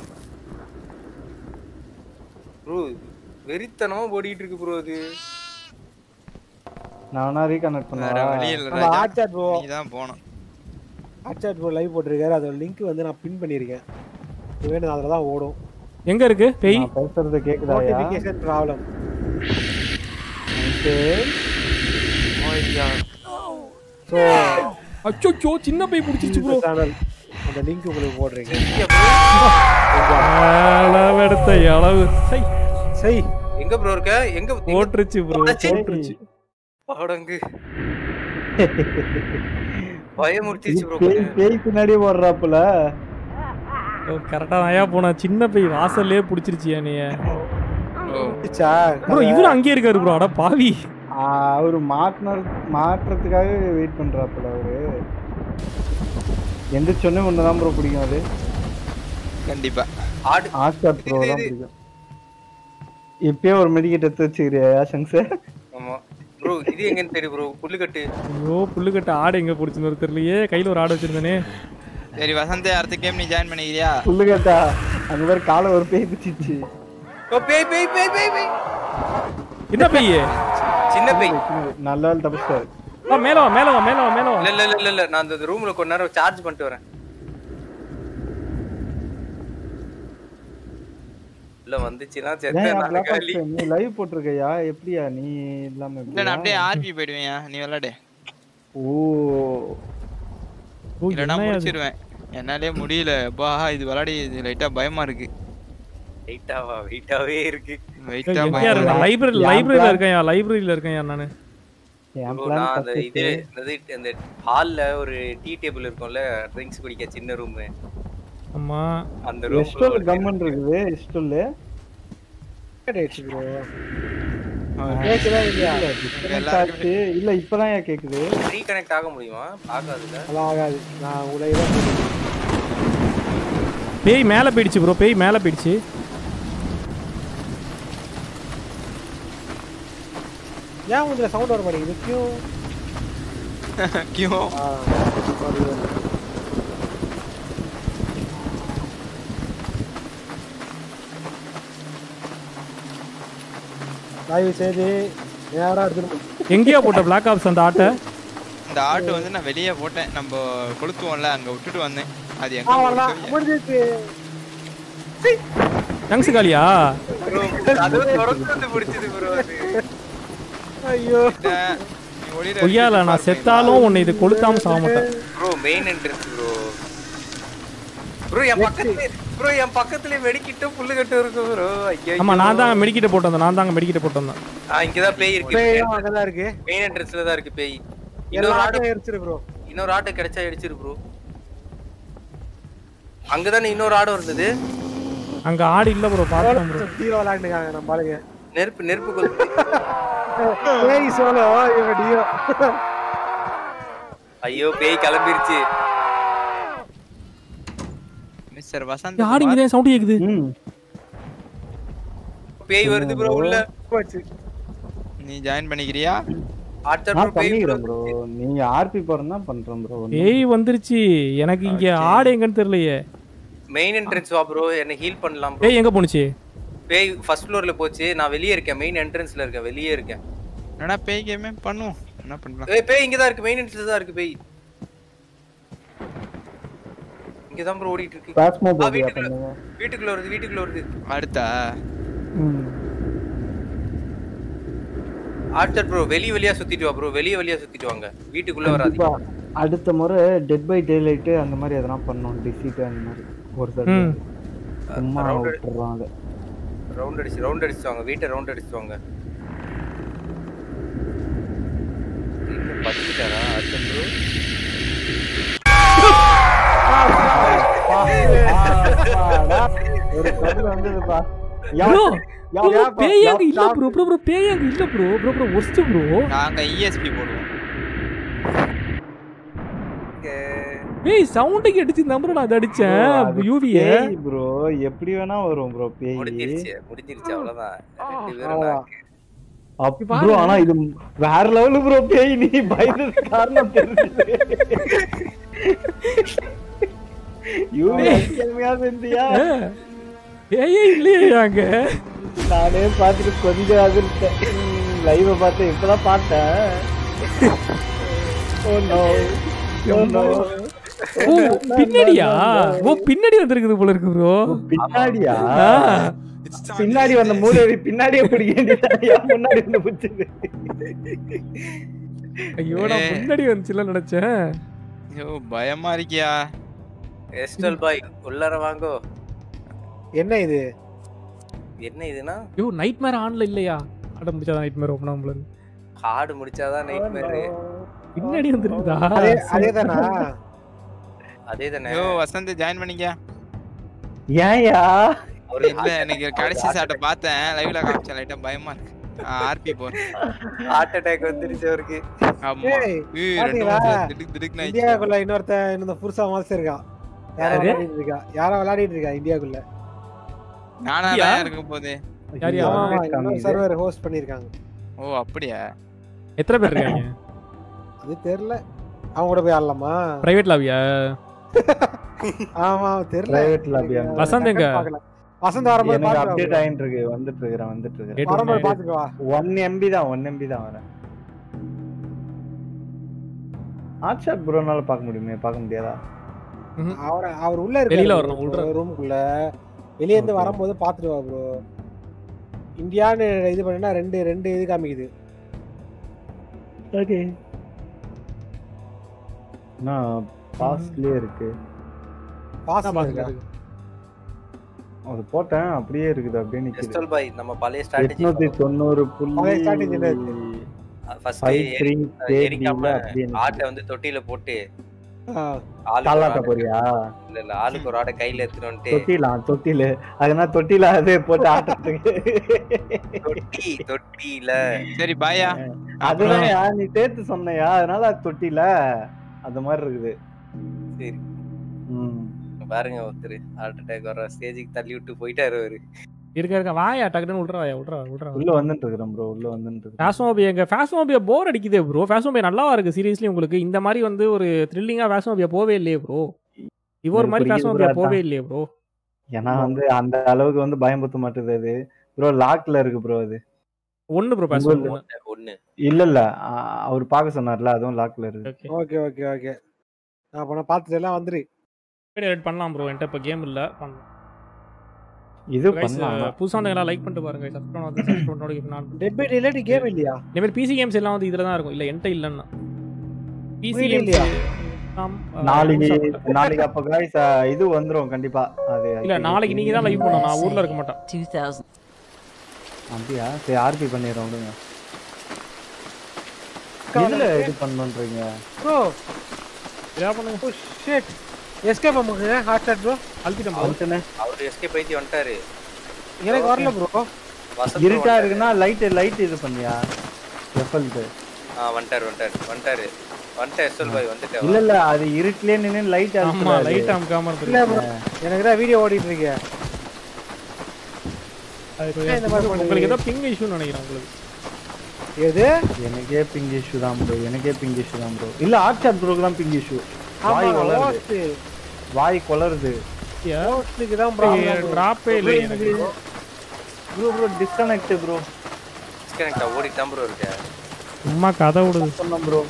ப்ரோ வெறித்தனமா ஓடிட்டு இருக்கு ப்ரோ அது நான் வேணா ரீகனெக்ட் வேற பண்ணவா வழி இல்ல நம்ம ராஜா ஆச்சாட் ப்ரோ நீ தான் போகணும் ஆச்சாட் ப்ரோ லைவ் போட்டிருக்காரு அதோட லிங்க் வந்து நான் பின் பண்ணியிருக்கேன் வேணும் அதில் தான் ஓடும் எங்க இருக்கு பேய் நான் பேசுறது கேக்குதாயா நோட்டிஃபிகேஷன் ப்ராப்ளம் ஸோ அச்சோ சின்ன பேய் பிடிச்சிருச்சு ப்ரோ சேனல் அந்த லிங்க் உங்களுக்கு போடுறீங்க எடுத்த அளவு சை சரி எங்க ப்ரோ இருக்க எங்க போட்டுருச்சு ப்ரோ போட்டுச்சு. போட்டுருச்சு பாடங்கு பயமுறுத்திச்சு ப்ரோ பேய் பேய் பின்னாடி ஓடுறாப்புல கரெக்டா தான் போனா சின்ன பேய் வாசல்லே பிடிச்சிருச்சு என்னைய ப்ரோ இவரு அங்கேயே இருக்காரு ப்ரோ அட பாவி ஆ, அவரு மாற்றின மாற்றுறதுக்காக வெயிட் பண்றாப்புல அவரு எந்திரிச்சோன்னே ஒன்று தான் ப்ரோ பிடிக்கும் அது கண்டிப்பா ஆடு ஹாட்ஸ்டார் ப்ரோ தான் பிடிக்கும் இப்பயே ஒரு மெடிக்கெட் எடுத்து வச்சுக்கிறியா சங்ஸ் ஆமா ப்ரோ இது எங்கன்னு தெரியும் ப்ரோ புல்லுக்கட்டு ஐயோ புல்லுக்கட்ட ஆடு எங்க பிடிச்சிருந்து தெரியலையே கையில ஒரு ஆடு வச்சிருந்தேனே சரி வசந்த் அடுத்த கேம் நீ ஜாயின் பண்ணிக்கிறியா புல்லு கேட்டா அந்த மாதிரி காலை ஒரு பேய் பிடிச்சிச்சு ஓ பேய் பேய் பேய் பேய் பேய் என்ன பேய் சின்ன பேய் நல்ல வேலை தப்பிச்சிட்டாரு வா மேல வா மேல வா மேல வா மேல வா இல்ல இல்ல இல்ல இல்ல இல்ல நான் அந்த ரூம்ல கொஞ்ச நேரம் சார்ஜ் பண்ணிட்டு வரேன் இல்ல வந்துச்சுன்னா ஏன் செத்தேன் யா நான் Black காலி Ops நீ லைவ் போட்டிருக்கையா எப்படியா நீ இல்லாம இல்ல எப்படியா? நான் அப்படியே ஆர்பி போயிடுவேன் நீ விளையாடு ஓ ஓ, இல்லைன்னா என்னய்யா இது? முடிச்சிருவேன் என்னாலே முடியல அப்பா இது விளையாடி இது லைட்டா பயமா இருக்கு வெயிட்டாவா வெயிட்டாவே இருக்கு வெயிட்டா எங்கேயா பயமா இருக்கேன் இருக்கு. லைப்ரரி என் லைப்ரரியில plan- இருக்கேன் லைப்ரரியில இருக்கேன் நானு என் Bro, பிளான் நான் அந்த இது என்னது அந்த ஹால்ல ஒரு டீ டேபிள் இருக்கும்ல ட்ரிங்க்ஸ் குடிக்க சின்ன ரூம் ஆமா அந்த ரூம் எஸ்டோல் கம்மன் இருக்குது எஸ்டோல் ஆயிடுச்சு ப்ரோ ஆ. கேக்குதா இல்லையா எல்லாருக்குமே இல்ல இப்பதான் ஏன் கேக்குது ரீகனெக்ட் ஆக முடியுமா ஆகாதுல்ல அதான் ஆகாது நான் உங்களை தான் சொல்லுவேன். பேய் மேல போயிடுச்சு ப்ரோ பேய் மேல போயிடுச்சு ஏன் உங்களை சவுண்ட் வர மாட்டேங்குது கியூ கியூ ஆ, sorry. தயவு செய்து நேரா எடுத்துட்டு போ. எங்கேயா போட்ட பிளாக் ஆப்ஸ் அந்த ஆட்டை இந்த ஆட்டோ வந்து நான் வெளியே போட்டேன் நம்ம கொளுத்துவோம்ல அங்க விட்டுட்டு வந்தேன் அது எங்க அவ்வளவுதான் கொளுத்துவீங்க? முடிஞ்சிச்சு ஜங்ஸ் காலியா ப்ரோ அதுவும் தொடர்ந்து பிடிச்சது ப்ரோ அது ஐயோ இல்ல, நீ ஒளியில பொய்யால இருந்து நான் பார்ப்பீங்களா? செத்தாலும் உன்னை இது கொளுத்தாம சாக மாட்டேன் bro main entrance bro bro என் பக்கத்துல ப்ரோ என் பக்கத்துல வெடிக்கிட்டும் புல்லு கட்டு இருக்கு ப்ரோ ஐயோ ஆமா நான் தான் மெடிக்கிட்ட போட்டு வந்தேன் நான் தாங்க மெடிக்கிட்ட போட்டு வந்தேன் ஆ இங்கதான் பேய் இருக்கு பேயும் அங்கதான் இருக்கு மெயின் என்ட்ரன்ஸ்ல தான் இருக்கு பேய் எல்லா இன்னொரு ஆட்டோ ஆட்டும் எரிச்சிரு ப்ரோ இன்னொரு ஆட்டோ கிடைச்சா அடிச்சிரு ப்ரோ அங்கதானே இன்னொரு ஆடோ இருந்தது அங்க ஆடு இல்ல ப்ரோ பார்த்தேன் ப்ரோ டியோ விளையாண்டுக்காங்க நம்ம ஆளுங்க நெருப்பு நெருப்பு கொளுத்து பேய் சோலோ இவங்க டியோ ஐயோ பேய் கிளம்பிருச்சு மிஸ்டர் வசந்த் ஆடு இங்கே சவுண்ட் கேக்குது ம் பேய் வருது ப்ரோ உள்ள போச்சு நீ ஜாயின் பண்ணிக்கிறியா ஆட்டர் நான் ப்ரோ பேய் பண்ணிக்கிறேன் ப்ரோ நீங்க ஆர்பி போறதா பண்றேன் ப்ரோ ஏய் வந்துருச்சு எனக்கு இங்க ஆடு எங்கன்னு தெரியலையே மெயின் என்ட்ரன்ஸ் வா ப்ரோ என்ன ஹீல் பண்ணலாம் bro. ஏய் எங்க போனுச்சு பேய் ஃபர்ஸ்ட் ஃப்ளோர்ல போச்சு நான் வெளியே இருக்கேன் மெயின் என்ட்ரன்ஸ்ல இருக்கேன் வெளியே இருக்கேன் என்னடா பேய் கேமே பண்ணுவோம் என்ன பண்ணலாம் ஏய் பேய் இங்க தான் இருக்கு மெயின் என்ட்ரன்ஸ்ல தான் இருக்கு பேய் இங்க தான் ப்ரோ ஓடிட்டு இருக்கு பாஸ்மோ ஆ, போதியா வீட்டுக்குள்ள பண்ணுங்க வீட்டுக்குள்ள வருது வீட்டுக்குள்ள வருது அடுத்தா ம் ஆர்ச்சர் ப்ரோ வெளிய வெளியா சுத்திட்டு வா ப்ரோ வெளிய வெளியா சுத்திட்டு வாங்க வீட்டுக்குள்ள வராது கண்டிப்பா அடுத்த முறை டெட் பை டே லைட்டு அந்த மாதிரி எதனா பண்ணோம் டிசிட் அந்த மாதிரி ஒரு தடவை ம் சும்மா round விட்டுறோம் அதை ரவுண்ட் அடிச்சு ரவுண்ட் அடிச்சு வாங்க வீட்டை ரவுண்ட் அடிச்சு வாங்க பண்ணிட்டாரா ஆர்ச்சர் ப்ரோ ஒரு கண்ணு வந்ததுப்பா ப்ரோ யா- ப்ரோ யா- பேயாங்க இல்ல யா- ப்ரோ ப்ரோ ப்ரோ பேயாங்க இல்ல ப்ரோ ப்ரோ ப்ரோ ஒஸ்ட் ப்ரோ நாங்க இஎஸ்பி போடுவோம் ஏய் சவுண்ட் கேட்டுச்சு நம்பர் நான் அதை அடிச்சேன் யூவிய பேய் ப்ரோ எப்படி வேணா வரும் ப்ரோ பேய் முடிஞ்சிருச்சு முடிஞ்சிருச்சு அவ்வளவுதான் ரெண்டு பேரும் நான் அப்ப ப்ரோ ஆனா இது வேற லெவலு ப்ரோ பேய் நீ பயந்தது காரணம் தெரிஞ்சது யூவி அடிக்காமையா செஞ்சியா ஏயே இல்லையே அங்க நானே பார்த்துட்டு கொஞ்சம் அதிர்ட்டேன் லைவ பார்த்தேன் இப்பதான் பார்த்தேன் ஓ நோ ஓ நோ ஓ பின்னாடியா ஓ பின்னாடி வந்திருக்குது போல இருக்கு ப்ரோ பின்னாடியா பின்னாடி வந்த மூதேவி பின்னாடியே பிடிக்க வேண்டியதா முன்னாடி வந்து பிடிச்சது ஐயோ நான் ஏய். முன்னாடி வந்துச்சுல நினைச்சேன் ஐயோ பயமா இருக்கியா எஸ்டல் பாய் உள்ளார வாங்கோ என்ன இது என்ன இதுனா ஐயோ நைட் மேர் ஆன்ல இல்லையா ஆட முடிச்சாதான் நைட் மேர் ஓப்பன் ஆகும்ல ஹார்டு முடிச்சாதான் நைட் மேரு பின்னாடி வந்துருக்குதா அதே அதேதானா அதே தானே ஐயோ வசந்த் ஜாயின் பண்ணிக்க ஏன்யா அவரு இல்ல எனக்கு கடைசி சாட்டை பார்த்தேன் லைவ்ல காமிச்சேன் லைட்டா பயமா இருக்கு ஆர்பி போறேன் ஹார்ட் அட்டாக் வந்துருச்சு அவருக்கு ஆமா ஏய், ஏய், ரெண்டு பாத்தீங்களா? மூணு திடுக்கு திடுக்குன்னு ஆயிடுச்சு. இந்தியாவுக்குள்ள இன்னொருத்த இன்னொரு புருஷா மாதிரி இருக்கான் யாரோ யாரு? விளையாடிட்டு இருக்கா யாரோ விளையாடிட்டு இருக்கா இந்தியாக்குள்ள நானா யா? தான் இருக்கும் போது யார் ஐயோ, யார்? ஆமா, update இன்னொரு காமிக்குது. சர்வர் ஹோஸ்ட் பண்ணிருக்காங்க ஓ அப்படியா எத்தனை பேர் இருக்காங்க அது தெரியல அவங்க கூட போய் ஆடலாமா பிரைவேட் லாபியா ஆமா தெரியல Private lobby ஆ? வசந்த் எங்க? பார்க்கல. வசந்த் வரும்போது எனக்கு பாத்துட்டு அப்டேட் வா ஆயிட்டு இருக்கு வந்துட்டு இருக்கிறேன் வந்துட்டு Update இருக்கிறேன் வரும்போது ஒண்ணு. பாத்துட்டு வா ஒன் எம்பி தான் ஒன் எம்பி தான் வரேன் ஹாட்ஷாட் ப்ரோனால பார்க்க முடியுமே பார்க்க முடியாதா அவர் அவர் உள்ள வெளியில இருக்காரு வரணும், உள்ள. ரூமுக்குள்ள வெளிய இருந்து Okay. வரும்போது பாத்துட்டு வா ப்ரோ இந்தியான்னு இது பண்ணினா ரெண்டு ரெண்டு இது காமிக்குது ஓகே நான் பாஸ்ட்லயே இருக்கு பாஸ் ஆமா, இருக்கா இருக்கு. அது போட்டேன் அப்படியே இருக்குது அப்படியே நிக்குது எஸ்டல் பாய் நம்ம பழைய ஸ்ட்ராட்டஜி எட்நூத்தி தொண்ணூறு பழைய புள்ளி strategy என்ன இருக்கு? ஃபர்ஸ்ட் ஃபைவ் த்ரீ எரிக்காம அப்படியே ஆட்டை வந்து தொட்டியில போட்டு ஆ, ஆளுக்கு ஒரு தாளாட்ட ஆடை- போறியா இல்ல இல்ல ஆளுக்கு ஒரு ஆடை கையில எடுத்துட்டு வந்துட்டு தொட்டிலாம் தொட்டில அதனால தொட்டில அதே போட்டு ஆட்டத்துக்கு தொட்டி தொட்டியில சரி பாயா அதுதான்யா நீ சேர்த்து சொன்னையா அதனால அது தொட்டில அந்த மாதிரி இருக்குது சரி ம். பாருங்க ஒருத்தர் ஹார்ட் அட்டாக் வர ஸ்டேஜுக்கு தள்ளி விட்டு போயிட்டாரு அவரு இருக்க இருக்க வாயா டக்குன்னு விட்றா விட்றா விட்றா உள்ள வந்துட்டு இருக்கிறேன் ப்ரோ உள்ள வந்துட்டு இருக்கிறேன் ஃபேஷனோபியா எங்க ஃபேஷனோபியா போர் அடிக்குதே ப்ரோ ஃபேஷனோபியா நல்லாவா இருக்கு சீரியஸ்லி உங்களுக்கு இந்த மாதிரி வந்து ஒரு த்ரில்லிங்கா ஃபேஷனோபியா போவே இல்லையே ப்ரோ இவர் மாதிரி எனக்கு ஃபேஷனோபியா பிடிக்குது போவே இல்லையே ப்ரோ ஏன்னா வந்து அந்த அளவுக்கு வந்து பயம்படுத்த மாட்டேது அது ப்ரோ லாக்ல இருக்கு ப்ரோ அது ஒன்று ப்ரோ பேச உங்களது- ஒன்று ஒண்ணு இல்ல இல்ல அ- அவர் பார்க்க சொன்னார்ல அதுவும் லாக்ல இருக்கு ஓகே ஓகே ஓகே ஓகே நான் அப்ப நான் பார்த்துட்டு எல்லாம் வந்துரு எடிட் பண்ணலாம் ப்ரோ என்கிட்ட இப்போ கேம் இல்லை பண்ணலாம் இது Guys, பண்ணலாம் புதுசாக எல்லாம் லைக் பண்ணிட்டு பாருங்க சப்ஸ்கிரைப் வந்து subscribe notification on dead by டேல கேம் இல்லையா இந்த மாதிரி பிசி கேம்ஸ் எல்லாம் வந்து இதில் தான் இருக்கும் இல்லை என்கிட்ட இல்லைன்னா பிசி உண்மையிலே கேம்ஸ் இல்லையா? நாளைக்கு நாளைக்கு அப்ப guys அ, இது வந்துரும் கண்டிப்பா அது இல்ல நாளைக்கு நீங்க தான் லைவ் பண்ணணும் நான் ஊர்ல இருக்க மாட்டேன் 2000. அப்படியா சரி ஆர்பி பண்ணிடுறோம் விடுங்க இதுல இது பண்ணணுன்றீங்க ப்ரோ என்ன பண்ணுங்க ஓ ஷிட் எஸ்கேப் பண்ணுங்க ஹாட் ஸ்டார்ட் ப்ரோ அழுத்திட்டேன் bro. அவுட்டுன்னு அவரு எஸ்கே பைத்தி வந்துட்டாரு எனக்கு வரல ப்ரோ வசந்த் இருட்டா வந்துட்டாரு. இருக்குன்னா லைட் லைட் இது பண்ணியா எஃப்எல்க்கு ஆ வந்துட்டாரு வந்துட்டாரு வந்துட்டாரு வந்துட்டாரு எஸ்எல் பாய் வந்துட்டாரு இல்ல இல்ல அது இருட்டுலயே நின்னு லைட் ஆமா லைட் அமுக்காம இல்ல இருக்கு ப்ரோ எனக்கு தான் வீடியோ ஓடிட்டு இருக்கு இந்த மாதிரி பண்ணுங்க. உங்களுக்கு ஏதோ பிங் இஷ்யூன்னு நினைக்கிறேன் உங்களுக்கு எது எனக்கே பிங் இஷ்யூ தான் ப்ரோ எனக்கே பிங் இஷ்யூ தான் ப்ரோ இல்ல ஆர்ச்சாட் ப்ரோக்கு தான் பிங் இஷ்யூ வாய் ஆமா வளருது ஹோஸ்ட் வாய் கொளருது ஹோஸ்டுக்கு தான் ப்ராப்ளம் டிராப்பே இல்லை எனக்கு ப்ரோ ப்ரோ டிஸ்கனெக்ட் ப்ரோ டிஸ்கனெக்டா ஓடி தான் ப்ரோ இருக்க சும்மா கதை விடுது சொன்னோம் ப்ரோ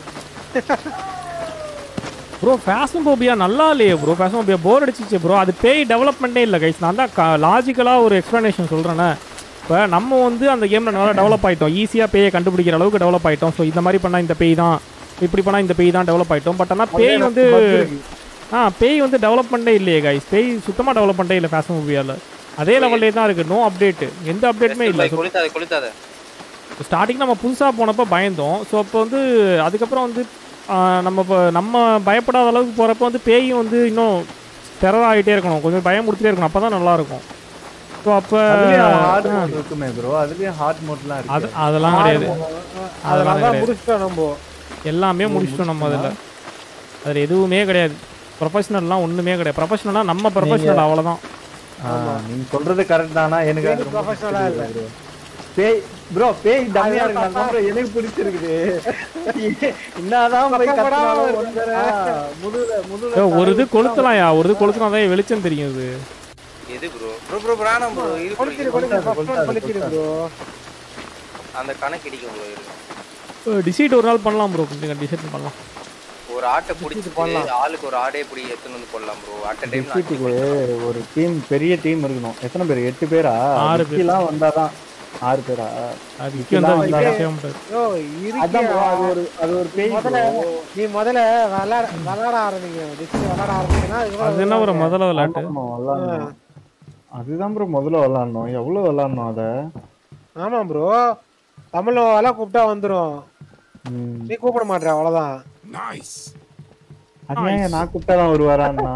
ப்ரோ ஃபேஷன் போபியா நல்லா இல்லையே ப்ரோ ஃபேஷன் போபியா போர் அடிச்சிச்சு ப்ரோ அது பேய் டெவலப்மெண்ட்டே இல்லை கைஸ் நான் தான் லாஜிக்கலாக ஒரு எக்ஸ்ப்ளனேஷன் சொல்கிறேனே இப்போ நம்ம வந்து அந்த கேமில் நல்லா டெவலப் ஆகிட்டோம் ஈஸியாக பேயை கண்டுபிடிக்கிற அளவுக்கு டெவலப் ஆகிட்டோம் ஸோ இந்த மாதிரி பண்ணால் இந்த பேய் தான் இப்படி பண்ணால் இந்த பேய் தான் டெவலப் ஆகிட்டோம் பட் ஆனால் பேய் வந்து ஆ பேய் வந்து டெவலப்மெண்ட்டே இல்லையே கைஸ் பேய் சுத்தமாக டெவலப்மெண்ட்டே இல்லை ஃபேஷன் மூவியால் அதே லெவல்லே தான் இருக்குது நோ அப்டேட் எந்த அப்டேட்டுமே இல்லை பாய் கொளுத்தாத கொளுத்தாத ஸ்டார்டிங் நம்ம புதுசாக போனப்போ பயந்தோம் ஸோ அப்போ வந்து அதுக்கப்புறம் வந்து ஆ, நம்ம இப்போ நம்ம பயப்படாத அளவுக்கு போகிறப்ப வந்து பேயும் வந்து இன்னும் டெரர் ஆகிட்டே இருக்கணும் கொஞ்சம் பயம் கொடுத்துட்டே இருக்கணும் அப்போ தான் நல்லாயிருக்கும் ஸோ அப்போ அதுலயும் ஹார்ட் மோட் இருக்குமே ப்ரோ அதுலயும் ஹார்ட் மோட்லாம் அது இருக்கு அதெல்லாம் கிடையாது அதனால அதெல்லாம் தான் கிடையாது முடிச்சிட்டோம் நம்ம எல்லாமே முடிச்சிட்டோம் நம்ம அதில் அதில் எதுவுமே கிடையாது ப்ரொஃபஷனல்லாம் ஒன்றுமே கிடையாது ப்ரொஃபஷனலாக நம்ம ப்ரொஃபஷனல் அவ்வளோதான் ஆ, நீங்க சொல்றது கரெக்ட் தானா எனக்கு அது ரொம்ப ப்ரொஃபஷனலா இல்ல bro. பேய் ப்ரோ பேய் டம்மியா இருக்கு நான் bro எனக்கு பிடிச்சிருக்குது என்னதான் போய் பக்கம் படாம கத்துனாலும் இருக்கு. ஒண்ணுதானே. முதுகுல முதுகுல ஒரு இது கொளுத்தலாம்யா ஒரு இது கொளுத்தினா தான் வெளிச்சம் தெரியும் இது எது ப்ரோ ப்ரோ ப்ரோ பிராணம் ப்ரோ இது bro, கொடுத்துரு இது கொடுத்துரு கொடுத்தாரு, ஃபர்ஸ்ட் ஒன் பழிச்சிரு ப்ரோ அந்த கணக்கு இடிக்கும் ப்ரோ இருக்கு டிசைட் ஒரு நாள் பண்ணலாம் ப்ரோ கொஞ்சம் டிசைட் பண்ணலாம் ஒரு ஆட்டை பிடிச்சிட்டு ஆளுக்கு ஒரு ஆடே பிடி எடுத்துன்னு வந்து போடலாம் ப்ரோ அட் டைம் டிஸ்ட்ரிக்ட்டுக்கு ஒரு டீம் பெரிய டீம் இருக்கணும் எத்தனை பேர் எட்டு பேரா ஆறு பேர். எல்லாம் வந்தாதான் ஆறு பேரா அது விக்கி வந்தா விக்கி செய்ய முடியாது யோ அதான் bro, அது இருக்கியா ஒரு அது ஒரு பேய் முதல்ல bro. நீ முதல்ல விளையாட விளையாட ஆரம்பிங்க டிஸ்க் விளையாட ஆரம்பிச்சீங்கன்னா அது என்ன ஒரு முதல்ல விளையாட்டு ஆமா, விளையாடணும். அதுதான் ப்ரோ முதல்ல விளாடணும் எவ்வளவு விளாடணும் அத ஆமா ப்ரோ தமிழ்ல எல்லாம் கூப்பிட்டா வந்துரும் ம். நீ கூப்பிட மாட்டேற அவ்வளவுதான் Nice. அது ஏன் நான் கூப்பிட்டா தான் வருவாரான்னா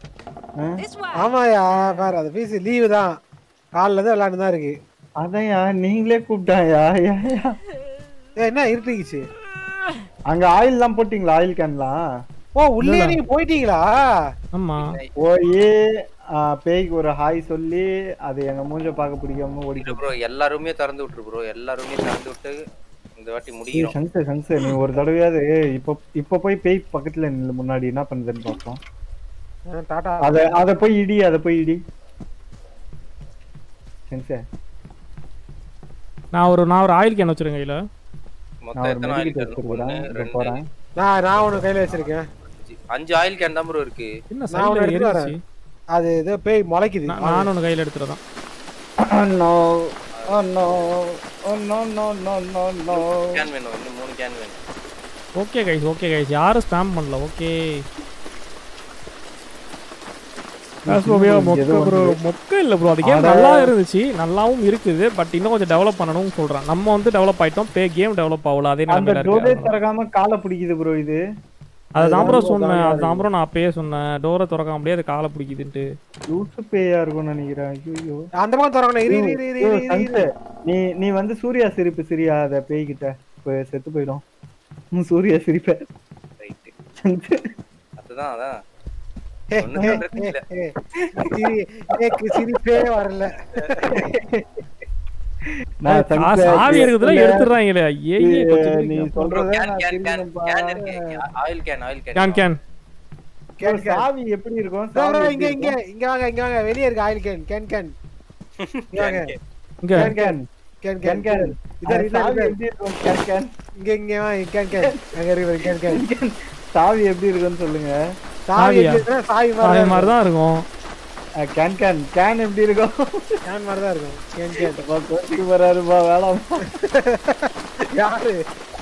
ஆமாயா பாரு அது ஃபீஸ் லீவு தான் காலைல இருந்து விளையாண்டு தான் இருக்கு அதையா நீங்களே கூப்பிட்டாயா ஏன்யா? ஏய், என்ன இருட்டுச்சு அங்க ஆயில் எல்லாம் போட்டீங்களா ஆயில் கேன்லாம் ஓ உள்ளே நீங்க போயிட்டீங்களா ஆமா போய் பேய்க்கு ஒரு ஹாய் சொல்லி அது எங்க மூஞ்ச பார்க்க பிடிக்காம ஓடிட்டு ப்ரோ எல்லாருமே திறந்து விட்டுரு ப்ரோ எல்லாருமே திறந்து விட்டு இந்த வாட்டி ஏய், முடிக்கிறோம் சங்சு சங்சு நீ ஒரு தடவையாவது இப்ப இப்ப போய் பேய் பக்கத்துல நில்லு முன்னாடி என்ன பண்ணுதுன்னு பார்ப்போம் ஆ, டாடா அத அத போய் இடி அத போய் இடி சங்சு நான் ஒரு நான் ஒரு ஆயில் கேன் வச்சிருக்கேன் கையில மொத்தம் நான் ஒரு எத்தனை ஆயில் மெடிக்கெட் கேன் ஒன்று வச்சிருக்கிறேன் இப்ப ரெண்டு போறேன் நான் நான் ஒண்ணு கையில வச்சிருக்கேன் அஞ்சு. அஞ்சு ஆயில் கேன் தான் ப்ரோ இருக்கு என்ன நான் சைடுல ஒண்ணு எடுத்து ஏறிச்சு அது ஏதோ பேய் முளைக்குது நான் நான் ஒன்று கையில் எடுத்துறதான் no oh no oh no no no no no can வேணும் இன்னும் மூணு கேன் வேணும் ஓகே கைஸ் ஓகே கைஸ் யாரும் ஸ்பேம் பண்ணல ஓகே மொக்க ப்ரோ மொக்க இல்ல ப்ரோ அது கேம் நல்லா இருந்துச்சு நல்லாவும் இருக்குது பட் இன்னும் கொஞ்சம் டெவலப் பண்ணணும்னு சொல்றேன் நம்ம வந்து டெவலப் ஆயிட்டோம் பே கேம் டெவலப் ஆகல அதே அந்த நிலைமையில டோரே இருக்கு திறக்காம காலை பிடிக்குது ப்ரோ இது அதுதான் ப்ரோ சொன்னேன் அதுதான் ப்ரோ நான் அப்பயே சொன்னேன் டோரை திறக்க முடியாது காலை பிடிக்குதுன்ட்டு லூசு பேயா இருக்கும்னு நினைக்கிறேன் ஐயோ அந்த மாதிரி திறக்கணும் இரு இரு இரு இரு, இரு இரு நீ நீ வந்து சூர்யா சிரிப்பு சிரியா அத பேய்கிட்ட இப்ப செத்து போயிடும் ம், சூர்யா சிரிப்ப ரைட்டு அதுதான் அதான் ஒண்ணும் பண்றதுக்கு இல்ல. ஏய், சிரி எனக்கு சிரிப்பே வரல நான் கா- சங்கர் சாவி இருக்குதுல எடுத்துடுறாங்களே ஏ ஏ நீ சொல்றத கேன் நான் கேன் கேன் திரும்பி கேன் இருக்கு oil can oil can can can can சாவி எப்படி இருக்கும் bro, bro, சாவி இங்க எப்படி இங்க இங்க வாங்க இங்க வாங்க வெளிய இருக்கு ஆயில் கேன் கேன் கேன் இங்க வாங்க இங்க can can can can can can இதர் இதர் சாவி இதர் எப்படி இருக்கும் கேன் கேன் இங்க இங்க வா கேன் கேன் அங்க இருக்கு கேன் கேன் சாவி எப்படி இருக்குன்னு சொல்லுங்க சாவி சாவியா? எப்படி இருக்குன்னா சாவி அதே மாதிரி மாதிரி தான் இருக்கும் அஹ், கேன் கேன் கேன் எப்படி இருக்கும் கேன் மாதிரி தான் இருக்கும் கேன் கேன் அப்பா, கோச்சுக்கு வராருப்பா வேணாம் யாரு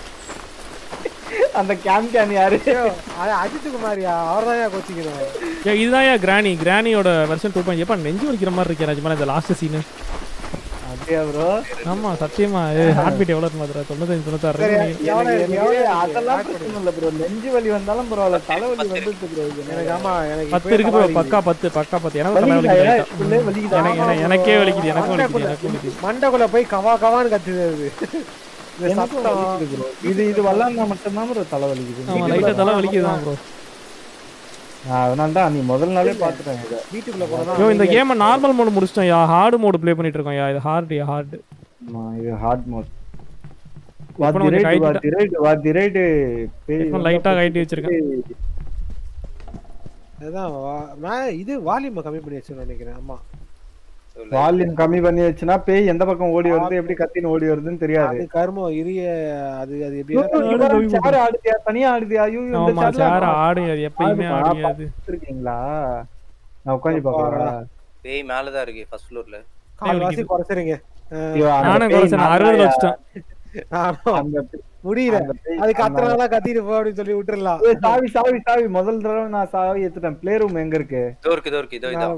அந்த கேன் கேன் யாரு ஐயோ, அது அஜித் குமாரியா அவர்தான் ஏன் கோச்சிக்கணும் ஏ இதுதான் ஏன் கிராணி கிராணியோட வெர்ஷன் டூ பாயிண்ட் எப்பா நெஞ்சு வலிக்கிற மாதிரி இருக்கே ராஜ்மா இந்த லாஸ்ட் சீனு அப்படியா ப்ரோ ஆமா சத்தியமா ஹார்ட் பீட் எவ்வளோ இருக்கு மாதிரி தொண்ணூத்தஞ்சு தொண்ணூத்தாறு சரி, இருக்கு. எவ்வளவு இருக்கு? எவ்வளவு இருக்கு? அதெல்லாம் பிரச்சனை இல்ல ப்ரோ நெஞ்சு வலி வந்தாலும் பரவாயில்ல தலைவலி வந்துட்டு ப்ரோ எனக்கு ஆமா எனக்கு பத்து இப்பவே இருக்கு ப்ரோ தலைவலி. பக்கா பத்து பக்கா பத்து எனக்கு தலை வலிக்குதா வலிக்குது ஏன்? லைட்டா. உள்ளே வலிக்குதா? எனக்கு எனக்கு- எனக்கே வலிக்குது எனக்கும் வலிக்குது மண்டைக்குள்ள- எனக்கும் வலிக்குது மண்டைக்குள்ள போய் கவா கவான்னு கத்துது அது இந்த எனக்கும் சத்தம் வலிக்குது bro. இது இது விளாண்டா மட்டும்தான் ப்ரோ தலை வலிக்குது ஆமா லைட்டா தலை வலிக்குதுதான் ப்ரோ அதனால தான் நீ முதல் நாளே பாத்துட்டேன் இதை வீட்டுக்குள்ள போனா ஐயோ இந்த கேமை நார்மல் மோடு முடிச்சிட்டோம் யா ஹார்டு மோடு ப்ளே பண்ணிட்டு இருக்கோம் யா இது ஹார்டு யா ஹார்டு ஆமா, இது ஹார்ட் மோட் இப்ப நான் கொஞ்சம் வாத்தி கைட்டு- ரைட் வாத்தி ரைட் இப்போ லைட்டா கைட்டி வச்சிருக்கேன் அதான் வா- மே- இது வால்யூம் கம்மி பண்ணி வச்சு நினைக்கிறேன் ஆமா வால்யூம் கம்மி பண்ணி வச்சுனா பேய் எந்த பக்கம் ஓடி வருது எப்படி கத்தின்னு ஓடி வருதுன்னு தெரியாது அது கர்மம் இரிய அது அது எப்படி சேர் ஆடுதியா தனியா ஆடுதியா ஐயோ இந்த ஆமா சேர்ல சேர ஆடு அது எப்பயுமே ஆடுமா, ஆடியாது இருக்கீங்களா நான் உட்காந்து பாக்கவா பேய் மேலதான் இருக்கு ஃபர்ஸ்ட் ஃப்ளோர்ல கால்வாசி குறைச்சிருங்க ஐயோ, அந்த நானும் பேய் குறைச்சேன் நான் அறுபதுல தான்யா. வச்சுட்டேன் நானும் அந்த முடியல அந்த பேய் அது அந்த- கத்துறதா கத்திட்டு போ அப்படின்னு சொல்லி விட்டுறலாம் ஏய், சாவி சாவி சாவி முதல் தடவை நான் சாவி எடுத்துட்டேன் ப்ளே ரூம் எங்க இருக்கு இதோ இருக்கு இதோ இருக்கு இதோ இதோ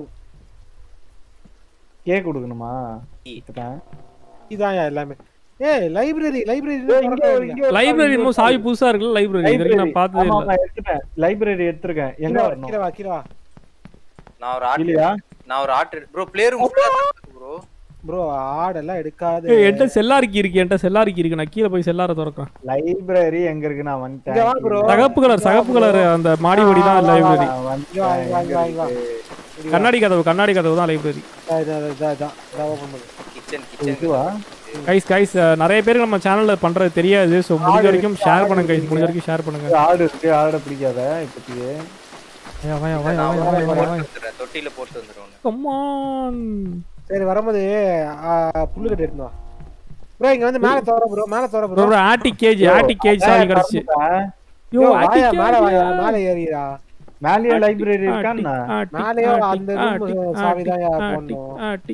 கே கொடுக்கணுமா கீ. எடுத்துட்டேன். இதான்யா எல்லாமே ஏய் லைப்ரரி லைப்ரரி ஏய், இங்க ஒரு- இங்க ஒரு லைப்ரரி இன்னும் சாவி புதுசா இருக்குல்ல லைப்ரரி இது வரைக்கும் நான் லைப்ரரி பார்த்ததே ஆமா, இல்ல நான் எடுத்துட்டேன் லைப்ரரி எடுத்திருக்கேன் எங்க வரணும் கீழே வா கீழே வா நான் ஒரு ஆர்ட் இல்லையா நான் ஒரு art bro play room bro bro ஆடெல்லாம் எடுக்காது ஏய், என்கிட்ட செல்லாரிக்கி இருக்கு என்கிட்ட செல்லாரிக்கி இருக்கு நான் கீழே போய் செல்லார திறக்கிறேன் லைப்ரரி எங்க இருக்கு நான் இங்க வா bro. வந்துட்டேன் சகப்பு கலர் சகப்பு கலர் அந்த மாடி ஓடி தான் லைப்ரரி நான் இங்க வா, இங்க வா, இங்க வா, இங்க வா. வந்துட்டேன். கண்ணாடி கதவு கண்ணாடி கதவு தான் லைப்ரரி இதா, இதா, இதா, இதா, இதா open பண்ணு. கிச்சன் கிச்சன் இதுவா கைஸ் கைஸ் நிறைய பேருக்கு நம்ம சேனல்ல பண்றது தெரியாது ஸோ முடிஞ்ச வரைக்கும் ஷேர் பண்ணுங்க கைஸ் முடிஞ்ச வரைக்கும் ஷேர் பண்ணுங்க இது ஆடு இருக்கு ஆட பிடிக்காத இப்போதைக்கு ஐயா, வாயா, வாயா, நான் வாயா, ஒரு வாயா, போட்டு வாயா. வந்துடுறேன் தொட்டில போட்டு வந்துடுறேன் Come on. சரி வரும்போது ஆ, புல்லுக்கட்டு எடுத்துன்னு வா ப்ரோ இங்க வந்து மேல தோற ப்ரோ மேல தோற bro, bro bro, attic cage attic cage சாவி கிடைச்சு யோ வாயா ஆட்டிக் மேல வாயா கேஜ் மேல ஏறிடா மேலேயே லைப்ரரி இருக்கான்னா மேலயோ அந்த room சாவிதான் யா போடணும்.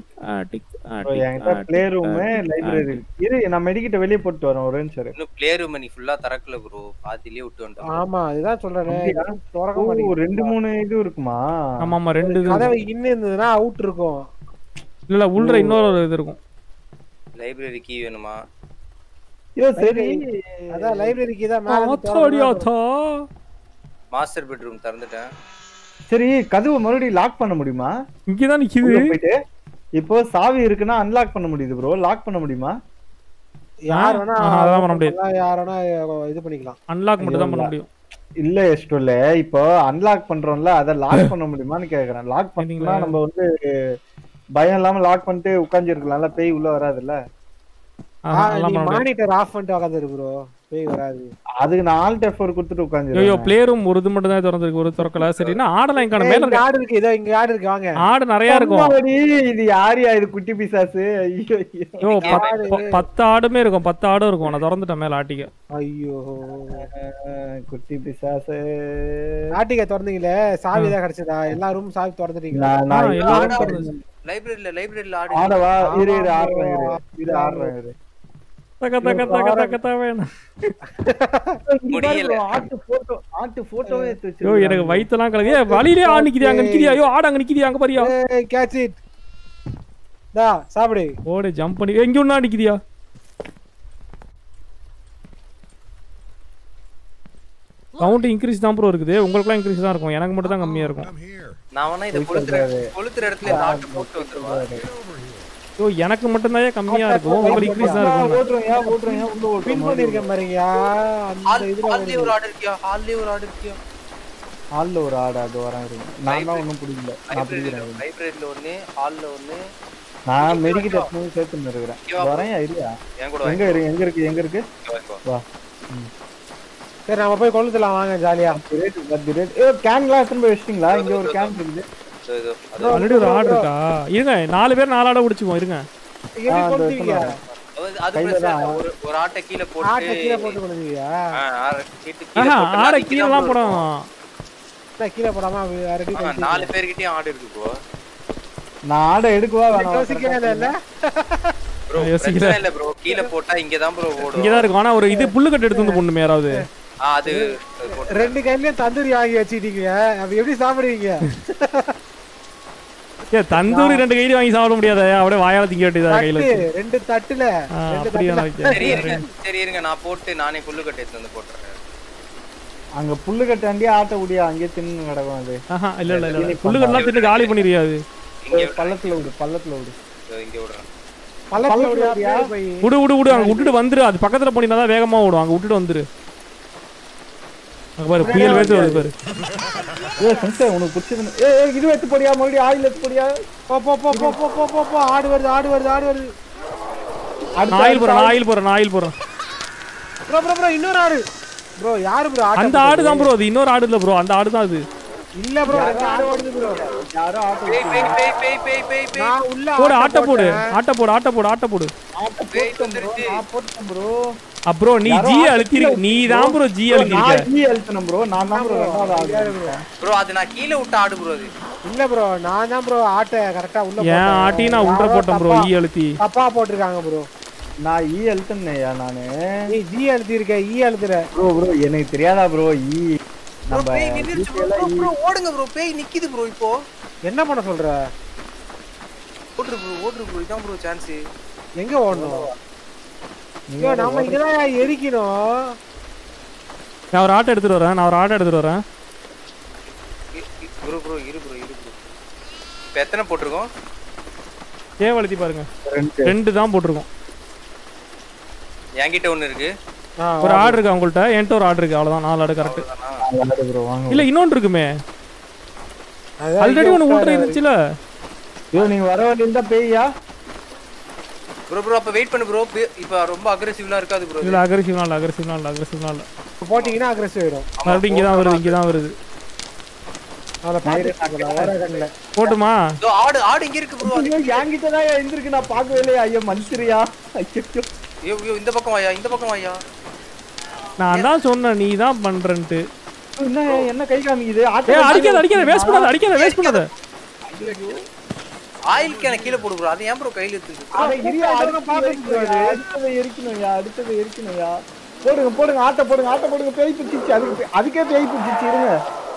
bro, என்கிட்ட பிளே ரூம் லைப்ரரி இரு நான் மெடிக்கிட்ட வெளியே போட்டு வரேன் ஒரு நிமிஷம் இரு. இன்னும் ப்ளே ரூம் நீ ஃபுல்லா திறக்கல ப்ரோ பாதியிலே விட்டு வந்துட்டோம் ஆமா இதுதான் சொல்றேன் அப்படியா? திறக்க ஓ மாட்டேங்குது ரெண்டு மூணு இது இருக்குமா ஆமா ஆமா ரெண்டு இது கதவு இன்னும் இருந்ததுன்னா அவுட் இருக்கும் இல்ல இல்ல உள்ள இன்னொரு ஒரு இது இருக்கும் லைப்ரரி கீ வேணுமா ஐயோ சரி அதான் லைப்ரரிக்கு தான் மேல இருந்து ஆத்தாடி திறக்கணும். ஆத்தா மாஸ்டர் பெட்ரூம் திறந்துட்டேன் சரி கதவு மறுபடியும் லாக் பண்ண முடியுமா இங்கதான் நிக்குது உள்ள போயிட்டு இப்போ சாவி இருக்குன்னா அன்லாக் பண்ண முடியுது ப்ரோ லாக் பண்ண முடியுமா யார் வேணா ஆஹா, அதெல்லாம் பண்ண முடியாது. யார் வேணா இது பண்ணிக்கலாம் அன்லாக் மட்டும் தான் பண்ண முடியும் இல்ல எஸ்டோல இப்போ அன்லாக் பண்றோம்ல அத லாக் பண்ண முடியுமான்னு கேக்குறேன் லாக் பண்ணா சரிங்களா? நம்ம வந்து பயம் இல்லாம லாக் பண்ணிட்டு உட்கார்ந்து இருக்கலாம்ல பேய் உள்ள வராதுல்ல ஆஹா, அதெல்லாம் நீ பண்ண முடியாது மானிட்டர் ஆஃப் பண்ணிட்டு உட்காந்துரு ப்ரோ பேய் வராது அதுக்கு நான் ஆல் டெஃபர் கொடுத்துட்டு ஐயோ உட்காந்து பிளே ரூம் ஒரு இது மட்டும் தான் திறந்திருக்கு ஒரு திறக்கல சரின்னா ஆடலாம் இங்க ஏய், மேல இங்க இருக்க ஆடு இருக்கு இதோ இங்க ஆடு இருக்கு வாங்க ஆடு நிறைய இருக்கும் இது யாரியா இது குட்டி பிசாசு ஐயோ ஐயோ. ஐயோ பத்- ப- பத்து ஆடுமே இருக்கும் பத்து ஆடும் இருக்கும் நான் திறந்துட்டேன் மேல ஆட்டிக்க ஐயோ அஹ், குட்டி பிசாசு ஆட்டிக்க திறந்தீங்களே சாவி தான் கிடைச்சதா எல்லா ரூம் சாவி திறந்துட்டீங்களா நான் நான் ஆ, இது எல்லாரும் ஆட- திறந்துச்சு. லைப்ரரியில லைப்ரரியில ஆடு ஆடவா இரு இரு ஆமா, ஆடுறேன் இரு bro. இரு ஆடுறேன் இரு தக்க தக்க தக்க தக்க தக்க வேணும் இங்க பாரு முடியல. bro, ஆட்டு போட்டோ ஆட்டு போட்டோவே எடுத்து ஐயோ வச்சிருக்காங்க. எனக்கு வயித்தெல்லாம் கலக்கு ஏய், வழியிலே ஆடு நிக்குது அங்க நிக்குது ஐயோ ஆடு அங்க நிக்குது அங்க பாரியா ஏய் கேட்ச் இட் டா சாப்பிடு ஓடு ஜம்ப் பண்ணி எங்க ஒண்ணா நிக்குதியா கவுண்ட் இன்க்ரீஸ் தான் ப்ரோ இருக்குது உங்களுக்குலாம் இன்க்ரீஸ் தான் இருக்கும் எனக்கு மட்டும் தான் கம்மியா இருக்கும் I'm here. நான் வேணா இதை கொளுத்துற கொளுத்துற இடத்துல இந்த ஆட்டு போட்டு வந்துருவேன் ஐயோ எனக்கு மட்டும் தான் கம்மியா இருக்கும் உங்களுக்கு இன்க்ரீஸ் தான் ஆ, இருக்கும் ஓட்டுறோம் ஏன் ஓட்டுறோம் ஏன் உள்ள பின் ஓட்டுறோம் பண்ணிருக்கேன் பாருங்கயா அந்த ஹால் இதுல ஹால்லே ஒரு ஆடு இருக்கியா ஹால்லே ஒரு ஆடு இருக்கியா ஹால்ல ஒரு ஆடு அது வரேன் இருக்கு நான் தான் ஒன்றும் பிடிக்கல நான் லைப்ரரியில பிடிக்கிறேன் லைப்ரரியில ஒண்ணு ஹால்ல ஒண்ணு நான் மெடிக்கல் டெஸ்ட் சேர்த்து இருக்கிறேன் வரேன் இல்லையா என் கூட எங்க இருக்கு எங்க இருக்கு எங்க இருக்கு வாங்கிக்கோ வா சரி நம்ம போய் கொளுத்தலாம் வாங்க ஜாலியா ரேட் பத்து ரேட் ஏ கேன்லாம் எத்தனை போய் வச்சிட்டீங்களா இங்க ஒரு கேன் இருக்குது இதோ, இதோ, அது ஆல்ரெடி ஒரு ஆடு இருக்கா இருங்க நாலு பேர் நாலு ஆடை பிடிச்சிக்குவோம் இருங்க எப்படி அந்த கொளுத்துவீங்க சொன்னாரு. அதோ அது அது கையில பிரச்சனை தான். இல்ல. ஒரு ஒரு ஆட்டை கீழே ஆட்டை கீழே போட்டு போட்டு கொடுக்குறியா ஆ, ஆறு சீட்டு கீழே ஆஹா போட்டு ஆட அதுக்கு கீழே தான் எல்லாம் bro போடும் இருக்கும். கீழே போடாம ரெடி ஆ, நாலு பேர்கிட்டயும் ஆடு இருக்கு ப்ரோ நான் ஆடை எடுக்கவா வேணாம் யோசிக்கவே இல்ல ப்ரோ நான் யோசிக்கிறேன். பிரச்சனை இல்ல ப்ரோ கீழே போட்டா இங்க தான் ப்ரோ ஓடும் இங்கதான் இருக்கும் ஆனா ஒரு இது புல்லுக்கட்டு எடுத்து வந்து போடணுமே யாராவது ஆ, அது அது போட்டு- ரெண்டு கையிலயும் தந்தூரி வாங்கி வச்சுட்டீங்க அப்ப எப்படி சாப்பிடுவீங்க ஏ தந்தூரி ரெண்டு கையில வாங்கி சாப்பிட முடியாத அப்படியே வாயால திங்க வேண்டியதா கையில தட்டு, வச்சு. ரெண்டு தட்டுல ஆ, ரெண்டு அப்படியே தட்டுல. நான் வைக்கிறேன். சரி இருங்க சரி இருங்க நான் போட்டு நானே புல்லு கட்டை எடுத்து வந்து போட்டுறேன் அங்க புல்லு கட்டாண்டி ஆட்டை முடியா அங்கேயே தின்னு கிடக்கும் அது ஆஹா இல்ல இல்ல இல்ல புல்லுக்கட்டெல்லாம் திட்டு காலி பண்ணிருக்காது இங்க பள்ளத்துல விடு பள்ளத்துல விடு இதோ இங்க விடுறேன் பள்ளத்துல பள்ளத்துல விடு, விடுறியா? அப்படியே போய். விடு விடு விடு அங்க விட்டுட்டு வந்துரு அது பக்கத்துல போனீங்கன்னா தான் வேகமா ஓடும் அங்க விட்டுட்டு வந்துரு அங்க பாரு புயல் வேத்து வருது பாரு ஏ சஞ்சய் உனக்கு பிடிச்சது ஏ ஏ, இது எடுத்து போடியா மறுபடியும் ஆயில் எடுத்து போடியா போ போ போ போ போ போ போ போ ஆடு வருது ஆடு வருது ஆடு வருது அடுத்த நான் ஆயில் போறேன் நான் ஆயில் போறேன் நான் ஆயில் போறேன் ப்ரோ ப்ரோ ப்ரோ இன்னொரு ஆடு ப்ரோ யாரு ப்ரோ அந்த ஆடு தான் ப்ரோ அது இன்னொரு ஆடு இல்ல ப்ரோ அந்த ஆடு தான் அது இல்ல ப்ரோ ரெண்டு ஆடு ஓடுது ப்ரோ யாரோ ஆட்டோ பேய் பேய் பேய் பேய் பேய் பேய் பேய் நான் உள்ள போடு ஆட்டை ஆட்ட போடு போட்டேன். ஆட்ட போடு ஆட்ட போடு ஆட்ட போடு ஆட்டோ பேய் போட்டேன் bro, வந்துருச்சு. நான் போட்டேன் ப்ரோ அப்ரோ நீ யாரோ ஜி ஆட்ட அழுத்திருக்கு நீ தான் ப்ரோ ஜி அழுத்திருக்க நான் ஈ அழுத்தணும் ப்ரோ நான் தான் ப்ரோ ரெண்டாவது ஆடு ப்ரோ அது நான் கீழே விட்ட ஆடு ப்ரோ அது இல்ல ப்ரோ நான் தான் ப்ரோ ஆட்டை கரெக்டா உள்ள ஏன் போட்டேன். ஆட்டி நான் உள்ள யாரோ போட்டேன் ப்ரோ தப்பா- ஈ அழுத்தி தப்பா போட்டிருக்காங்க ப்ரோ நான் ஈ அழுத்தனையா நானு நீ ஜி அழுத்தி இருக்க ஈ அழுத்துற ப்ரோ ப்ரோ எனக்கு தெரியாதா ப்ரோ ஈ ப்ரோ நம்ம பேய் நின்னுச்சு ப்ரோ ப்ரோ ப்ரோ ஓடுங்க ப்ரோ பேய் நிக்குது ப்ரோ இப்போ என்ன பண்ண சொல்ற ஓடுரு ப்ரோ ஓடுரு ப்ரோ இதான் ப்ரோ சான்ஸ் எங்க ஓடணும் ஐயோ நம்ம இங்கதான் எரிக்கணும் நான் ஒரு ஆட்டோ எடுத்துட்டு வரேன் நான் ஒரு ஆட்டோ எடுத்துட்டு வரேன் ப்ரோ ப்ரோ இரு ப்ரோ இரு ப்ரோ இப்போ எத்தனை போட்டிருக்கோம் ஏன் அழுத்தி பாருங்க ரெண்டு ரெண்டு தான் போட்டிருக்கோம் என்கிட்ட ஒண்ணு இருக்கு ஆ, ஒரு ஆடு இருக்கு அவங்கள்ட்ட என்கிட்ட ஒரு ஆடு இருக்கு அவ்வளவுதான் நாலு ஆடு கரெக்ட் ஆடு ப்ரோ வாங்க இல்ல இன்னொன்று இருக்குமே அதான் ஆல்ரெடி இங்க ஒன்று உள்ள உட்காரு. இருந்துச்சுல ஐயோ நீங்க வர வழியில் தான் பேய்யா ப்ரோ ப்ரோ அப்ப வெயிட் பண்ணு ப்ரோ இப்போ ரொம்ப அக்ரெசிவ்லாம் இருக்காது ப்ரோ இல்ல அக்ரெசிவ் இல்ல அக்ரெசிவ் இல்ல அக்ரெசிவ் இல்ல போட்டீங்கன்னா அக்ரெசிவ் ஆயிடும் மறுபடியும் இங்க தான் வருது இங்க தான் வருது அதை பாத்துட்டு வேற கண்ணுல போட்டுமா இதோ ஆடு ஆடு இங்க இருக்கு ப்ரோ ஐயோ என்கிட்ட தான் இருந்திருக்கு நான் பார்க்கவே இல்லையா ஐயோ மனுஷரியா ஐயோ ஐயோ ஐயோ இந்த பக்கம் வாயா இந்த பக்கம் வாயா நான் தான் சொன்னேன் நீ தான் பண்றேன்ட்டு என்ன என்ன கை காமிக்குது ஏ அடிக்காத அடிக்காத வேஸ்ட் பண்ணாத அடிக்காத வேஸ்ட் பண்ணாத ஆயில் கேன கீழே போடு ப்ரோ அது ஏன் ப்ரோ கையில எடுத்து அட, இரியா, அடுத்தது எரிக்கணும்யா, அடுத்தது எரிக்கணும்யா, அடுத்தது எரிக்கணும்யா. போடுங்க போடுங்க ஆட்ட போடுங்க ஆட்ட போடுங்க பேய் பிடிச்சிச்சு அதுக்கு பே- அதுக்கே பேய் பிடிச்சிச்சு இருங்க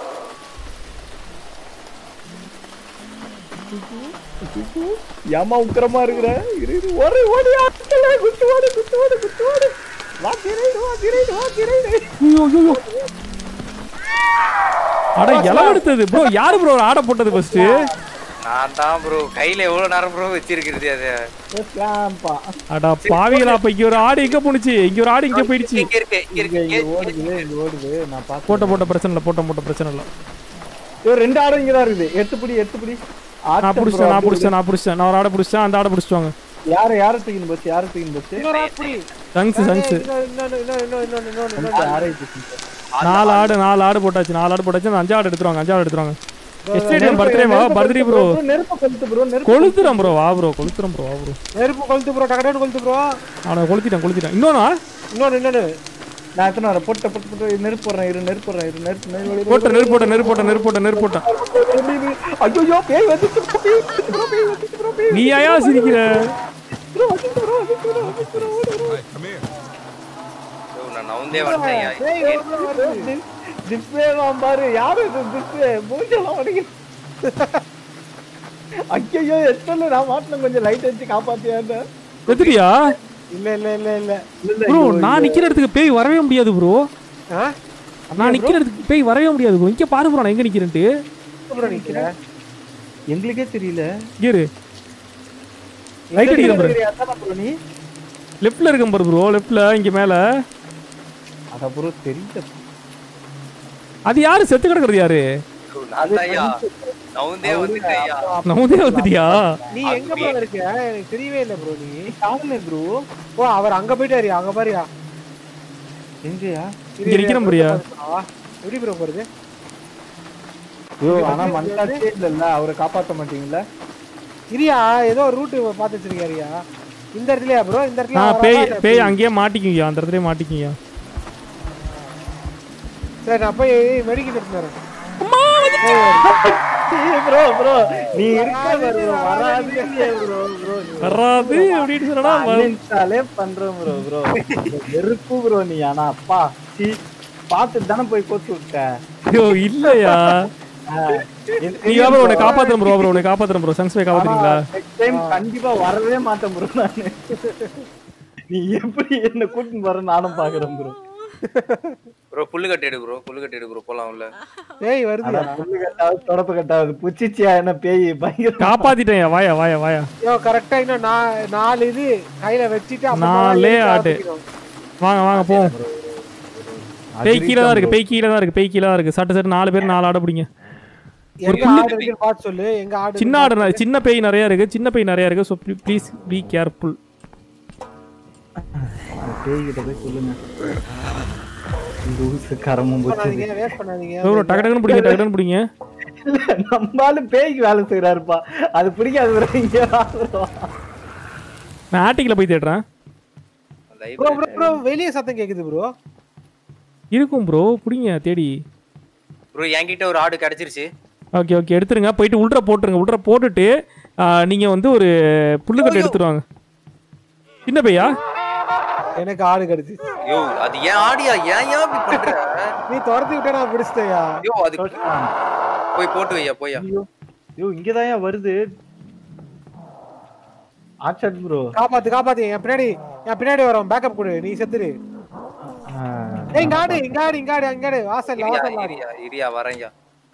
ஏமா உக்கிரமா இருக்கிற இரு இரு, ஓடு ஓடி ஆட்டல குத்து ஓடு குத்து ஓடு குத்து ஓடு வா திரைடு வா திரைடு வா திரைடு ஐயோ ஐயோ அட இளவெடுத்தது ப்ரோ யாரு ப்ரோ ஆடை போட்டது ஃபர்ஸ்ட் நான் தான் ப்ரோ கையில எவ்வளவு நேரம் ப்ரோ வச்சிருக்கிறது அது ஸ்லாம்பா அடா பாவிகளா அப்ப இங்க ஒரு ஆடு எங்க போனுச்சு இங்க ஒரு ஆடு இங்க போயிடுச்சு இங்க இருக்கு இங்க இங்க இருக்கு இங்க ஓடுது இங்க ஓடுது நான் போட்ட பார்த்தேன் போட்ட பிரச்சனை இல்ல போட்ட போட்ட பிரச்சனை இல்ல ஐயோ, ரெண்டு ஆடும் இங்க தான் இருக்குது எட்டுப்படி எட்டுப்படி நான் புடிச்சிட்டேன் நான் புடிச்சிட்டேன் நான் புடிச்சிட்டேன் நான் ஒரு ஆடை புடிச்சிட்டேன் அந்த ஆடை புடிச்சிட்டு வாங்க யார யார தூக்கின்னு போச்சு யார தூக்கின்னு போச்சு இன்னொரு ஆடு புடி. சங்ஸ் சங்ஸ் இன்னொரு, இன்னொரு, இன்னொரு, இன்னொரு, இன்னொரு, இன்னொரு, இன்னொரு. யாரை தூக்கின்னு போச்சு நாலு ஆடு நாலு ஆடு போட்டாச்சு நாலு ஆடு போட்டாச்சு அந்த அஞ்சு ஆடு எடுத்துருவாங்க அஞ்சு ஆடு எடுத்துருவாங்க எஸ்டேடியம் பர்த்டே வா பர்த்டே ப்ரோ நெருப்பு கொளுத்து ப்ரோ நெருப்பு கொளுத்துறேன் ப்ரோ வா ப்ரோ கொளுத்துறேன் ப்ரோ வா ப்ரோ நெருப்பு கொளுத்து ப்ரோ டக்கடன்னு கொளுத்து ப்ரோ அவனை கொளுத்திட்டேன் கொளுத்திட்டேன் இன்னொன்னா இன்னொன்னு இன்னொன்னு நான் எத்தனை வரேன் போட்ட போட்டு போட்டு நெருப்பு போடுறேன் இரு நெருப்பு போடுறேன் இரு நெருப்பு நெருப்பு போட்ட நெருப்பு போட்ட நெருப்பு போட்ட நெருப்பு போட்ட நெருப்பு போட்டேன் ஐயோ பேய் வந்துச்சு bro, பேய் வந்துச்சு bro, பேய் வந்துச்சு bro, பேய் நீ ஏயா சிரிக்கிற bro, வந்துச்சு bro, வந்துச்சு bro, வந்துச்சு bro, ஓடு, ஓடு. Hey, come here. ஐயோ, நான் நவுந்தே வந்துட்டேன் ஏய், எவ்வளவு வருது? டிஸ்பிளே தான் பாரு யாரு இது டிஸ்பிளே மூஞ்செல்லாம் உடைக்குது ஐயோ எத்தனை நான் மாட்டின கொஞ்சம் லைட் வச்சு காப்பாத்தியான்னு எதுடியா இல்ல இல்ல இல்ல இல்ல ப்ரோ நான் நிக்கிற இடத்துக்கு பேய் வரவே முடியாது ப்ரோ ஆ? நான் நிக்கிற இடத்துக்கு பேய் வரவே முடியாது ப்ரோ இங்க பாரு ப்ரோ நான் எங்க நிக்கிறேன்ட்டு ப்ரோ நிக்கிற எங்களுக்கே தெரியல இரு லைட் அடிக்கிறேன் பாரு அதான் bro நீ லெஃப்ட்ல இருக்கேன் பாரு ப்ரோ லெஃப்ட்ல இங்க மேல அதான் ப்ரோ தெரியல அது யாரு செத்து கிடக்குறது யாரு ஐயோ, நான் தான் ஐயா நவுந்தே வந்துட்டேன் ஐயா நமதே வந்துட்டியா நீ எங்க ப்ரோ இருக்க எனக்கு தெரியவே இல்ல ப்ரோ நீ காணல ப்ரோ ஓ அவர் அங்க போயிட்டாரு அங்க பாரியா எங்கயா இங்க நிக்கிறேன் பிரியா எப்படி ப்ரோ போறது ஐயோ ஆனா மனசாட்சியே இல்லல்ல அவரை காப்பாத்த மாட்டீங்களா இரியா ஏதோ ரூட் பார்த்து வச்சிருக்காருயா இந்த இடத்துலயா ப்ரோ இந்த இடத்துல ஆ வராதா பேய் இல்ல பேய் அங்கேயே மாட்டிக்குங்கய்யா அந்த இடத்துலயே மாட்டிக்குங்கய்யா சரி நான் போய் மெடிக்கல் எடுத்து வரேன் ப்ரோ ப்ரோ நீ இருக்கிற பாரு bro. வராது ப்ரோ ப்ரோ வராது அப்படின்னு சொன்னா வரும். அன்இன்ஸ்டாலே பண்றேன் ப்ரோ ப்ரோ வெறுப்பு ப்ரோ நீ ஆனா அப்பா சீ பார்த்துட்டு தானே போய் கோச்சு விட்ட ஐயோ இல்லையா ஆ, எனக்கு நீ ப்ரோ உன்னை காப்பாத்துறேன் ப்ரோ ப்ரோ உன்னை காப்பாத்துறேன் ப்ரோ சன்ஸ்வே காப்பாத்துறீங்களா next time கண்டிப்பா வரவே மாட்டேன் ப்ரோ நானு நீ எப்படி என்ன கூட்டின்னு வர நானும் பாக்குறேன் ப்ரோ ப்ரோ புல்லு கட்டி எடு ப்ரோ புல்லு கட்டி எடு ப்ரோ போலாம் உள்ள பேய் வருது புல்லு கட்டாது தொடப்பு கட்டாது புச்சிச்சியா என்ன பேய் பயங்கர காப்பாத்திட்டேன் வாயா வாயா வாயா யோ கரெக்டா இன்னும் நா- நாலு இது கையில வச்சுட்டு அப்புறமா நாலே எடுத்து ஆட்டு. ஆட்டிக்கணும். வாங்க வாங்க போ பேய் கீழே தான் இருக்கு பேய் கீழே தான் இருக்கு பேய் கீழே தான் இருக்கு சட்டு சட்டு நாலு பேர் நாலு ஆட பிடிங்க எங்க ஆடு இருக்குன்னு பார்த்து சொல்லு எங்க ஆடு சின்ன ஆடு ந- சின்ன பேய் நிறைய இருக்கு சின்ன பேய் நிறைய இருக்கு ஸோ ப்ளீஸ் பி கேர்ஃபுல் பேய் கிட்ட போய் சொல்லுங்க லூசு கரமும் போச்சு பண்ணாதீங்க வேஸ்ட் பண்ணாதீங்க ப்ரோ டக்கு டக்குன்னு பிடிங்க டக்கு டக்குன்னு பிடிங்க இல்ல நம்மளால பேய்க்கு வேலை செய்யறாருப்பா அது பிடிக்காது bro. இங்க வா bro. நான் ஆட்டிக்கில் போய் தேடுறேன் ப்ரோ ப்ரோ ப்ரோ வெளிய சத்தம் கேக்குது ப்ரோ இருக்கும் ப்ரோ பிடிங்க தேடி ப்ரோ என்கிட்ட ஒரு ஆடு கிடைச்சிருச்சு ஓகே ஓகே எடுத்துருங்க போயிட்டு உள்ற போட்டுருங்க உள்ற போட்டுட்டு ஆ, நீங்க வந்து ஒரு புல்லுக்கட்டை எடுத்துருவாங்க சின்ன பையா எனக்கு ஆடு கிடைச்சு யோ அது ஏன் ஆடியா ஏன் ஏன் இப்படி பண்ற நீ துரத்தி விட்ட நான் பிடிச்சிட்டயா யோ அது போய் போட்டு வையா போயா ஐயோ ஐயோ இங்கதான் ஏன் வருது ஆச்சாட் ப்ரோ காப்பாத்து காப்பாத்து என் பின்னாடி என் பின்னாடி வரோம் பேக்கப் கொடு நீ செத்துரு ஏய் இங்க ஆடு இங்க ஆடு இங்க ஆடு இங்க ஆடு வாசல்ல இரியா வாசல்ல ஆடு. இரியா இரியா வரேன்யா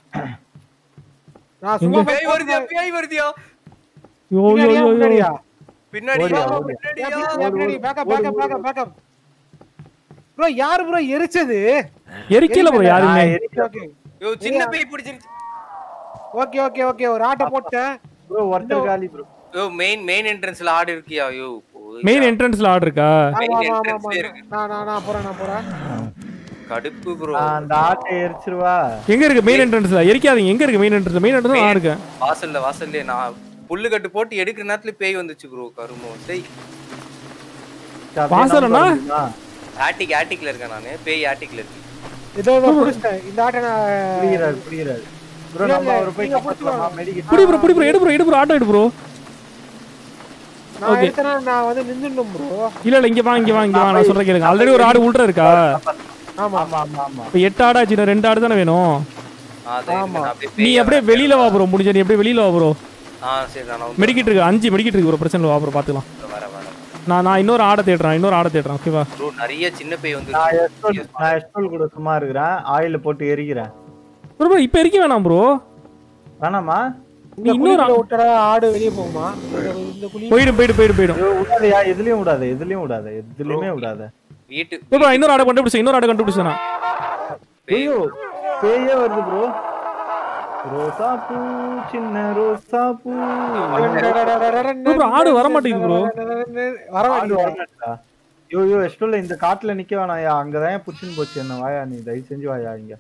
நான் சும்மா போய் பேய் வருதியா பேய் வருதியா யோ யோ பின்னாடியா, யோ யோ முன்னாடியா? பின்னாடியா என் பின்னாடியா பின்னாடி, என் பின்னாடி, backup, backup, backup, backup. bro யாரு ப்ரோ எரிச்சது எரிக்கல ப்ரோ யாருமே ஓகே யோ சின்ன பேய் பிடிச்சிருச்சு ஓகே ஓகே ஓகே ஒரு ஆட்டை போட்டேன் ப்ரோ ஒருத்தர் காலி ப்ரோ யோ மெயின் மெயின் என்ட்ரன்ஸ்ல ஆடு இருக்கியா யோ மெயின் என்ட்ரன்ஸ்ல ஆர்டர் இருக்கா ஆமா ஆமா ஆமா entrance ஆமா ல இருக்கு. நான் நான் நான் போறேன் நான் போறேன் கடுப்பு ப்ரோ அந்த ஆட்டை எரிச்சிருவா எங்க இருக்கு மெயின் என்ட்ரன்ஸ்ல எரிக்காதீங்க எங்க இருக்கு மெயின் என்ட்ரன்ஸ் மெயின் என்ட்ரன்ஸ் நான் இருக்கேன் வாசல்ல வாசல்ல நான் புல்லு கட்டு போட்டு எடுக்கிற நேரத்துல பேய் வந்துச்சு ப்ரோ கருமோ டேய் வாசல்னா? ஆட்டிக் ஆட்டிக்ல இருக்கேன் நானு பேய் ஆட்டிக்ல இருக்கு இதோ இதோ புடிச்சிட்டேன் இந்த ஆட்டை நான் புரியுறாரு புரியுறாரு ப்ரோ இல்ல, நம்ம இல்ல, அவரை போய் நீங்க காப்பாத்தலாமா புடிச்சு மெடிக்கல் புடி ப்ரோ புடி ப்ரோ எடு ப்ரோ எடு ப்ரோ ஆட்டோ எடு ப்ரோ நான் Okay. எடுத்தேன்னா நான் வந்து நின்னுடணும் ப்ரோ இல்ல இல்ல இங்க வா இங்க வா இங்க வா நான் சொல்றேன் கேளுங்க ஆல்ரெடி ஒரு ஆடு உள்ற இருக்கா ஆமா ஆமா ஆமா ஆமா இப்போ எட்டு ஆடு ஆச்சு இன்னும் ரெண்டு ஆடு தானே வேணும் ஆ, அதான் இருக்கு. நான் அப்படியே நீ பேயா அப்படியே வெளியில வா ப்ரோ முடிஞ்ச நீ அப்படியே வெளியில வா ப்ரோ ஆ சரி நான் வந்து மெடிக்கிட்டு இருக்கு அஞ்சு மெடிக்கிட்டு இருக்கு ப்ரோ பிரச்சனை இல்லை வா ப்ரோ பாத்துக்கலாம் வரேன் வரேன் நான் நான் இன்னொரு ஆடை தேடுறேன் இன்னொரு ஆடை தேடுறேன் ஓகேவா ப்ரோ நிறைய சின்ன பேய் வந்து நான் எஸ்டோல் நான் எஸ்டோல் கூட சும்மா இருக்கிறேன் ஆயில போட்டு எரிக்கிறேன் ப்ரோ ப்ரோ இப்போ எரிக்க வேணாம் ப்ரோ வேணாமா இந்த குழிக்குள்ள விட்டா ஆடு வெளிய போகுமா இந்த- இந்த குழி போயிடும் போயிடும் போயிடும் போயிடும் ஐயோ, விடாதயா எதுலயும் விடாத எதுலயும் விடாத எதுலயுமே விடாத வீட்டு ப்ரோ ப்ரோ இன்னொரு ஆடை கண்டுபிடிச்சேன் இன்னொரு ஆடை கண்டுபிடிச்சேன் நான் பேய் ஐயோ பேயே வருது ப்ரோ ரோசா பூ சின்ன ரோசா பூ bro, ஆடு வர மாட்டேங்குது bro. வர ஆடு மாட்டேங்குது வரமாட்டா ஐயோ ஐயோ எஸ்டோல்ல இந்த காட்டுல நிக்க வேணாம்யா அங்கதான் புடிச்சுன்னு போச்சு என்ன வாயா நீ தயவு செஞ்சு வாயா இங்க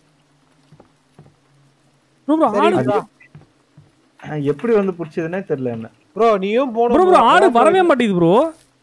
ப்ரோ ப்ரோ ஆடு சரி, அஹ் எப்படி வந்து புடிச்சதுன்னே தெரியல என்ன ப்ரோ நீயும் ப்ரோ போணும் ப்ரோ ஆடு வரவே மாட்டேங்குது ப்ரோ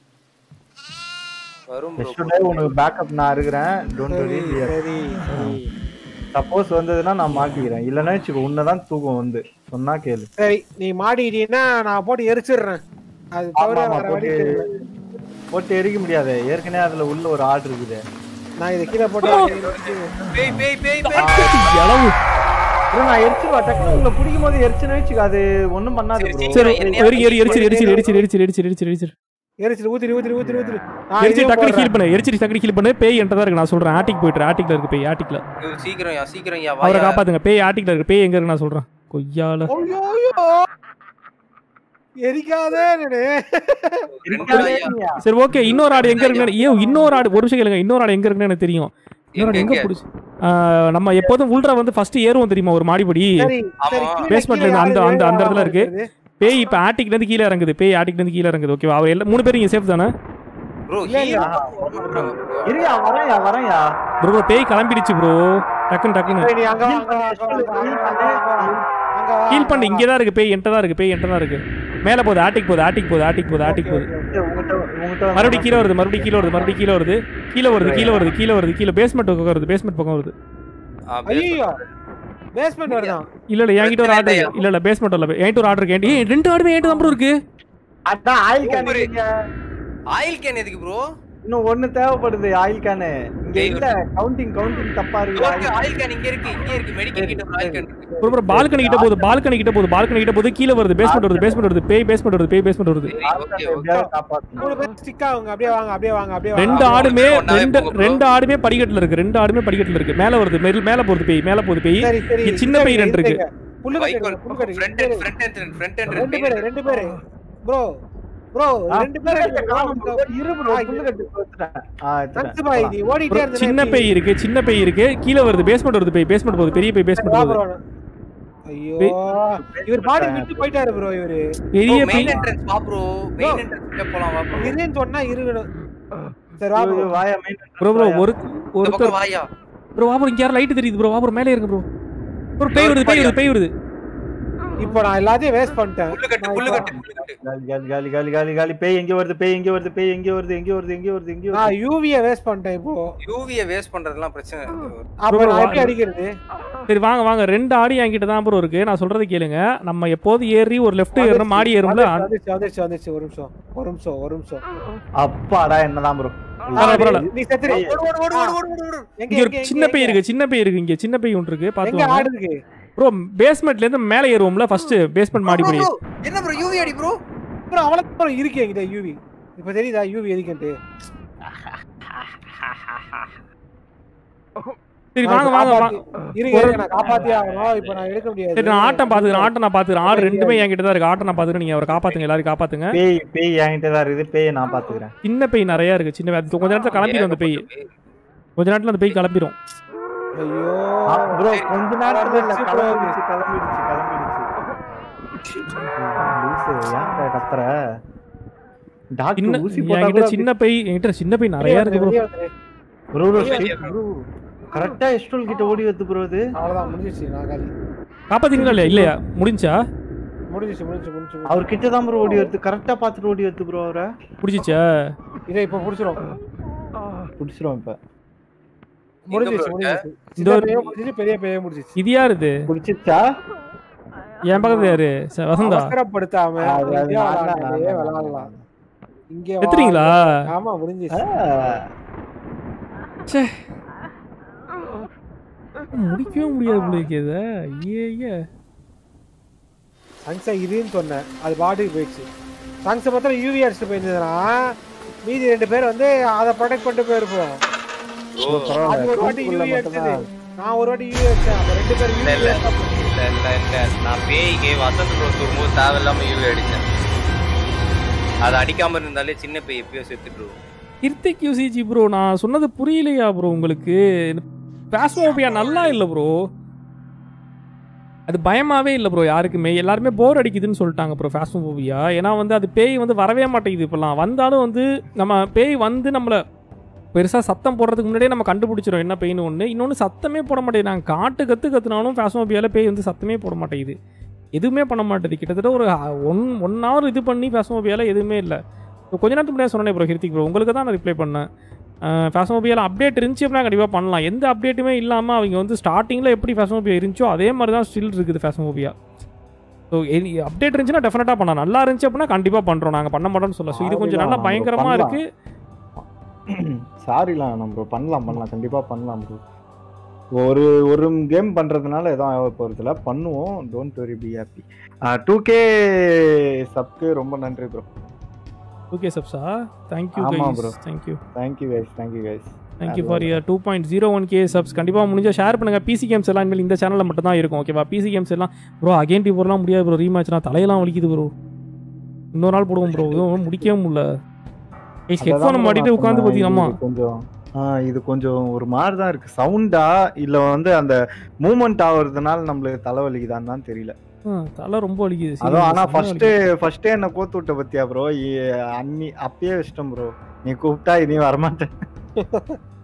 வரும் ப்ரோ எஸ்டோலே உனக்கு பேக்கப் நான் இருக்கிறேன் டோன்ட் வரி சரி சரி சப்போஸ் வந்ததுன்னா நான் மாட்டிக்கிறேன் இல்லைன்னா வச்சுக்கோ உன்னதான் தூக்கம் வந்து சொன்னா கேளு சரி நீ மாட்டிக்கிட்டீங்கன்னா நான் போட்டு எரிச்சிடுறேன் அது தவிர ஆமா, ஆமா, வேற வழி போட்டு- தெரியல. போட்டு எரிக்க முடியாது ஏற்கனவே அதுல உள்ள ஒரு ஆடு இருக்குது நான் இதை கீழே போட்டு பேய் பேய் பேய் பேய் இளவு bro, நான் எரிச்சிருவா டக்குனு உங்களை பிடிக்கும் போது எரிச்சுன்னு வச்சுக்கோ அது ஒண்ணும் பண்ணாது சரி, bro. சரி என்னைய எரிச்சு எரிச்சு எரிச்சு எரிச்சு எரிச்சு எரிச்சு எரிச்சு எரிச்சு எரிச்சிரு ஊத்திரு ஊத்திரு ஊத்திரு ஊத்திரு நான் எரிச்சு இதையும் டக்குனு போடுறேன். ஹீல் பண்ணு எரிச்சு டக்குனு ஹீல் பண்ணு பேய் என்கிட்ட தான் இருக்கு நான் சொல்றேன் ஆட்டிக் போயிட்டு ஆட்டிக்ல இருக்கு பேய் ஆட்டிக்ல ஐயோ, சீக்கிரம் யா சீக்கிரம் யா அவரை வாயா காப்பாத்துங்க பேய் ஆட்டிக்ல இருக்கு பேய் எங்க இருக்கு நான் சொல்றேன் கொய்யால ஐயோ, ஐயோ. எரிக்காதே நானு. ரெண்டு வாயா சரி ஓகே இன்னொரு ஆடு எங்க இருக்குன்னு ஏ இன்னொரு ஆடு ஒரு நிமிஷம் கேளுங்க இன்னொரு ஆடு எங்க இருக்குன்னு எனக்கு தெரியும் இன்னொரு ஆடு எங்க எங்க? பிடிச்சி நம்ம எப்போதும் உள்ற வந்து ஃபர்ஸ்ட் ஏறுவோம் தெரியுமா ஒரு மாடிப்படி சரி, சரி, ஆமா. கீழே, Basementல கீழே இருந்து அந்த- யாரு அந்த- அந்த இடத்துல இருக்கு. இருக்குது? பேய் இப்ப ஆட்டிக்ல இருந்து கீழே இறங்குது பேய் ஆட்டிக்ல இருந்து கீழே இறங்குது ஓகேவா அவர் எல்லாம் மூணு பேரும் இங்க சேஃப் தானே ப்ரோ இல்ல, இல்ல. இருயா வரேன்யா வரேன்யா ப்ரோ ப்ரோ பேய் கிளம்பிடுச்சு ப்ரோ டக்குன்னு டக்குன்னு சரி, நீ அங்க வா, அங்க வா, அங்க வா, அங்க வா, அங்க வா, அங்க வா, அங்க வா, ஹீல் அங்க பண்ணு வா. இங்கே தான் இருக்கு பேய் என்கிட்ட தான் இருக்கு பேய் என்கிட்ட தான் இருக்கு மேல போகுது ஆட்டிக் போகுது ஆட்டிக் போகுது ஆட்டிக் போகுது ஆட்டிக் போகுது உங்ககிட்ட உங்ககிட்ட மறுபடியும் கீழே வருது மறுபடியும் கீழே வருது மறுபடியும் கீழே வருது கீழே வருது கீழே வருது கீழே வருது கீழே பேஸ்மெண்ட் பக்கம் வருது பேஸ்மெண்ட் பக்கம் வருது ஆ, base ஐயோ பேஸ்மெண்ட் வருதான் இல்ல இல்ல என்கிட்ட ஒரு ஆர்டர் இல்ல இல்ல பேஸ்மெண்ட் இல்ல என்கிட்ட ஒரு ஆர்டர் இருக்கு ஏய் ரெண்டு ஆர்டர் என்கிட்ட தான் bro இருக்கு அதான் ஆயில் கேன் ஒரு- இல்லைங்க. ஆயில் கேன் எதுக்கு ப்ரோ இன்னும் ஒண்ணு தேவைப்படுது ஆயில் கேனு இங்க டேய், இல்ல கவுண்டிங் கவுண்டிங் தப்பா இருக்கு oil can. ஆயில் கேன் இங்க இருக்கு இங்க இருக்கு மெடிக்கல் கிட்ட ஒரு ஆயில் கேன் இருக்கு ப்ரோ ப்ரோ பால்கனி கிட்ட போகுது பால்கனி கிட்ட போகுது பால்கனி கிட்ட போகுது கீழே வருது பேஸ்மெண்ட் வருது பேஸ்மெண்ட் வருது பேய் பேஸ்மெண்ட் வருது பேய் பேஸ்மெண்ட் வருது சரி, ஆயில் okay, can okay. எப்படியாவது காப்பாத்தணும். மூணு பேர் ஸ்டிக் ஆகுங்க அப்படியே வாங்க அப்படியே வாங்க அப்படியே வாங்க ரெண்டு ஆமா, ஆடுமே ஒண்ணாவே ரெண்டு போங்க bro. ரெண்டு ஆடுமே படிக்கட்டுல இருக்கு ரெண்டு ஆடுமே படிக்கட்டுல இருக்கு மேல வருது மேல மேல போகுது பேய் மேல போகுது பேய் சரி சரி இங்க சின்ன பை ரெண்டு இருக்கு. புல்லு பைக் கட்டு புல்லு கட்டு front end front end front end ரெண்டு பேரு ரெண்டு பேரு ப்ரோ ப்ரோ ஆ, ரெண்டு பேரு காணோம் bro. இரு bro, புல்லு கட்டு கொடுத்துட்டேன். ஆ, எடுத்துட்டேன். நன்சு பாய் நீ ஓடிட்டே Bro, இருந்த சின்ன பை இருக்கு சின்ன பை இருக்கு கீழே வருது பேஸ்மெண்ட் வருது பேய் பேஸ்மெண்ட் போகுது பெரிய பை பேஸ்மெண்ட் வா போகுது bro ஐயோ இவர் பாடி விட்டு போயிட்டாரு ப்ரோ இவரு பெரிய பை மெயின் என்ட்ரன்ஸ் வா ப்ரோ மெயின் என்ட்ரன்ஸ் கிட்ட போலாம் வா ப்ரோ இருன்னு சொன்னா இருக்கணும் சரி வா ஐயோ, ப்ரோ வாயா, main entrance ப்ரோ ப்ரோ வாயா. ஒரு இந்த ஒருத்தர் பக்கம் வாயா ப்ரோ வா ப்ரோ இங்க யாரும் லைட் தெரியுது ப்ரோ வா ப்ரோ மேலே இருங்க ப்ரோ ப்ரோ பேய் வருது பேய் வருது பேய் வருது இப்போ நான் எல்லாத்தையும் வேஸ்ட் பண்ணிட்டேன் புல்லு கட்டு புல்லு கட்டு புல்லு கட்டு காலி, காலி, காலி, காலி, காலி, காலி. பேய் எங்க வருது பேய் எங்க வருது பேய் எங்க வருது எங்க வருது எங்க வருது எங்க வருது நான் யூவிய வேஸ்ட் பண்ணிட்டேன் இப்போ யூவிய வேஸ்ட் பண்றதெல்லாம் பிரச்சனை அப்ப Bro, நான் வா- எப்படி அடிக்கிறது சரி வாங்க வாங்க ரெண்டு ஆடி என்கிட்ட தான் ப்ரோ இருக்கு நான் சொல்றது கேளுங்க நம்ம எப்போது ஏறி ஒரு லெஃப்ட் ஏறணும் மாடி ஏறும்ல அந்த- வந்துச்சு வந்துச்சு வந்துச்சு ஒரு நிமிஷம் ஒரு நிமிஷம் ஒரு நிமிஷம் அப்பாடா என்னதான் ப்ரோ பரவாயில்ல, பரவாயில்ல. நீ செத்துரு ஓடு ஓடு ஓடு ஓடு ஓடு ஓடு எங்க இங்க ஒரு எங்க, சின்ன எங்க, பை எங்க? இருக்கு சின்ன பை இருக்கு இங்க சின்ன பை ஒன்று இருக்கு எங்க பாத்துவாங்க ஆடு இருக்கு ப்ரோ பேஸ்மெண்ட்ல இருந்து மேலே ஏறுவோம்ல ஃபர்ஸ்ட் பேஸ்மெண்ட் மாடி படி Bro, bro, என்ன ப்ரோ யூவி அடி ப்ரோ அப்புறம் அவ்வளவு இருக்கு என்கிட்ட யூவி இப்ப தெரியுதா யூவி எதுக்குன்ட்டு சரி வாங்க வாங்க வாங்க இருங்க இருங்க, நான் காப்பாத்தியே ஆகணும் இப்ப நான் எடுக்க முடியாது சரி நான் ஆட்டம் பாத்துக்கிறேன் ஆட்டம் நான் பாத்துக்கிறேன் ஆடு ரெண்டுமே என்கிட்ட தான் இருக்கு ஆட்டம் நான் பாத்துக்கிறேன் நீங்க அவரை காப்பாத்துங்க எல்லாரும் காப்பாத்துங்க பேய் பேய் என்கிட்ட தான் இருக்குது பேய் நான் பாத்துக்கிறேன் சின்ன பை நிறைய இருக்கு சின்ன பை அது கொஞ்ச நேரத்துல கிளம்பிடும் அந்த பை கொஞ்ச நேரத்துல அந்த பை கிளம்பிடும் ஐயோ ப்ரோ கொஞ்ச நேரத்துல இல்ல கிளம்பிடுச்சு, கிளம்பிடுச்சு கிளம்பிடுச்சு கிளம்பிடுச்சு லூசு, ஏன்டா கத்துற டாக்டர் சின்ன ஊசி போட்டா என்கிட்ட கூட சின்ன பை என்கிட்ட சின்ன பை நிறைய வெளியே இருக்கு ப்ரோ வெளியே வந்துரு. ப்ரோ ப்ரோ கரெக்டா எஸ்டோல் கிட்ட ஓடி வந்து ப்ரோ அது அவ்வளவுதான் முடிஞ்சிச்சு நான் காலி காப்பாத்தீங்களா இல்லையா இல்லையா முடிஞ்சா முடிஞ்சிச்சு முடிஞ்சிச்சு முடிஞ்சிச்சு அவர் கிட்ட தான் ப்ரோ ஓடி வருது கரெக்டா பாத்துட்டு ஓடி வருது ப்ரோ அவரை முடிச்சிச்சா இதை இப்ப புடிச்சிரும் புடிச்சிரும் இப்ப முடிஞ்சிச்சு bro முடிஞ்சிச்சு இந்த சின்ன ஒரு- பையே முடிஞ்சிச்சு பெரிய பையே முடிஞ்சிச்சு இது யாரு இது புடிச்சிச்சா என் பக்கத்துல யாரு ச- வசந்தா அவசரப்படுத்தாம அது- அது அமைதியா நான் தான், விளையாடுறதே நான் தான். விளையாடலாம் இங்க வா. செத்துறீங்களா ஆமா முடிஞ்சிச்சு ச்சே முடிக்கவே முடியாது உங்களுக்கு இத ஐயே சங்ஸை இதுன்னு சொன்னேன் அது பாட்டுக்கு போயிடுச்சு சங்ஸை பார்த்தா யூவி அடிச்சுட்டு போயிருந்ததுன்னா மீதி ரெண்டு பேர் வந்து அதை ப்ரொடெக்ட் பண்ணிட்டு போயிருப்போம் அது ஒரு வாட்டி யூவி அடிச்சது நான் ஒரு வாட்டி யூவி அடிச்சேன் அப்ப ரெண்டு பேர் இல்ல இல்ல யூவி இல்ல இல்ல இல்ல நான் பேய்க்கு வசந்த் ப்ரோ தூரும்போது தேவையில்லாம யூவி அடிச்சேன் அது அடிக்காம இருந்தாலே சின்ன பேய் எப்பயோ செத்துட்டு கிருத்திக் யூசிஜி ப்ரோ நான் சொன்னது புரியலையா ப்ரோ உங்களுக்கு பேஸ்மோபியா நல்லா இல்லை ப்ரோ அது பயமாவே இல்லை ப்ரோ யாருக்குமே எல்லாருமே போர் அடிக்குதுன்னு சொல்லிட்டாங்க ப்ரோ ஃபேஸ்மோபியா ஏன்னா வந்து அது பேய் வந்து வரவே மாட்டேங்குது இப்போலாம் வந்தாலும் வந்து நம்ம பேய் வந்து நம்மளை பெருசாக சத்தம் போடுறதுக்கு முன்னாடியே நம்ம கண்டுபிடிச்சிரும் என்ன பேய்னு ஒன்று இன்னொன்று சத்தமே போட மாட்டேங்குது நாங்கள் காட்டு கற்று கற்றுனாலும் ஃபேஸ்மோபியாவில் பேய் வந்து சத்தமே போட மாட்டேங்குது எதுவுமே பண்ண மாட்டேது கிட்டத்தட்ட ஒரு ஒன் ஒன் ஹவர் இது பண்ணி ஃபேஸ்மோபியாவில் எதுவுமே இல்லை இப்போ கொஞ்ச நேரத்துக்கு முன்னாடி சொன்னேன் ப்ரோ ஹிருத்திக் ப்ரோ உங்களுக்கு தான் நான் ரிப்ளை பண்ணேன் ஃபேஷனோபியாவில் அப்டேட் இருந்துச்சு அப்படின்னா கண்டிப்பாக பண்ணலாம் எந்த அப்டேட்டுமே இல்லாமல் அவங்க வந்து ஸ்டார்டிங்கில் எப்படி ஃபேஷனோபியா இருந்துச்சோ அதே மாதிரி தான் ஸ்டில் இருக்குது ஃபேஷனோபியா ஸோ அப்டேட் இருந்துச்சுன்னா டெஃபினட்டாக பண்ணலாம் நல்லா இருந்துச்சு அப்படின்னா கண்டிப்பாக பண்ணுறோம் நாங்கள் பண்ண மாட்டோம்னு சொல்ல ஸோ இது கொஞ்சம் நல்லா பண்ணலாம் bro, பயங்கரமாக பண்ணலாம். இருக்குது சாரிலாம் நம்ம ப்ரோ பண்ணலாம் பண்ணலாம் கண்டிப்பா பண்ணலாம் ப்ரோ ஒரு ஒரு கேம் பண்றதுனால எதுவும் ஆக போறதில்ல பண்ணுவோம் don't worry be happy two K சப்க்கு ரொம்ப நன்றி ப்ரோ ஓகே சப்ஸா தேங்க்யூ ஆமா guys bro. Thank you thank you guys thank you guys thank you for year two point zero one K subs கண்டிப்பாக முடிஞ்சால் ஷேர் பண்ணுங்கள் பிசி கேம்ஸ் எல்லாம் இனிமேல் இந்த சேனலில் மட்டும் தான் இருக்கும் ஓகேவா பிசி கேம்ஸ் எல்லாம் ப்ரோ அகைன் டி போடலாம் முடியாது ப்ரோ ரீமேட்ச்னா தலையெல்லாம் வலிக்குது ப்ரோ இன்னொரு நாள் போடுவோம் ப்ரோ இதுவும் முடிக்கவே முடியல ஹெட்ஃபோனை மாட்டிட்டு உட்காந்து பார்த்தீங்கன்னா கொஞ்சம் ஆ இது கொஞ்சம் ஒரு மாதிரி தான் இருக்கு சவுண்டா இல்ல வந்து அந்த மூமெண்ட் ஆகுறதுனால நம்மளுக்கு தலைவலிக்குதான்னு தான் தெரியல தலை ரொம்ப வலிக்குது அதுவும் ஆனா serious, ஃபர்ஸ்ட் செம்ம ஃபர்ஸ்டே என்ன கோத்து விட்ட பத்தியா ப்ரோ அன்னி அப்பயே இஷ்டம் ப்ரோ நீ கூப்பிட்டா இனி வரமாட்டேன்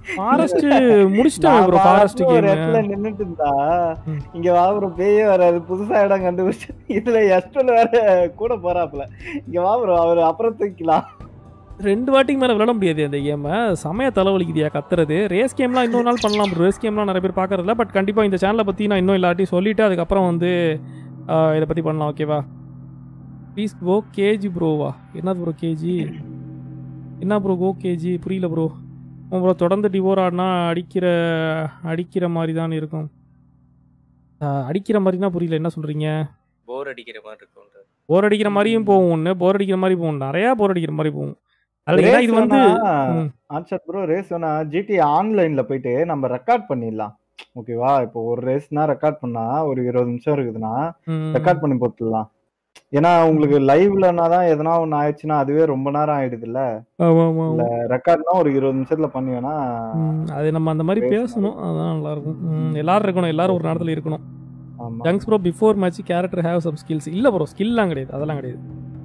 ஃபாரஸ்ட் முடிச்சிட்டேன் ப்ரோ ஃபாரஸ்ட் ஒரு கேம் இடத்துல நின்னுட்டு இருந்தா ம். இங்க வா ப்ரோ பேயே வராது புதுசா இடம் கண்டுபிடிச்சு இதுல எஸ்டோல வேற கூட போறாப்ல இங்க வா ப்ரோ அவர் அப்புறம் தூக்கலாம் ரெண்டு வாட்டிக்கு மேல விளையாட முடியாது அந்த கேமை செமையா தலைவலிக்குதியா கத்துறது ரேஸ் கேம்லாம் இன்னொரு நாள் பண்ணலாம் ப்ரோ ரேஸ் கேம்லாம் நிறைய பேர் பார்க்கறதில்ல பட் கண்டிப்பா இந்த சேனலை பத்தி நான் இன்னும் எல்லாத்தையும் சொல்லிட்டு அதுக்கப்புறம் வந்து ஆஹ், இதை பத்தி பண்ணலாம் ஓகேவா ப்ளீஸ் கோ கேஜி ப்ரோவா என்ன ப்ரோ கேஜி என்ன ப்ரோ கோ கேஜி புரியல ப்ரோ ப்ரோ தொடர்ந்து டிவோர் ஆடினா அடிக்கிற அடிக்கிற மாதிரி தான் இருக்கும் ஆஹ், அடிக்கிற மாதிரினா புரியல என்ன சொல்றீங்க போர் அடிக்கிற மாதிரி இருக்கும் போர் அடிக்கிற மாதிரியும் போகும் ஒன்று போர் அடிக்கிற மாதிரி போகும் நிறையா போர் அடிக்கிற மாதிரி போகும் அதில் ஏன்னா இது வந்து ம். ஆன்சர் ப்ரோ ரேஸ் வேணா ஜிடி ஆன்லைன்ல போயிட்டு நம்ம ரெக்கார்ட் பண்ணிடலாம் ஓகேவா இப்போ ஒரு ரேஸ்னா ரெக்கார்ட் பண்ணா ஒரு இருபது நிமிஷம் இருக்குதுன்னா ம், ரெக்கார்ட் பண்ணி போட்டுடலாம் ஏன்னா உங்களுக்கு லைவ்லனா தான் எதனா ஒன்று ஆயிடுச்சுன்னா அதுவே ரொம்ப நேரம் ஆயிடுதுல்ல ஆமா, ஆமா, ஆமா. ரெக்கார்ட்னா ஒரு இருபது நிமிஷத்துல பண்ணி வேணா ம், அது நம்ம அந்த மாதிரி பேசணும். பேசணும் அதான் நல்லா இருக்கும் ம், எல்லாரும் இருக்கணும் எல்லாரும் ஒரு நேரத்தில் இருக்கணும் ஆமா ஜங்ஸ் bro before match character have some skills இல்லை ப்ரோ ஸ்கில்லாம் கிடையாது அதெல்லாம் கிடையாது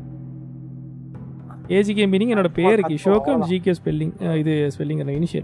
ஏஜிகே மீனிங் என்னோட பேரு கிஷோக் அண்ட் ஜிகே ஸ்பெல்லிங் இது ஸ்பெல்லிங் என்ன இனிஷியல்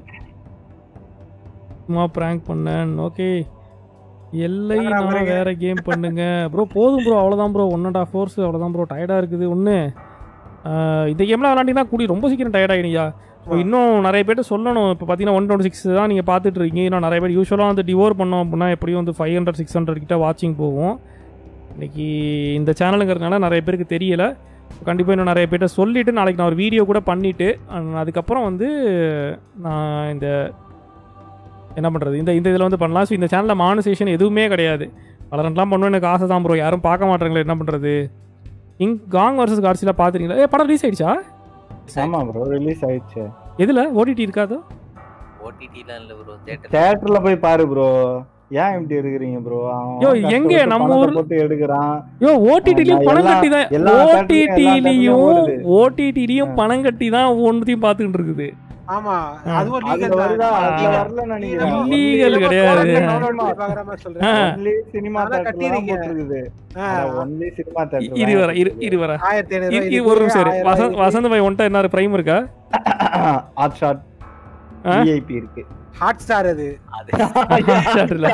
சும்மா ப்ராங்க் பண்ணேன் ஓகே எல்லை என்னடா நான் பண்றீங்க? வேற கேம் பண்ணுங்க ப்ரோ போதும் ப்ரோ அவ்வளோதான் bro one and half hours அவ்வளோதான் ப்ரோ டயர்டாக இருக்குது ஒன்று இந்த கேம்லாம் விளாண்டிங்கன்னா கூடி ரொம்ப சீக்கிரம் டயர்ட் ஆகிடுயா இப்போ இன்னும் நிறைய பேர்ட்ட சொல்லணும் இப்போ பார்த்தீங்கன்னா ஒன் டுவெண்ட்டி சிக்ஸ் தான் நீங்கள் பார்த்துட்டு இருக்கீங்க இன்னும் நிறைய பேர் யூஸ்வலாக வந்து டிவோர் பண்ணோம் அப்படின்னா எப்படியும் வந்து ஃபைவ் ஹண்ட்ரட் சிக்ஸ் ஹண்ட்ரட் கிட்ட வாட்சிங் போகும் இன்னைக்கு இந்த சேனலுங்கிறதுனால நிறைய பேருக்கு தெரியல கண்டிப்பாக இன்னும் நிறைய பேர்ட்ட சொல்லிவிட்டு நாளைக்கு நான் ஒரு வீடியோ கூட பண்ணிவிட்டு அதுக்கப்புறம் வந்து நான் இந்த என்ன பண்ணுறது இந்த இந்த இதில் வந்து பண்ணலாம் ஸோ இந்த சேனலில் மானிசேஷன் எதுவுமே கிடையாது வளரன்லாம் பண்ணணும் எனக்கு ஆசை தான் ப்ரோ யாரும் பார்க்க மாட்டாங்களே என்ன பண்ணுறது இங் காங் வர்சஸ் கார்சிலாம் பார்த்துருக்கீங்களா ஏ படம் ரிலீஸ் ஆயிடுச்சா ஆமா ப்ரோ ரிலீஸ் ஆயிடுச்சு எதில் ஓடிடி இருக்காதோ ஓடிடிலாம் இல்ல ப்ரோ தேட்டர் தியேட்டர்ல போய் பாரு ப்ரோ ஏன் இப்படி எடுக்கிறீங்க ப்ரோ யோ, எங்க நம்ம ஊர்- போட்டு எடுக்கிறான் யோ ஓடிடிலையும் ஆமா, பணம் எல்லா- கட்டி தான் எல்லா theatreலயும் எல்லா ஓடிடிலையும் theatreலயும் வருது. ஓடிடிலையும் பணம் கட்டி தான் ஒவ்வொன்றையும் பார்த்துக்கிட்டு இருக்குது ஆமா ஆ. அதுவும் அதுல legal வருதா தான். அதுல வரல நினைக்கிறேன் Illegal கிடையாது. பாக்குற மாதிரி சொல்றேன் ஆ. ஒன்லி சினிமா அதெல்லாம் தேட்டர்ல தான் கட்டிறீங்க. போட்டுருக்குது ஆ, ஒன்லி சினிமா இ- தேட்டர் இரு வர இரு இரு வர ஆயிரத்தி ஐநூறு இரு- ரூபாய் இரு, ஒரு நிமிஷம் இரு. ஆயிரம் வசந்த் ரூபாய் வசந்த் பாய் ஒன்ட்ட என்ன பிரைம் இருக்கா ஹாட் ஷாட் ஆ? விஐபி இருக்கு ஹாட் ஸ்டார் அது ஹாட் இல்ல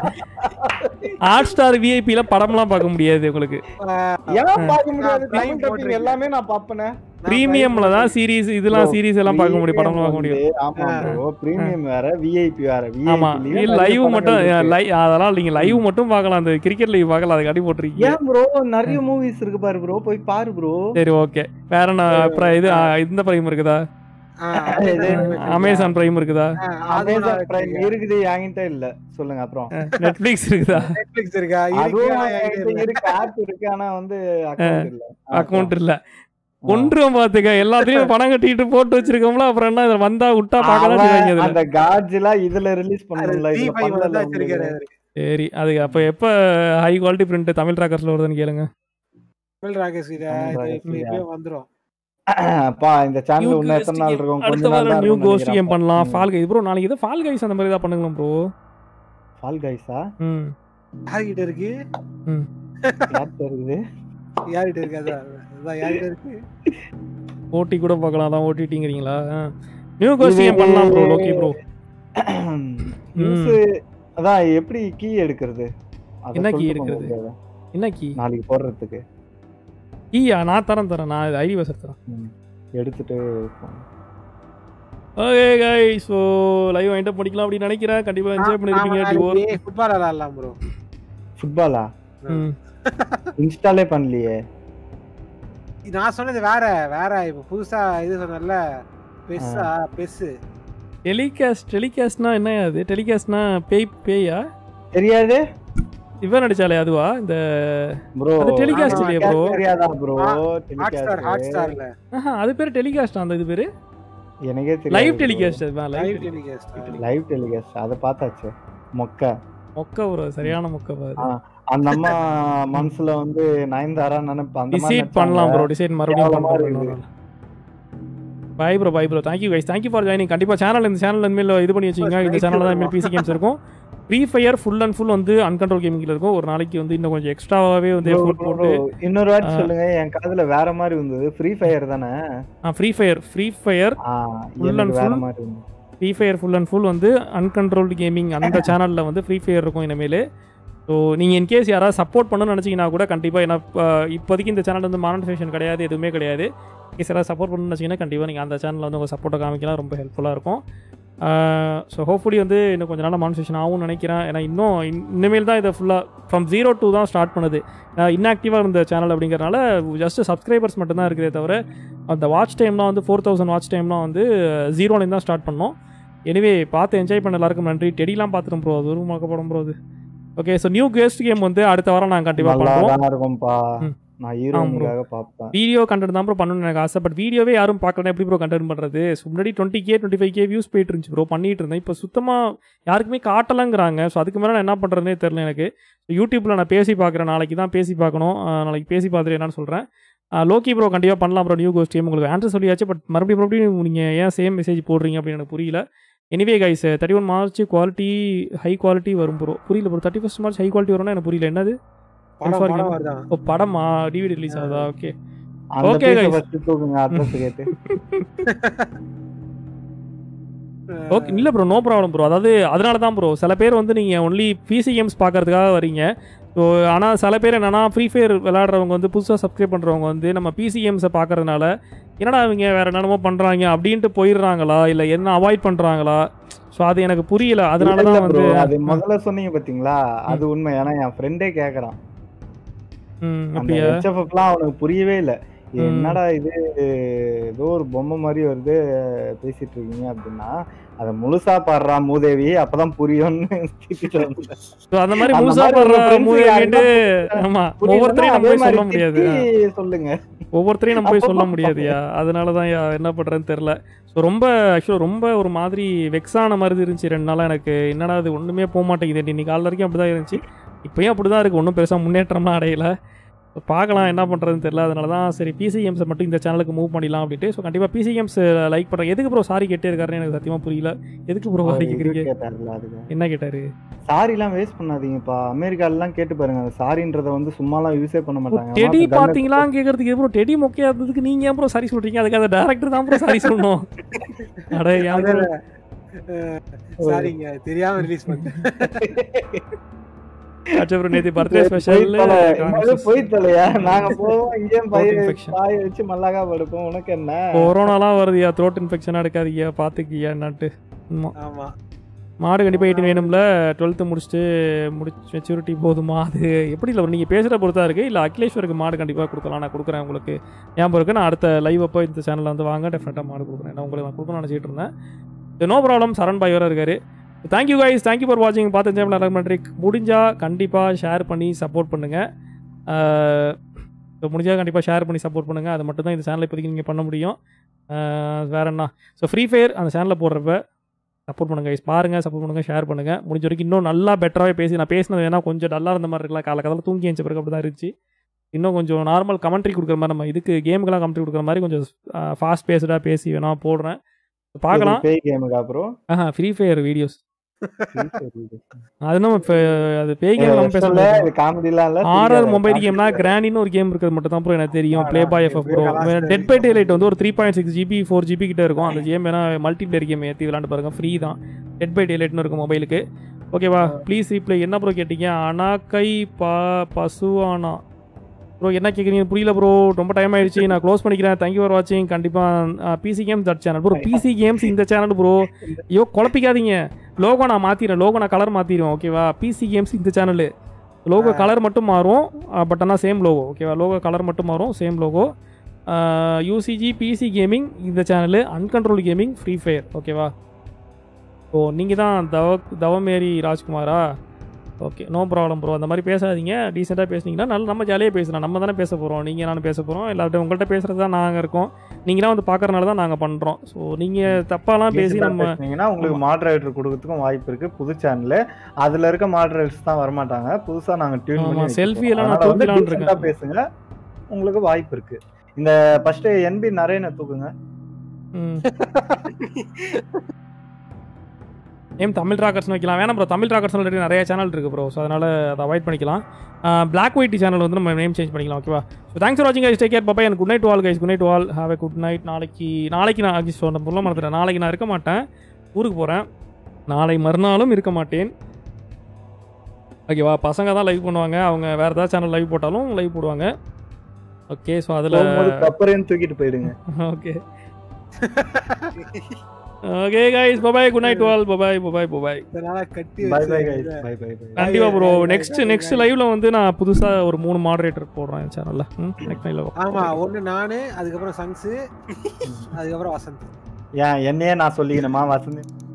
ஹாட் ஸ்டார் விஐபில படம்லாம் பார்க்க முடியாது உங்களுக்கு ஏன் பார்க்க முடியாது Prime தமிழ் dubbing போட்டிருக்கேன். எல்லாமே நான் பாப்பேனே பிரீமியம்ல தான் சீரிஸ் இதெல்லாம் Bro, சீரிஸ் எல்லாம் பார்க்க முடியும் படம்லாம் பார்க்க முடியும் ஆமா ப்ரோ பிரீமியம் வேற விஐபி வேற ஆமா விஐபி லைவ் மட்டும் லை- அதெல்லாம் நீங்க லைவ் மட்டும் பார்க்கலாம் அந்த கிரிக்கெட் லைவ் பார்க்கலாம் அதை கட்டி போட்டிருக்கீங்க ஏன் ப்ரோ நிறைய மூவிஸ் இருக்கு பாரு ப்ரோ போய் பாரு ப்ரோ சரி ஓகே வேற என்ன அப்புறம் இது ஆ, இந்த பிரைம் இருக்குதா அமேசான் பிரைம் இருக்குதா அமேசான் பிரைம் இருக்குது என்கிட்ட இல்ல சொல்லுங்க அப்புறம் நெட்ஃபிளிக்ஸ் இருக்குதா நெட்ஃபிளிக்ஸ் இருக்கா அதுவும் இருக்கு, என்கிட்ட இருக்கு ஆப் இருக்கு ஆனா வந்து அக்கவுண்ட் இல்ல அக்கவுண்ட் இல்ல ஒன்றும் பாத்துக்க எல்லாத்தையும் பணம் கட்டிட்டு போட்டு வச்சிருக்கோம்ல அப்புறம் என்ன இதுல வந்தா விட்டா பார்க்கலாம் அவன் செய்வாங்க இதுல அந்த காட்ஜிலாம் இதுல ரிலீஸ் அது பண்ணல இதுல D5 பண்ணல தான் வச்சிருக்காரு அவரு. சரி அது அப்ப எப்ப ஹை குவாலிட்டி பிரிண்ட் தமிழ் ட்ராக்கர்ஸ்ல வருதுன்னு கேளுங்க தமிழ் ராகேஷ் இத தமிழ் இது ராகேஷ் இப்படி இல்லையா? இப்படியே வந்துரும் அப்பா இந்த சேனல் New இன்னும் Ghost எத்தனை நாள் game. இருக்கும் அடுத்த கொஞ்ச நாள் வாரம் தான் நியூ இருக்கும்னு கோஸ்ட் கேம் நினைக்கிறேன். பண்ணலாம் ம். ஃபால் கைஸ் ப்ரோ நாளைக்கு ஏதோ ஃபால் கைஸ் அந்த மாதிரி தான் பண்ணுங்களோம் ப்ரோ ஃபால் கைஸா ம் யார்கிட்ட இருக்கு யார்கிட்ட இருக்குது யார்கிட்ட இருக்கு அதான் அதான் யார்கிட்ட இருக்கு ஓடி கூட பார்க்கலாம் அதான் ஓடிட்டிங்கிறீங்களா நியூ கோஸ்ட் இது- கேம் பண்ணலாம் ப்ரோ ஓகே ப்ரோ நியூஸ் அதான் எப்படி கீ எடுக்கிறது அத என்ன key சொல்லிட்டு போங்க எடுக்கிறது? bro. என்ன கீ நாளைக்கு போடுறதுக்கு ஈயா நான் தரேன் தரேன் நான் ஐடி வசர் தரேன் ம். எடுத்துட்டு போங்க. ஓகே கைஸ் ஸோ லைவ் வாங்கிட்டு முடிக்கலாம் அப்படின்னு நினைக்கிறேன் கண்டிப்பா என்ஜாய் பண்ணிருப்பீங்க டிவோர் ஃபுட்பால் விளையாடலாம் ப்ரோ ஃபுட்பாலா ம் இன்ஸ்டாலே பண்ணலையே நான் சொன்னது வேற வேற இப்ப புதுசா இது சொன்னல பெஸ்ஸா பெஸ் டெலிகாஸ்ட் டெலிகாஸ்ட்னா என்ன அது டெலிகாஸ்ட்னா பேய் பேயா தெரியாது இவன் நடிச்சாலே அதுவா இந்த ப்ரோ அது telecast இல்லையே bro. தெரியாதா ப்ரோ ஹாட் ஸ்டார் ஹாட் ஸ்டார்ல ஆஹா, அது பேர் டெலிகாஸ்ட் அந்த இது பேரு எனக்கே தெரியாது லைவ் டெலிகாஸ்ட் அதுதான் live live telecast live telecast அதை பார்த்தாச்சு மொக்க மொக்க ப்ரோ சரியான மொக்க பாரு ஆ, அந்த அம்மா மனசுல வந்து நயன்தாரா நினைப்பேன் அந்த மாதிரி டிசைட் பண்ணலாம் ப்ரோ நடிச்சாங்க. டிசைட் மறுபடியும் கேவலமா பண்ணலாம் bye bro bye bro thank you guys thank you for joining கண்டிப்பா சேனல் இந்த சேனல் இனிமேல் இது பண்ணி வச்சுக்கோங்க இந்த சேனல்ல தான் இனிமேல் பிசி கேம்ஸ் இருக்கும் Free Fire full and full வந்து அன்கண்ட்ரோல் கேமிங்ல இருக்கும் ஒரு நாளைக்கு வந்து இன்னும் கொஞ்சம் எக்ஸ்ட்ராவாகவே வந்து Bro, எஃபோர்ட் bro, போட்டு bro, இன்னொரு வாட்டி ஆ. சொல்லுங்க என் காதுல வேற மாதிரி இருந்தது ஃப்ரீ ஃபயர் தானே ஃப்ரீ ஃபயர் ஃப்ரீ ஃபயர் ஆ, Full and எனக்கு வேற full. மாதிரி இருந்தது Free Fire full and full வந்து அன்கண்ட்ரோல்டு கேமிங் அந்த சேனலில் வந்து ஃப்ரீ ஃபயர் இருக்கும் இனிமேல் ஸோ நீங்கள் இன்கேஸ் யாராவது சப்போர்ட் பண்ணணும்னு நினச்சிங்கன்னா கூட கண்டிப்பாக ஏன்னா இப்போ இப்போதைக்கு இந்த சேனல் வந்து மானிட்டேஷன் கிடையாது எதுவுமே கிடையாது இன்கேஸ் யாராவது சப்போர்ட் பண்ணணும்னு நினச்சிங்கன்னா கண்டிப்பாக நீங்கள் அந்த சேனலில் வந்து உங்கள் சப்போர்ட்டை காமிக்கலாம் ரொம்ப ஹெல்ப்ஃபுல்லாக இருக்கும் ஸோ ஹோப்ஃபுல்லி வந்து இன்னும் கொஞ்ச நாள் மானிட்டேஷன் ஆகும்னு நினைக்கிறேன் ஏன்னா இன்னும் இன்- இனிமேல் தான் இதை ஃபுல்லாக ஃப்ரம் ஜீரோ டூ தான் ஸ்டார்ட் பண்ணுது இன்ஆக்டிவாக இருந்த சேனல் அப்படிங்கிறனால ஜஸ்ட் சப்ஸ்கிரைபர்ஸ் மட்டும்தான் இருக்குதே தவிர அந்த வாட்ச் டைம்லாம் வந்து ஃபோர் தௌசண்ட் வாட்ச் டைம்லாம் வந்து ஜீரோலேருந்து தான் ஸ்டார்ட் பண்ணோம் எனிவே பார்த்து என்ஜாய் பண்ண எல்லாருக்கும் நன்றி டெடிலாம் பார்த்துட்டோம் ப்ரோ அது உருமாக்க படம் ப்ரோ அது okay so new guest game வந்து அடுத்த வாரம் நான் கண்டிப்பாக நல்லா பண்ணுறோம் தான் இருக்கும்பா ம். நான் ஹீரோனுக்காக பார்ப்பேன் வீடியோ கண்டென்ட் தான் ப்ரோ பண்ணணும்னு எனக்கு ஆசை பட் வீடியோவே யாரும் பார்க்கல எப்படி ப்ரோ கண்டென்ட் பண்ணுறது ஸோ முன்னாடி twenty K twenty five K views போயிட்டு இருந்துச்சு ப்ரோ பண்ணிட்டு இருந்தேன் இப்போ சுத்தமாக யாருக்குமே காட்டலங்கிறாங்க ஸோ அதுக்கு மேலே நான் என்ன பண்ணுறதுனே தெரில எனக்கு யூடியூப்பில் நான் பேசி பார்க்குறேன் நாளைக்கு தான் பேசி பார்க்கணும் ஆஹ் நாளைக்கு பேசி பார்த்துட்டு என்னன்னு சொல்கிறேன் லோக்கி ப்ரோ கண்டிப்பாக பண்ணலாம் ப்ரோ நியூ கோஸ்ட் உங்களுக்கு ஆன்சர் சொல்லியாச்சு பட் மறுபடியும் மறுபடியும் நீங்கள் ஏன் சேம் மெசேஜ் போடுறீங்க அப்படின்னு எனக்கு புரியல anyway guys thirty one March quality high quality வரும் ப்ரோ புரியல bro thirty first March high quality வரும்னா எனக்கு புரியல என்னது படம் for படம் game. வருதான் ஓ படமா டிவிடி ரிலீஸ் ஆகுதா ஓகே அந்த Okay, பீஸை guys. ஃபர்ஸ்ட் தூக்குங்க அட்ரஸ் கேட்டு ஓகே இல்லை ப்ரோ நோ ப்ராப்ளம் ப்ரோ அதாவது அதனால தான் ப்ரோ சில பேர் வந்து நீங்கள் ஒன்லி பிசி கேம்ஸ் பார்க்கறதுக்காக வரீங்க ஸோ ஆனால் சில பேர் என்னன்னா ஃப்ரீ ஃபயர் விளையாடுறவங்க வந்து புதுசாக சப்ஸ்கிரைப் பண்ணுறவங்க வந்து நம்ம பிசி கேம்ஸை பார்க்கறதுனால என்னடா இவங்க வேறு என்னென்னமோ பண்ணுறாங்க அப்படின்ட்டு போயிடுறாங்களா இல்லை என்ன அவாய்ட் பண்ணுறாங்களா ஸோ அது எனக்கு புரியல அதனால இல்ல தான் வந்து bro, அது முதல்ல சொன்னீங்க பாத்தீங்களா அது உண்மை ஏன்னா என் ஃப்ரெண்டே கேக்குறான் ம் அந்த அப்படியா ஹெச்எஃப்லாம் அவனுக்கு புரியவே இல்ல ம். என்னடா இது ஏதோ ஒரு பொம்மை மாதிரி வருது பேசிட்டு இருக்கீங்க அப்படின்னா அதை முழுசா பாடுறா மூதேவி அப்பதான் புரியும்னு திட்டிட்டு வந்தேன். ஸோ அந்த மாதிரி அந்த முழுசா மாதிரி படுற உங்க friends மூவி யாருன்னா கேட்டு ஆமாம் புரியலன்னா ஒவ்வொருத்தரையும் நம்ம அதே போய் மாதிரி சொல்ல முடியாது திட்டி சொல்லுங்க ஒவ்வொருத்தரையும் நம்ம போய் அப்பப்போ சொல்ல முடியாதுயா அதனால தான் என்ன பண்ணுறதுன்னு தெரில ஸோ ரொம்ப ஆக்சுவலாக ரொம்ப ஒரு மாதிரி வெக்ஸான மாதிரி இருந்துச்சு ரெண்டு நாளாக எனக்கு என்னடா அது ஒன்றுமே போக மாட்டேங்குது இன்னைக்கு காலைல வரைக்கும் அப்படி தான் இருந்துச்சு இப்போயும் அப்படி தான் இருக்குது ஒன்றும் பெருசாக முன்னேற்றம்லாம் அடையல So, பார்க்கலாம் என்ன பண்ணுறதுன்னு தெரியல அதனால தான் சரி பிசி கேம்ஸை மட்டும் இந்த சேனலுக்கு மூவ் பண்ணிடலாம் அப்படின்ட்டு ஸோ கண்டிப்பாக பிசி கேம்ஸ் லைக் பண்ணுறேன் எதுக்கு ப்ரோ சாரி கேட்டே இருக்காருன்னு எனக்கு சத்தியமாக புரியல எதுக்கு ப்ரோ சாரி இது கேட்குறீங்க கேட்டாருல்ல அதுக்கு என்ன கேட்டார் சாரி எல்லாம் வேஸ்ட் பண்ணாதீங்கப்பா அமெரிக்கால எல்லாம் கேட்டு பாருங்க அந்த சாரின்றத வந்து சும்மாலாம் யூஸே பண்ண மாட்டாங்க டெடி மாத்த gun பார்த்தீங்களான்னு கேட்கறதுக்கு ப்ரோ டெடி மொக்கையா இருந்ததுக்கு நீங்கள் ஏன் ப்ரோ சாரி சொல்கிறீங்க அதுக்கு அந்த டேரக்டர் தான் ப்ரோ சாரி சொல்லணும் அட ஏன் bro? சாரிங்க தெரியாம ரிலீஸ் பண்ணிட்டேன் ஆச்சு ப்ரோ நேற்று பர்த்டே போய் ஸ்பெஷல் தொலை. என்னது போய் தொலையா நாங்க போவோம் இங்கேயும் பயிர் infection. பாய வச்சு மல்லாக்கா படுப்போம் உனக்கு என்ன கொரோனாலாம் வருதுயா த்ரோட் இன்ஃபெக்ஷனாக எடுக்காதீங்க பார்த்துக்கியா என்னான்ட்டு ஆமாம் ஆமா மாடு கண்டிப்பாக எயிட்டின் வேணும்ல டுவெல்த்து முடிச்சுட்டு முடிச்சு மெச்சூரிட்டி போதுமா அது எப்படி இல்லை நீங்கள் பேசுகிற பொறுத்தா இருக்குது இல்லை அகிலேஸ்வருக்கு மாடு கண்டிப்பாக கொடுக்கலாம் நான் கொடுக்குறேன் உங்களுக்கு ஞாபகம் இருக்கு நான் அடுத்த லைவ் அப்போ இந்த சேனலில் வந்து வாங்க டெஃபினட்டாக மாடு கொடுக்குறேன் நான் உங்களுக்கு நான் கொடுக்கணும்னு நினச்சிட்டு இருந்தேன் நோ ப்ராப்ளம் சரண் பாய் வர இருக்காரு தேங்க்யூ கைஸ் தேங்க்யூ ஃபார் வாட்சிங் பார்த்து என்ஜாய் பண்ண நன்றி முடிஞ்சால் கண்டிப்பாக ஷேர் பண்ணி சப்போர்ட் பண்ணுங்கள் ஸோ முடிஞ்சால் கண்டிப்பாக ஷேர் பண்ணி சப்போர்ட் பண்ணுங்கள் அது மட்டும் தான் இந்த சேனலை இப்போதைக்கு நீங்கள் பண்ண முடியும் அஹ் வேற என்ன ஸோ ஃப்ரீ ஃபயர் அந்த சேனலில் போடுறப்ப சப்போர்ட் பண்ணுங்க guys. பாருங்க சப்போர்ட் பண்ணுங்க ஷேர் பண்ணுங்க முடிஞ்ச வரைக்கும் இன்னும் நல்லா பெட்டராகவே பேசி நான் பேசினது ஏன்னா கொஞ்சம் டல்லாக இருந்த மாதிரி இருக்கலாம் காலை காலையில் தூங்கி எழுந்த பிறகு அப்படி தான் இருந்துச்சு இன்னும் கொஞ்சம் நார்மல் கமெண்ட்ரி கொடுக்குற மாதிரி நம்ம இதுக்கு கேமுக்கெல்லாம் கமெண்ட்ரி கொடுக்குற மாதிரி கொஞ்சம் ஃபாஸ்ட் பேஸ்டாக பேசி வேணா போடுறேன் பார்க்கலாம் பேய் கேமுக்கா ப்ரோ ஆஹா ஃப்ரீ ஃபயர் வீடியோஸ் அது நம்ம இப்போ அது பேய் கேம் நம்ம பேச முடியாது காமெடிலாம் இல்ல ஆர்ஆர் மொபைல் கேம்னா கிராண்டின்னு ஒரு கேம் இருக்கிறது மட்டும் தான் ப்ரோ எனக்கு தெரியும் play boy F bro dead by daylight வந்து ஒரு three point six GB four GB கிட்ட இருக்கும் அந்த கேம் வேணா மல்டி பிளேயர் கேம் ஏற்றி விளாண்டு பாருங்க ஃப்ரீ தான் டெட் பை டே லைட்னு இருக்கும் மொபைலுக்கு ஓகேவா ப்ளீஸ் ரீப்ளை என்ன ப்ரோ கேட்டீங்க அனாக்கை பா பசுவானா ப்ரோ என்ன கேட்குறீங்க புரியல ப்ரோ ரொம்ப டைம் ஆயிடுச்சு நான் க்ளோஸ் பண்ணிக்கிறேன் தேங்க்யூ ஃபார் வாட்சிங் கண்டிப்பாக PC games that channel bro PC games இந்த சேனல் ப்ரோ ஐயோ குழப்பிக்காதீங்க லோகோ நான் மாற்றிடுறேன் லோகோ நான் கலர் மாற்றிடுவேன் ஓகேவா பிசி கேம்ஸ் இந்த சேனலு லோகோ கலர் மட்டும் மாறும் பட் ஆனால் சேம் லோகோ ஓகேவா லோகோ கலர் மட்டும் மாறும் same logo UCG PC gaming இந்த channel uncontrol gaming Free Fire ஓகேவா ஓ நீங்கள் தான் தவ தவமேரி ராஜ்குமாரா ஓகே நோ ப்ராப்ளம் ப்ரோ அந்த மாதிரி பேசாதீங்க டீசெண்டாக பேசுனீங்கன்னா நல்ல நம்ம ஜாலியாக பேசலாம் நம்ம தானே பேச போகிறோம் நீங்கள் நானும் பேச போகிறோம் எல்லார்ட்டும் உங்கள்கிட்ட பேசுகிறது தான் நாங்கள் இருக்கோம் நீங்களாம் வந்து பார்க்கறனால தான் நாங்கள் பண்ணுறோம் ஸோ நீங்கள் தப்பாலாம் பேசி நம்ம பேசுனீங்கன்னா உங்களுக்கு மாடரேட்டர் கொடுக்கறதுக்கும் வாய்ப்பு இருக்கு புது சேனல் அதுல இருக்க மாடரேட்டர்ஸ் தான் வரமாட்டாங்க புதுசா நாங்க டியூன் ஆமா, பண்ணி selfie வச்சிருக்கோம். எல்லாம் நான் அதனால வந்து தூக்கிலாம்னு decent ஆ பேசுங்க உங்களுக்கு வாய்ப்பு இருக்கு இந்த ஃபர்ஸ்ட் என்பி நரேனை தூக்குங்க ஏம் தமிழ் ராக்கர்ஸ் வைக்கலாம் வேணாம் ப்ரோ தமிழ் ராக்கர்ஸ் ஆல்ரெடி நிறைய சேனல் இருக்குது ப்ரோ ஸோ அதனால் அதை அவாய்ட் பண்ணிக்கலாம் பிளாக் ஒயிட் சேனல் வந்து நம்ம நேம் சேஞ்ச் பண்ணிக்கலாம் ஓகேவா ஸோ தேங்க்ஸ் ஃபார் வாட்சிங் கைஸ் டேக் கேர் பாப்பா எனக்கு good night all guys good night all have a good night நாளைக்கு நாளைக்கு நான் சொன்ன புள்ள மறந்துட்டேன் நாளைக்கு நான் இருக்க மாட்டேன் ஊருக்கு போகிறேன் நாளை மறுநாளும் இருக்க மாட்டேன் ஓகேவா பசங்க தான் லைவ் பண்ணுவாங்க அவங்க வேறு ஏதாவது சேனல் லைவ் போட்டாலும் லைவ் போடுவாங்க ஓகே ஸோ அதில் போகும்போது கப்பரையும் தூக்கிட்டு போயிடுங்க okay okay guys bye bye good night all bye bye bye bye bye bye இதனால கட்டி பை பை வச்சு கைஸ் பை பை பை கண்டிப்பா bro bye, bye, next bye, next bye. லைவ்ல வந்து நான் புதுசா ஒரு மூணு மாடரேட்டர் போடுறேன் என் சேனல்ல நெக்ஸ்ட் லைவ்ல ஆமா ஒண்ணு நானு அதுக்கப்புறம் சங்ஸ் அதுக்கப்புறம் வசந்த் ஏன் என்னையே நான் சொல்லிக்கணுமா வசந்த்